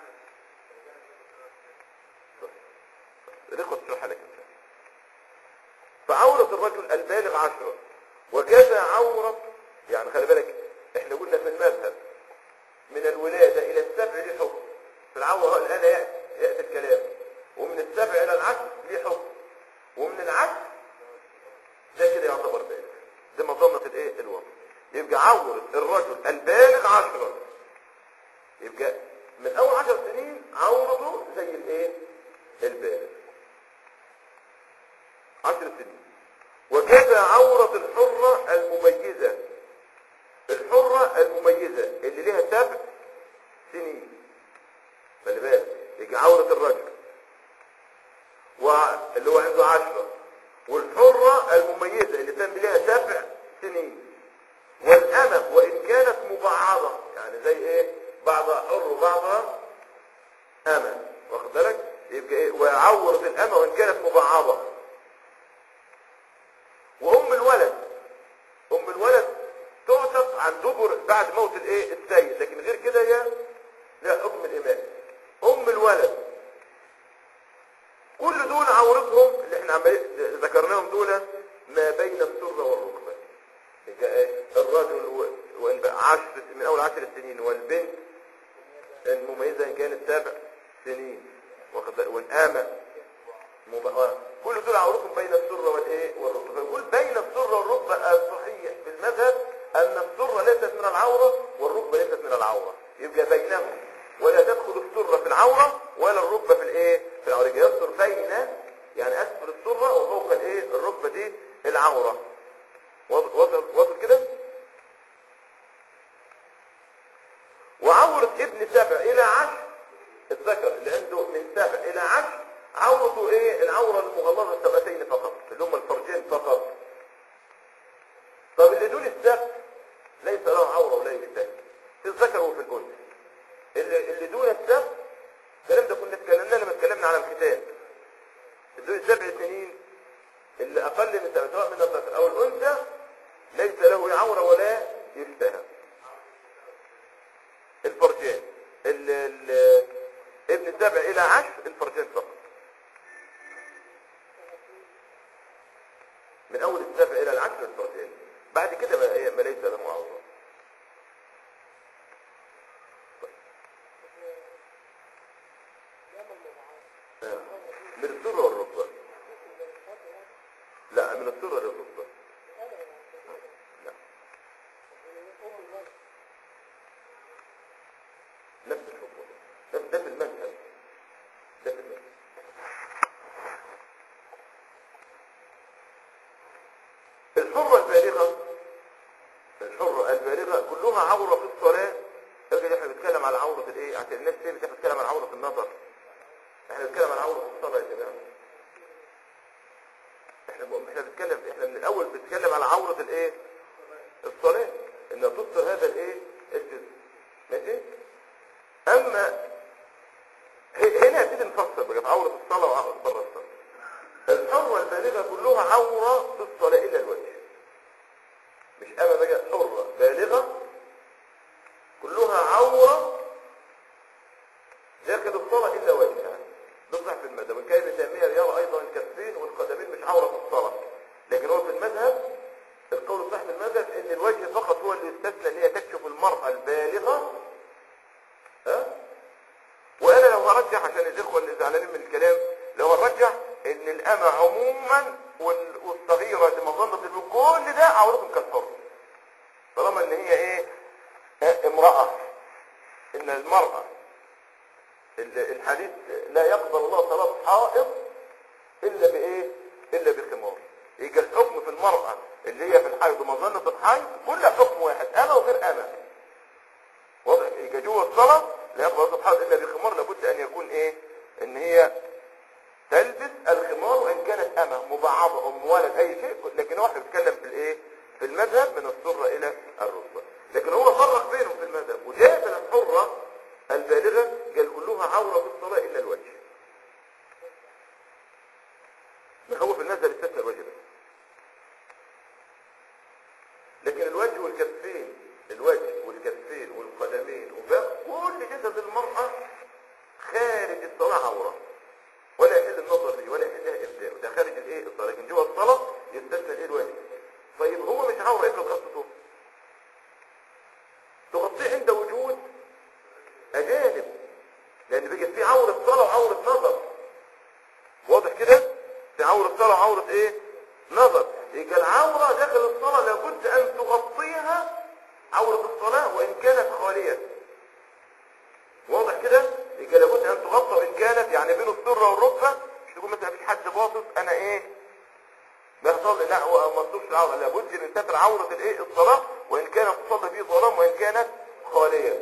الاخوة تشرحها لك انت فعورة الرجل البالغ عشرة وكذا عورة يعني خلي بالك احنا قلنا في المذهب من الولادة الى السبع ليه حكم في العورة الان يأتي, يأتي الكلام ومن السبع الى العشر ليه حكم ومن العشر ده كده يعتبر بالغ ده مظنة الايه الوضع يبقى عورة الرجل البالغ عشرة يبقى من اول عشر سنين عورته زي الايه البالغ عشر سنين وكذا عورة الحرة المميزة الحرة المميزة اللي لها سبع سنين خلي بالك يجي عورة الرجل واللي هو عنده عشرة والحرة المميزة اللي كان لها سبع سنين والأمة وإن كانت مبعضة يعني زي إيه بعضها حر وبعضها أمة واخد بالك يبقى إيه وعورة الأمة وإن كانت مبعضة وأم الولد أم الولد تعتق عن دبر بعد موت الإيه السيد لكن غير كده هي لها حكم الإمام أم الولد كل دول عورتهم اللي احنا عمالين ذكرناهم دول ما بين السرة والركبة يبقى ايه الرجل و- وإن بقى عشر من أول عشر سنين والبنت المميزة إن كانت سبع سنين واخد بالك؟ والآمة مب- كل دول عورتهم بين السرة والإيه والركبة فيقول بين السرة والركبة الصحيح في المذهب أن السرة ليست من العورة والركبة ليست من العورة يبقى بينهم ولا العورة ولا الركبة في الايه في العورة يجي يستر بين يعني اسفل السرة وفوق الايه الركبة دي العورة وصل وصل, وصل كده وعورة ابن سبع الى عشر الذكر اللي عنده من سبع الى عشر عورته ايه العورة المغلظة السبعتين فقط اللي هم الفرجين فقط طب اللي دون السبع ليس له عورة ولا يجتهد في الذكر وفي الانثى اللي, اللي دون السبع الكلام ده كنا اتكلمنا لما اتكلمنا على الختان اللي دون السبع سنين اللي اقل من سبع سواء من الذكر او الانثى ليس له عورة ولا يشتهى الفرجين ال ال ابن سبع الى عشر الفرجين فقط من اول السبع الى العشر الفرجين بعد كده ما, إيه، ما ليس له عورة آه. من السرة والركبة لا من السرة للركبة لا نفس الحكم ده ده في المذهب ده في المذهب الحرة البالغة الحرة البالغة كلها عورة في الصلاة لكن احنا بنتكلم على عورة الايه عشان الناس تاني بتتكلم على عورة النظر احنا بنتكلم على عورة الصلاة يا جماعة احنا احنا بنتكلم احنا من الاول بنتكلم على عورة الايه الصلاة ان تستر هذا الايه الجزء ماشي اما ه- هنا هنبتدي نفسر بقى في عورة الصلاة وعورة بره الصلاة الحرة البالغة كلها عورة في الصلاة الا الوجه مش اما بقى حرة بالغة كلها عورة داخل الصلاة الا وجهها نصح في المذهب وكان ابن تيمية يرى ايضا الكفين والقدمين مش عورة في الصلاة لكن هو في المذهب القول الصحيح في المذهب ان الوجه فقط هو اللي يستثنى ان هي تكشف المرأة البالغة ها وانا لو هرجح عشان الاخوة اللي زعلانين من الكلام لو هرجح ان الامة عموما وال- والصغيرة اللي مظنة الوجه كل ده عورتهم كالحر طالما ان هي ايه آه، امرأة ان المرأة ال- الحديث لا يقبل الله صلاة حائض الا بايه الا بخمار يجي الحكم في المرأة اللي هي في الحيض ومظنة الحيض كل حكم واحد انا وغير انا واضح يجي جوه الصلاة لا يقبل الله الحائض الا بخمار لابد ان يكون ايه ان هي تلبس الخمار وان كانت امه مبعضه ام ولد اي شيء لكن هو احنا بنتكلم في الايه في المذهب من السره الى الركبه لكن هو فرق بينهم في المذهب وجاء من الحره البالغه قال كلها عوره في الصلاه الا الوجه ما هو في المذهب استثنى الوجه بس لكن الوجه والكفين الوجه والكفين والقدمين وباقي كل جسد المرأة خارج الصلاة عورة ولا يحل النظر ليه ولا يحل لها إبداع ده خارج الايه الصلاة لكن جوه الصلاة يستثنى الايه الوجه طيب هو مش عورة ايه تغطته تغطيه عند وجود أجانب لأن بيجي في عورة صلاة وعورة نظر واضح كده في عورة صلاة وعورة ايه نظر يبقى العورة داخل الصلاة لابد ان تغطيها عورة الصلاة وان كانت خالية واضح كده يبقى لابد ان تغطى وان كانت يعني بين السرة والركبة مش تقول مثلا مفيش حد باصص انا ايه بيحصل لا هو ما تصورش العورة لابد من ستر عورة الايه الصلاة وان كانت تصلي فيه ظلام وان كانت خالية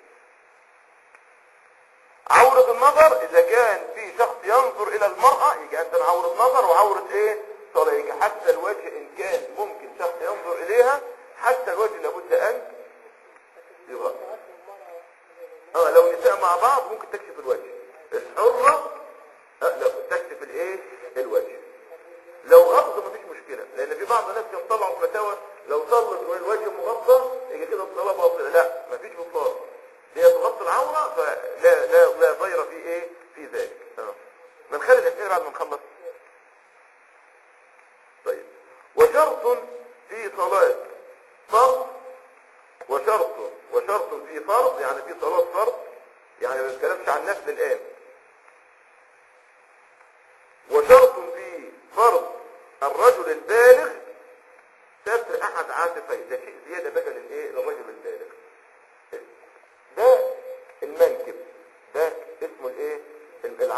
عورة النظر إذا كان في شخص ينظر إلى المرأة يجي عندنا عورة نظر وعورة إيه؟ صلاة يجي حتى الوجه إن كان ممكن شخص ينظر إليها حتى الوجه لابد أن يغطى اه لو نساء مع بعض ممكن تكشف الوجه الحرة آه لو تكشف الايه الوجه لو غطى مفيش مشكلة لان في بعض الناس كانوا طلعوا في فتاوى لو صلت والوجه مغطى يجي كده الصلاة باطلة لا مفيش بطلان هي تغطي العورة فلا لا لا ضير في ايه في ذلك آه. بنخلي الاسئلة بعد ما نخلص طيب وشرط في صلاة فرض وشرط وشرط في فرض يعني في صلاة فرض يعني ما بنتكلمش عن نفل الآن وشرط في فرض الرجل البالغ ستر أحد عاتقيه ده شيء زيادة بقى للإيه للرجل البالغ ده المنكب ده اسمه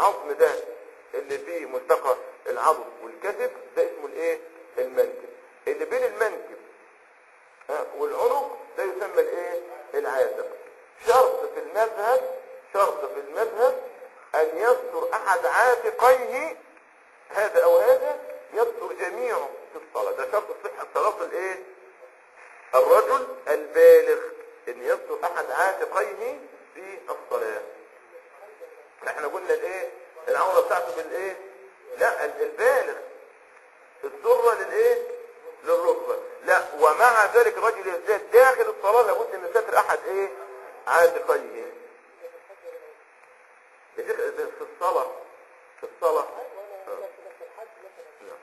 العظم ده اللي فيه ملتقى العضد والكتف ده اسمه الايه المنكب اللي بين المنكب ها، والعنق ده يسمى الايه العاتق شرط في المذهب شرط في المذهب ان يستر احد عاتقيه هذا او هذا يستر جميعه في الصلاة ده شرط صحة صلاة الايه الرجل البالغ ان يستر احد عاتقيه في الصلاة احنا قلنا الايه العورة بتاعته بالايه لا ال- البالغ السرة للايه للركبة لا ومع ذلك الرجل يزداد داخل الصلاة لابد من ستر احد ايه عاتقيه يا شيخ ده في الصلاة في الصلاة آه. نعم.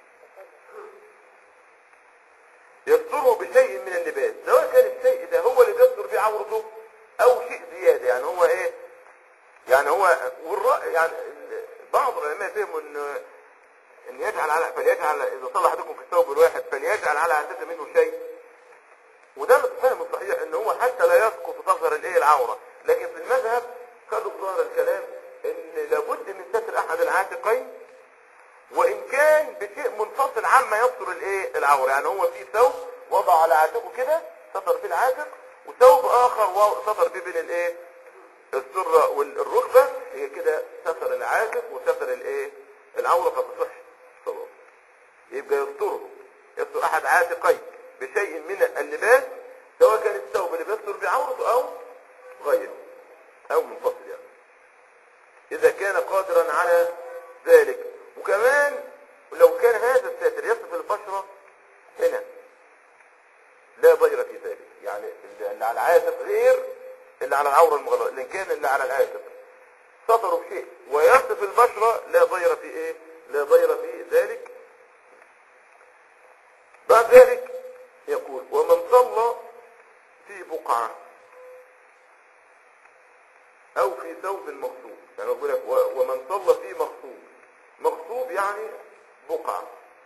يستره بشيء من اللباس سواء كان الشيء ده هو اللي بيستر بيه عورته او شيء زيادة يعني هو ايه يعني هو والرأي يعني ال- بعض العلماء فهموا ان ان يجعل على فليجعل اذا صلى احدكم في الثوب الواحد فليجعل على عاتقه منه شيء وده الفهم الصحيح ان هو حتى لا يسقط تظهر الايه العوره لكن في المذهب خدوا ظاهر الكلام ان لابد من ستر احد العاتقين وان كان بشيء منفصل عما يستر الايه العوره يعني هو في ثوب وضع على عاتقه كده ستر فيه العاتق وثوب اخر و- ستر فيه بين الايه السره والركبه هي كده ستر العاتق وستر الايه العوره فتصح الصلاه يبقى يستره يستر احد عاتقين بشيء من اللباس سواء كان الثوب اللي بيستر بعورته او غيره او منفصل يعني اذا كان قادرا على ذلك وكمان لو كان هذا الساتر يصف البشرة هنا لا ضير في ذلك يعني اللي على العاتق غير اللي على العورة المغلظة لان كان اللي على العاتق سطروا بشيء ويصف البشرة لا ضير في ايه لا ضير في ذلك بعد ذلك يقول ومن صلى في بقعة او في ثوب مغصوب يعني يقول لك و- ومن صلى في مغصوب مغصوب يعني بقعة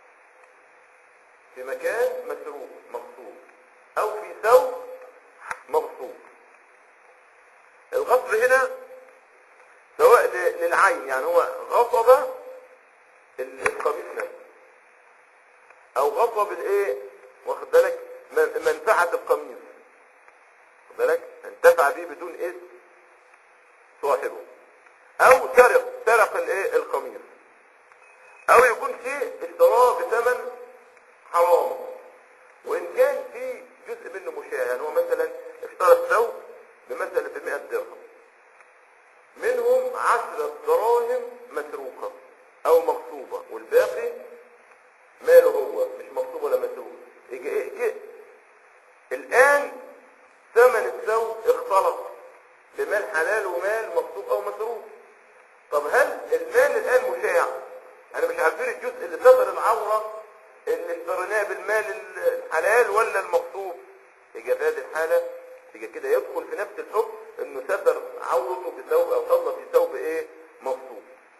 في مكان مسروق مغصوب او في ثوب مغصوب الغصب هنا سواء ل- للعين يعني هو غصب ال- القميص نفسه او غصب الايه واخد بالك من- منفعة القميص واخد بالك انتفع به بدون اذن صاحبه او سرق سرق الايه القميص او يكون شيء اشتراه بثمن حرام وان كان في جزء منه مشاع يعني هو مثلا اشترى الثوب بمثلا ب 100 درهم منهم عشرة دراهم مسروقة او مغصوبة والباقي ماله هو مش مغصوب ولا مسروق يجي ايه جه الان ثمن الثوب اختلط بمال حلال ومال مغصوب او مسروق طب هل المال الان مشاع انا مش عارفين الجزء اللي صدر العورة اللي اشتريناه بالمال الحلال ولا المغصوب يبقى في هذه الحالة يبقى كده يدخل في نفس الحكم انه ستر عورته بثوب او صلى في ثوب ايه مغصوب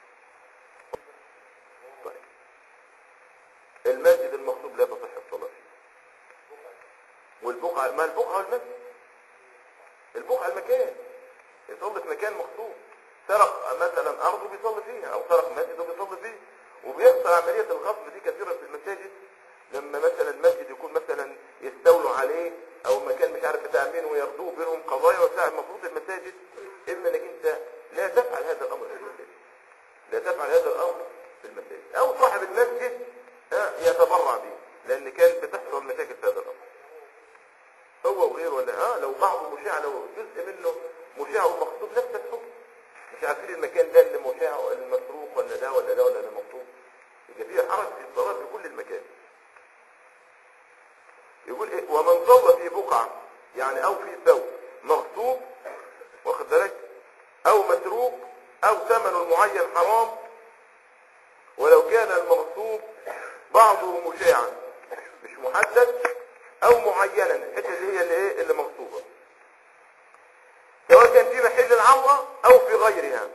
طيب المسجد المغصوب لا تصح الصلاة فيه والبقعة ما البقعة والمسجد البقعة المكان يصلي في مكان مخصوص سرق مثلا ارضه بيصلي فيها او سرق مسجد وبيصلي فيه وبيحصل عملية الغصب دي كثيرا في المساجد لما مثلا المسجد يكون مثلا يستولوا عليه او مكان مش عارف بتاع مين وياخدوه بينهم قضايا وبتاع المفروض المساجد اما انك انت لا تفعل هذا الامر في المساجد لا تفعل هذا الامر في المساجد او صاحب المسجد ها، يتبرع به لان كان بتحصل مشاكل في هذا الامر هو وغيره ولا اه لو بعضه مشاع لو جزء منه مشاع ومخطوب نفس الحكم مش عارفين المكان ده اللي مشاع ولا المسروق ولا ده ولا ده ولا اللي مخطوب يبقى فيه حرج في الصلاة في كل المكان يقول ايه ومن صلى في بقعة يعني او في ثوب مغصوب واخد بالك او مسروق او ثمن معين حرام ولو كان المغصوب بعضه مشاعا مش محدد او معينا الحته اللي هي اللي ايه اللي مغصوبه سواء كان في محل العوره او في غيرها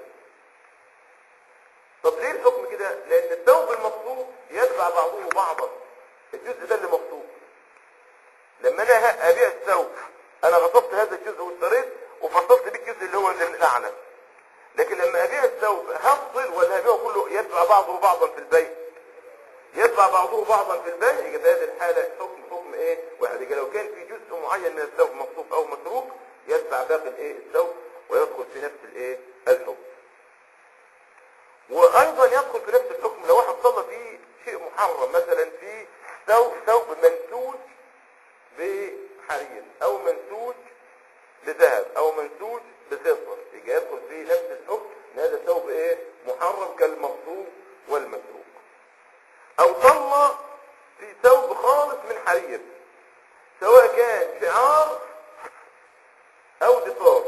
طب ليه الحكم كده لان الثوب المغصوب يتبع بعضه بعضا الجزء ده اللي مغصوب لما انا ه- ابيع الثوب انا غصبت هذا الجزء واشتريت وفصلت بيه الجزء اللي هو الاعلى لكن لما ابيع الثوب الثوب هفصل ولا هبيعه كله يتبع بعضه بعضا في البيع يتبع بعضه بعضا في البيع يبقى في هذه الحالة حكم حكم ايه واحد يبقى لو كان في جزء معين من الثوب مقصوف او متروك يتبع باقي الايه الثوب ويدخل في نفس الايه الحكم وايضا يدخل في نفس الحكم لو واحد صلى فيه شيء محرم مثلا في ثوب ثوب منسوج بحرير او منسوج بذهب او منسوج بفضه يبقى يدخل فيه نفس الحكم ان هذا ثوب ايه محرم كالمغصوب والمسروق او صلى في ثوب خالص من حرير سواء كان شعار او دثار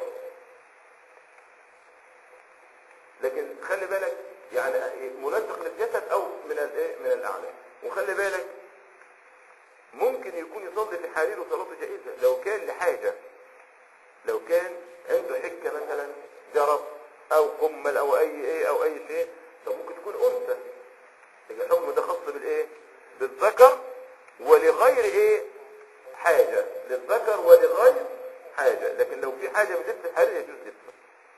لكن خلي بالك يعني ملصق للجسد او من الايه من الاعلى وخلي بالك ممكن يكون يصلي في حرير وصلاته جائزه لو كان لحاجه لو كان عنده حكه مثلا جرب او قمل او اي ايه او اي شيء طب ممكن تكون انثى يبقى الحكم ده خاص بالايه بالذكر ولغير ايه حاجه للذكر ولغير حاجه لكن لو في حاجه من لبس الحرير يجوز لبسه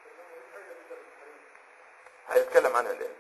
هنتكلم عنها الان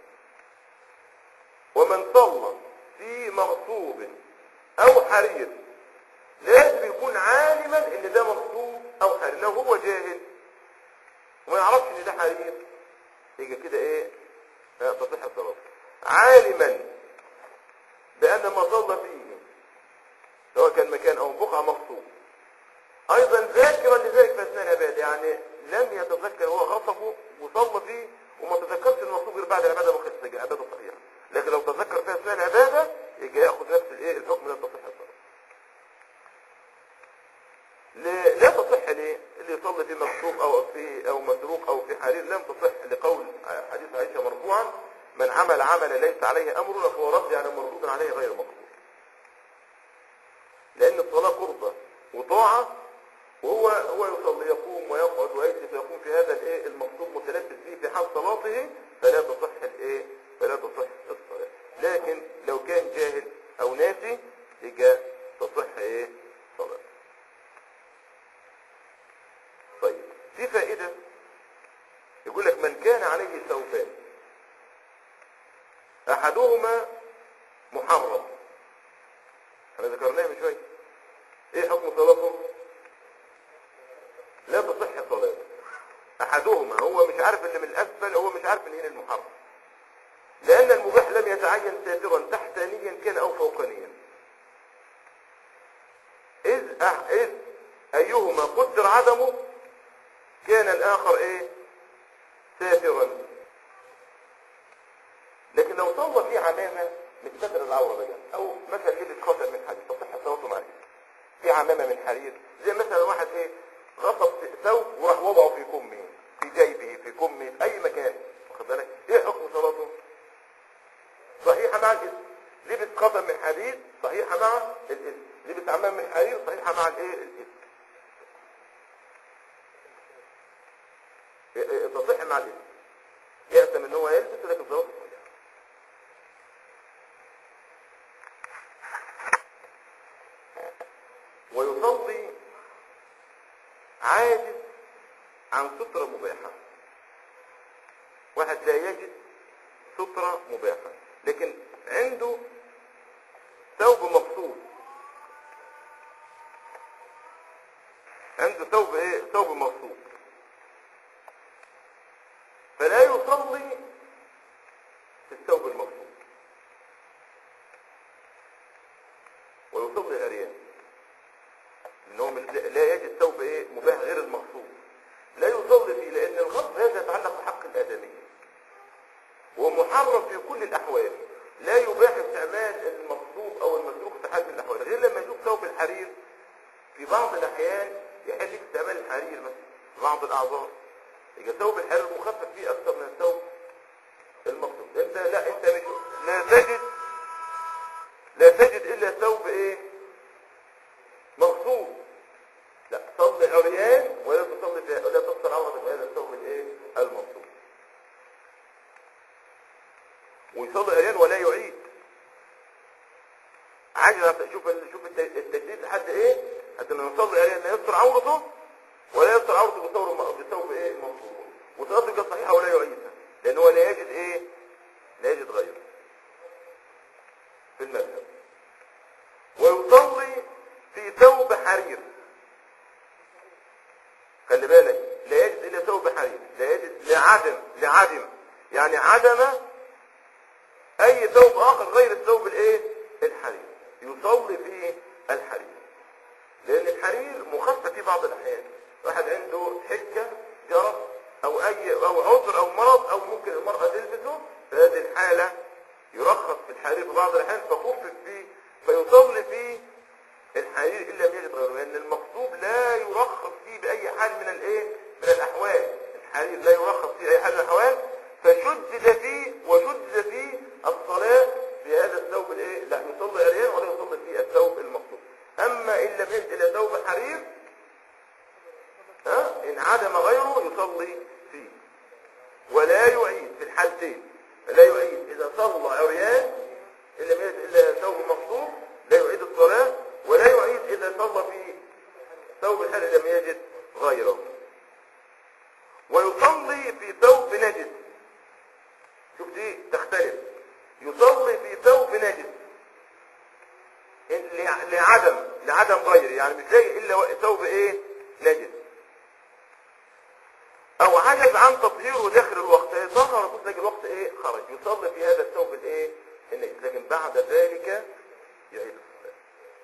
ومن صلى في مغصوب او حرير لازم يكون عالما ان ده مغصوب او حرير لو هو جاهل وما يعرفش ان ده حرير يجي كده ايه آه، تصح الصلاه عالما بان ما صلى فيه سواء كان مكان او بقعه مغصوب ايضا ذاكرا لذلك في اثناء العباده يعني لم يتذكر هو غصبه وصلى فيه وما تذكرش المغصوب غير بعد العباده ما خلصت عباده صحيحه لكن لو تذكر في اثناء العباده يجي ياخذ نفس الايه الحكم لا تصح الصلاه ل- لا تصح ليه اللي يصلي في مغصوب او في او مسروق او في حرير لم تصح لقول حديث عائشه مرفوعا من عمل عملا ليس عليه امرنا فهو رد يعني مردود عليه غير مقبول لان الصلاه قربه وطاعه وهو هو يصلي يقوم ويقعد ويجلس ويقوم في هذا الايه المقصود متلبس به في حال صلاته فلا تصح الايه فلا تصح الصلاه لكن لو كان جاهل او ناسي يبقى تصح ايه صلاه طيب في فائده يقول لك من كان عليه ثوبان احدهما محرم احنا ذكرناه من شويه ايه حكم صلاته لا تصح صلاته احدهما هو مش عارف اللي من الاسفل هو مش عارف ان هنا المحرم لان المباح لم يتعين ساترا تحتانيا كان او فوقانيا اذ أح اذ ايهما قدر عدمه كان الاخر ايه ساترا لكن لو صلى في عمامه مستتر العوره بقى او مثلا لبس خاتم من حديد تصح صلاته معاه في عمامه من حرير زي مثلا واحد ايه غصب ثوب وراح وضعه في كمه في جيبه في كمه في اي مكان واخد بالك ايه حكم صلاته صحيحه مع الاسم لبس خاتم من حديد صحيحه مع الاسم لبس عمام من حرير صحيحه مع الايه الاسم إيه- إيه، تصح مع الاسم يأتم ان هو يلبس لكن صلاته صحيحه ويصلي عاجز عن سترة مباحة واحد لا يجد سترة مباحة لكن عنده ثوب مقصود عنده ثوب ايه ثوب مقصود فلا يصلي في الثوب المقصود ويصلي عريان ان هو مش لا يجد ثوب ايه مباح غير المقصود لا يصلي فيه لان الغصب هذا يتعلق بحق الادمي ومحرم في كل الاحوال لا يباح استعمال المغصوب او المسروق في حال من الاحوال غير لما يشوف ثوب الحرير في بعض الاحيان يحل لك استعمال الحرير مثلا في بعض الاعذار يبقى ثوب الحرير مخفف فيه اكثر من الثوب المقصود انت لا انت مش لا تجد لا تجد الا ثوب ايه مغصوب لا صلي عريان ولا تصلي في ولا تفطر عورتك بهذا الثوب الايه المغصوب ويصلي عريان ولا يعيد عاجز شوف ال- شوف الت- التجديد لحد ايه حتى انه يصلي عريان لا يستر عورته ولا يستر عورته بثوب الم- بثوب ايه المغصوب وصلاته يبقى صحيحه ولا يعيدها لان هو لا لعدم لعدم يعني عدم اي ثوب اخر غير الثوب الايه الحرير يصلي فيه الحرير لان الحرير مخفف في بعض الاحيان واحد عنده حكه جرس او اي او عذر او مرض او ممكن المراه تلبسه في هذه الحاله يرخص في الحرير في بعض الاحيان فخفف فيه فيصلي فيه الحرير ان لم يجد غيره لان المقصود لا يرخص فيه باي حال من الايه من الاحوال الحرير لا يرخص فيه اي حال من الاحوال فشدد فيه وشدد فيه الصلاه في هذا الثوب الايه لا يصلي عريان ولا يصلي فيه الثوب المقصود اما ان لم يجد الا ثوب حرير ها ان عدم غيره يصلي فيه ولا يعيد في الحالتين لا يعيد اذا صلى عريان ان لم يجد الا ثوب مقصود لا يعيد الصلاه ولا يعيد اذا صلى في ثوب الحال لم يجد غيره ويصلي في ثوب نجس شوف دي تختلف يصلي في ثوب نجس إن- لع- لعدم لعدم غيره يعني مش لاقي الا ثوب ايه نجس او عجز عن تطهيره داخل الوقت طهر بص لك الوقت ايه خرج يصلي في هذا الثوب الايه النجس لكن بعد ذلك يعيد الصلاه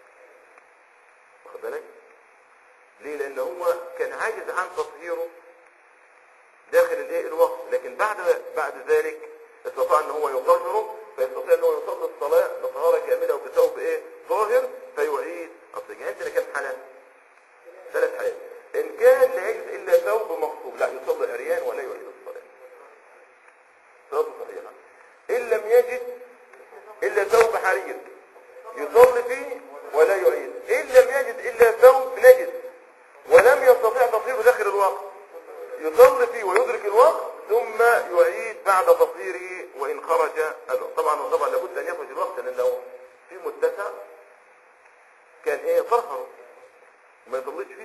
واخد بالك ليه لان هو كان عاجز عن تطهيره داخل الايه الوقت لكن بعد بعد ذلك استطاع ان هو يطهره فيستطيع ان هو يصلي الصلاه بطهاره كامله وبثوب ايه طاهر فيعيد الصلاه يعني انت كام حاله ثلاث حالات ان كان لا يجد الا ثوب مغصوب لا يصلي عريان ولا يعيد الصلاه صلاته صحيحه ان لم يجد الا ثوب حرير يصلي فيه ولا يعيد ان لم يجد الا ثوب نجس ولم يستطيع تطهيره داخل الوقت يصلي فيه ويدرك الوقت ثم يعيد بعد تطهيره وان خرج الوقت طبعا وطبعا لابد ان يخرج الوقت لان لو في متسع كان ايه طهره وما يصليش فيه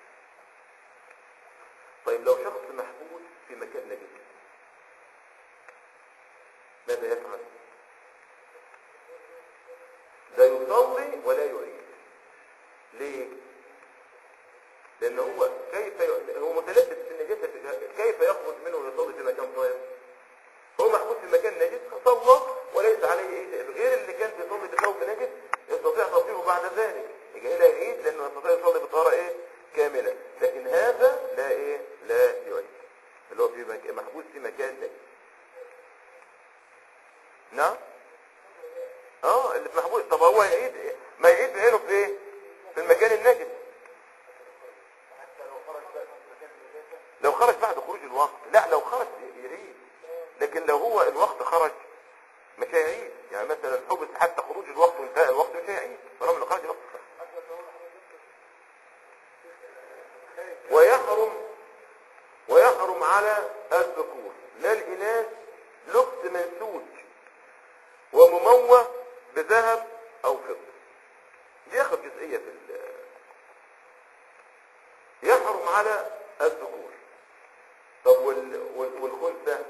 طيب لو شخص محبوس في مكان نجس ماذا يفعل لا يصلي ولا يعيد ليه لان هو كيف ي... هو متلبس بالنجاسه في- كيف يخرج منه ويصلي في مكان طاهر هو محبوس في مكان نجس صلى وليس عليه ايه شيء غير اللي كان بيصلي بثوب نجس يستطيع تطهيره بعد ذلك يجي هنا يعيد لانه يستطيع يصلي بطهاره ايه كامله لكن هذا لا ايه لا يعيد اللي هو في مك... محبوس في مكان نجس نعم اه اللي في محبوس طب هو يعيد إيه؟ ما يعيد بعينه في ايه في المكان النجس لو خرج بعد خروج الوقت لا لو خرج يعيد لكن لو هو الوقت خرج مش هيعيد يعني مثلا حبس حتى خروج الوقت وانتهى الوقت مش هيعيد طالما انه خرج الوقت ويحرم ويحرم على الذكور لا الاناث لبس منسوج ومموه بذهب او فضه دي اخر جزئيه في ال- يحرم على الذكور طب وال... وال... والخنثى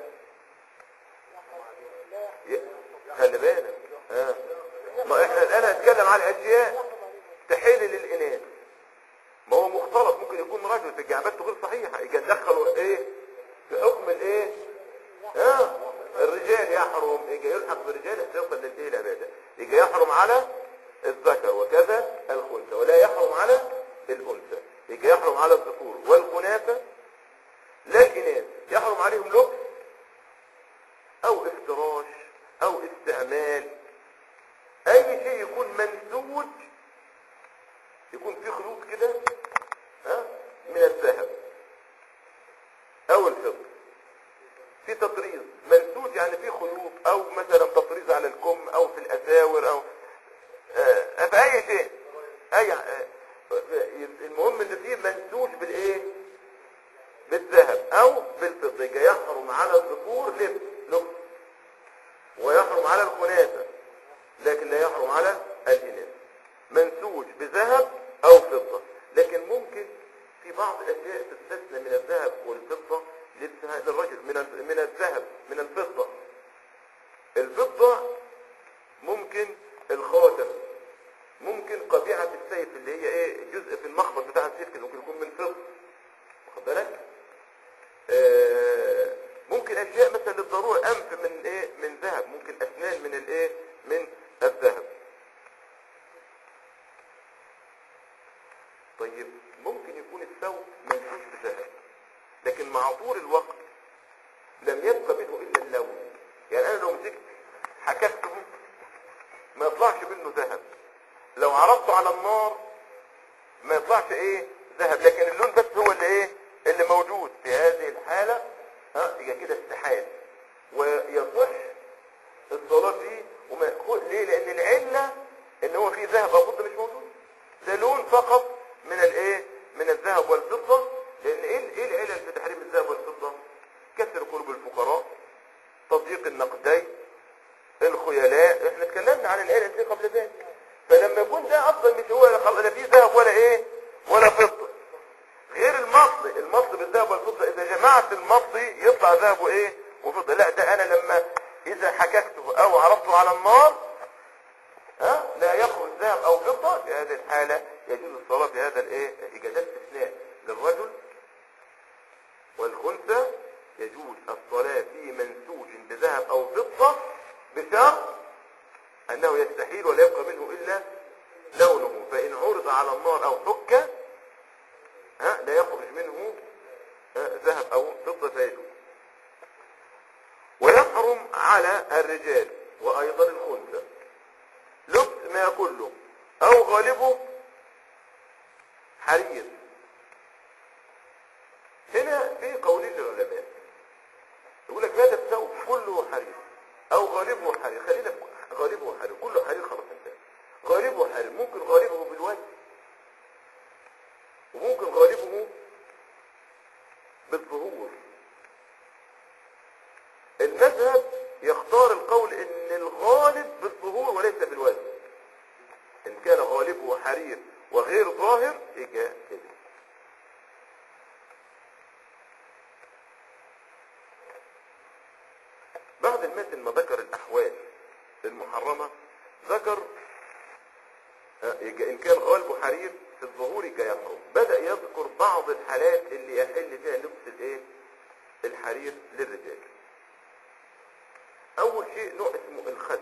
ي- خلي بالك ها ما احنا الان هنتكلم عن اشياء تحل للاناث ما هو مختلط ممكن يكون رجل في الجعبات غير صحيحه يجي ندخله ايه في حكم الايه ها الرجال يحرم يجي يلحق بالرجال يوصل للايه العباده يجي يحرم على الذكر وكذا الخنثى ولا يحرم على الانثى يجي يحرم على الذكور والخناثه لا الاناث يحرم عليهم لبس او افتراش او استعمال اي شيء يكون منسوج يكون فيه خيوط كده ها من الذهب او الفضه في تطريز منسوج يعني في خيوط او مثلا تطريز على الكم او في الاساور او آه في اي شيء اي آه المهم ان فيه منسوج بالايه بالذهب او بالفضه يبقى يحرم على الذكور لبس لبس ويحرم على الخناثه لكن لا يحرم على الاناث منسوج بذهب او فضه لكن ممكن في بعض الاشياء تستثنى من الذهب والفضه لبسها للرجل من ال- من الذهب من الفضه الفضه ممكن الخاتم ممكن قبيعه السيف اللي هي ايه جزء في المخبط بتاع السيف كده ممكن يكون من فضه واخد بالك آه لم يبق منه الا اللون يعني انا لو مسكت حككته ما يطلعش منه ذهب لو عرضته على النار ما يطلعش ايه ذهب لكن اللون بس هو اللي ايه اللي موجود في هذه الحالة ها يبقى كده استحال ويصح الصلاة فيه وما يأخذ ليه لان العلة ان هو فيه ذهب او فضة مش موجود ده لون فقط من الايه من الذهب والفضة لان ايه ايه العلل في تحريم الذهب والفضة كسر قلوب الفقراء تضييق النقدين الخيلاء احنا اتكلمنا عن العلل دي قبل ذلك فلما يكون ده اصلا مش هو لا خل- لا فيه ذهب ولا ايه ولا فضة غير المصل المصل بالذهب والفضة اذا جمعت المصل يطلع ذهب وايه وفضة لا ده انا لما اذا حككته او عرضته على النار ها لا يخرج ذهب او فضة في هذه الحالة يجوز الصلاة في هذا الايه اجازات استثناء للرجل والخنثى يجوز الصلاة في منسوج بذهب او فضة بشرط انه يستحيل ولا يبقى منه الا لونه فان عرض على النار او حك ها لا يخرج منه ها، ذهب او فضة فيجوز ويحرم على الرجال وايضا الخنثى لبس ما كله او غالبه حرير هنا في قولين للعلماء يقول لك هذا الثوب كله حرير او غالبه حرير خلينا في غالبه حرير كله حرير خلاص انتهى غالبه حرير ممكن غالبه بالوجه وممكن غالبه بالظهور المذهب يختار القول ان الغالب بالظهور وليس بالوزن ان كان غالبه حرير وغير ظاهر يبقى كده بعد المثل ما ذكر الاحوال المحرمه ذكر آه، يبقى ان كان غالبه حرير في الظهور يبقى يحرم بدا يذكر بعض الحالات اللي يحل فيها لبس الايه الحرير للرجال اول شيء نوع اسمه الخز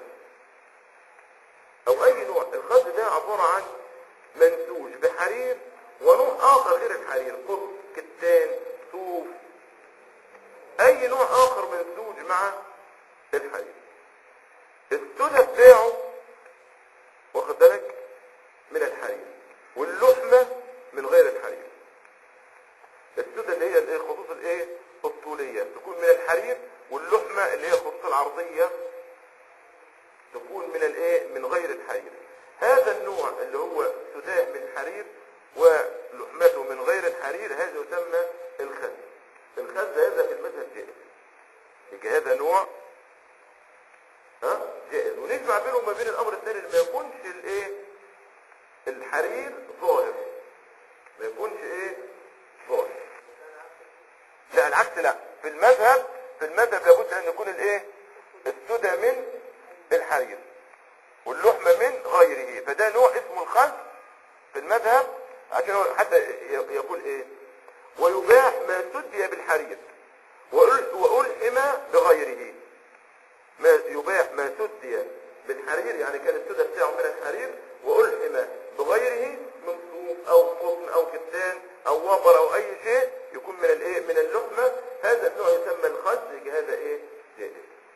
او اي نوع الخز ده عبارة عن منسوج بحرير ونوع اخر غير الحرير قط كتان صوف اي نوع اخر منسوج مع الحرير السدى بتاعه واخد بالك من الحرير واللحمة من غير الحرير السدى اللي هي الايه الخطوط الايه الطولية تكون من الحرير واللحمة اللي هي الخطوط العرضية تكون من الايه من غير الحرير هذا النوع اللي هو سداه من حرير ولحمته من غير الحرير هذا يسمى الخز الخز هذا في المذهب جائز يبقى هذا نوع ها جائز ونجمع بينهم ما بين الامر الثاني اللي ما يكونش الايه الحرير ظاهر ما يكونش ايه ظاهر لا العكس لا في المذهب في المذهب لابد ان يكون الايه السدى من الحرير واللحمة من غيره فده نوع اسمه الخز في المذهب عشان هو حتى ي- يقول ايه ويباح ما سدي بالحرير وأل- وألحم بغيره ما يباح ما سدي بالحرير يعني كان السدى بتاعه من الحرير وألحم بغيره من صوف أو قطن أو كتان أو وبر أو أي شيء يكون من الايه من اللحمة هذا النوع يسمى الخز يجي هذا ايه جائز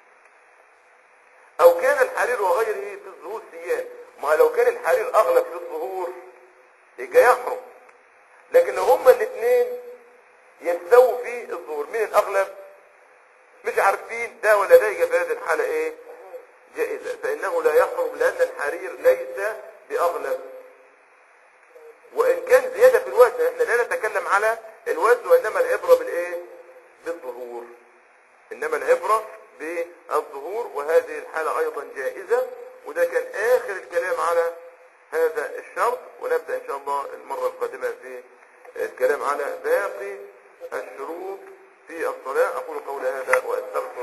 او كان الحرير وغيره في الظهور سيان ما لو كان الحرير اغلب في الظهور يبقى يحرم لكن لو هما الاثنين يستووا في الظهور مين الاغلب مش عارفين ده ولا ده يبقى في هذه الحالة ايه جائزة فانه لا يحرم لان الحرير ليس باغلب وان كان زيادة في الوزن احنا لا نتكلم على الوزن وانما العبرة بالايه بالظهور انما العبرة بالظهور وهذه الحالة ايضا جائزة وده كان اخر الكلام على هذا الشرط ونبدأ ان شاء الله المرة القادمة في الكلام على باقي الشروط في الصلاة اقول قول هذا واستغفر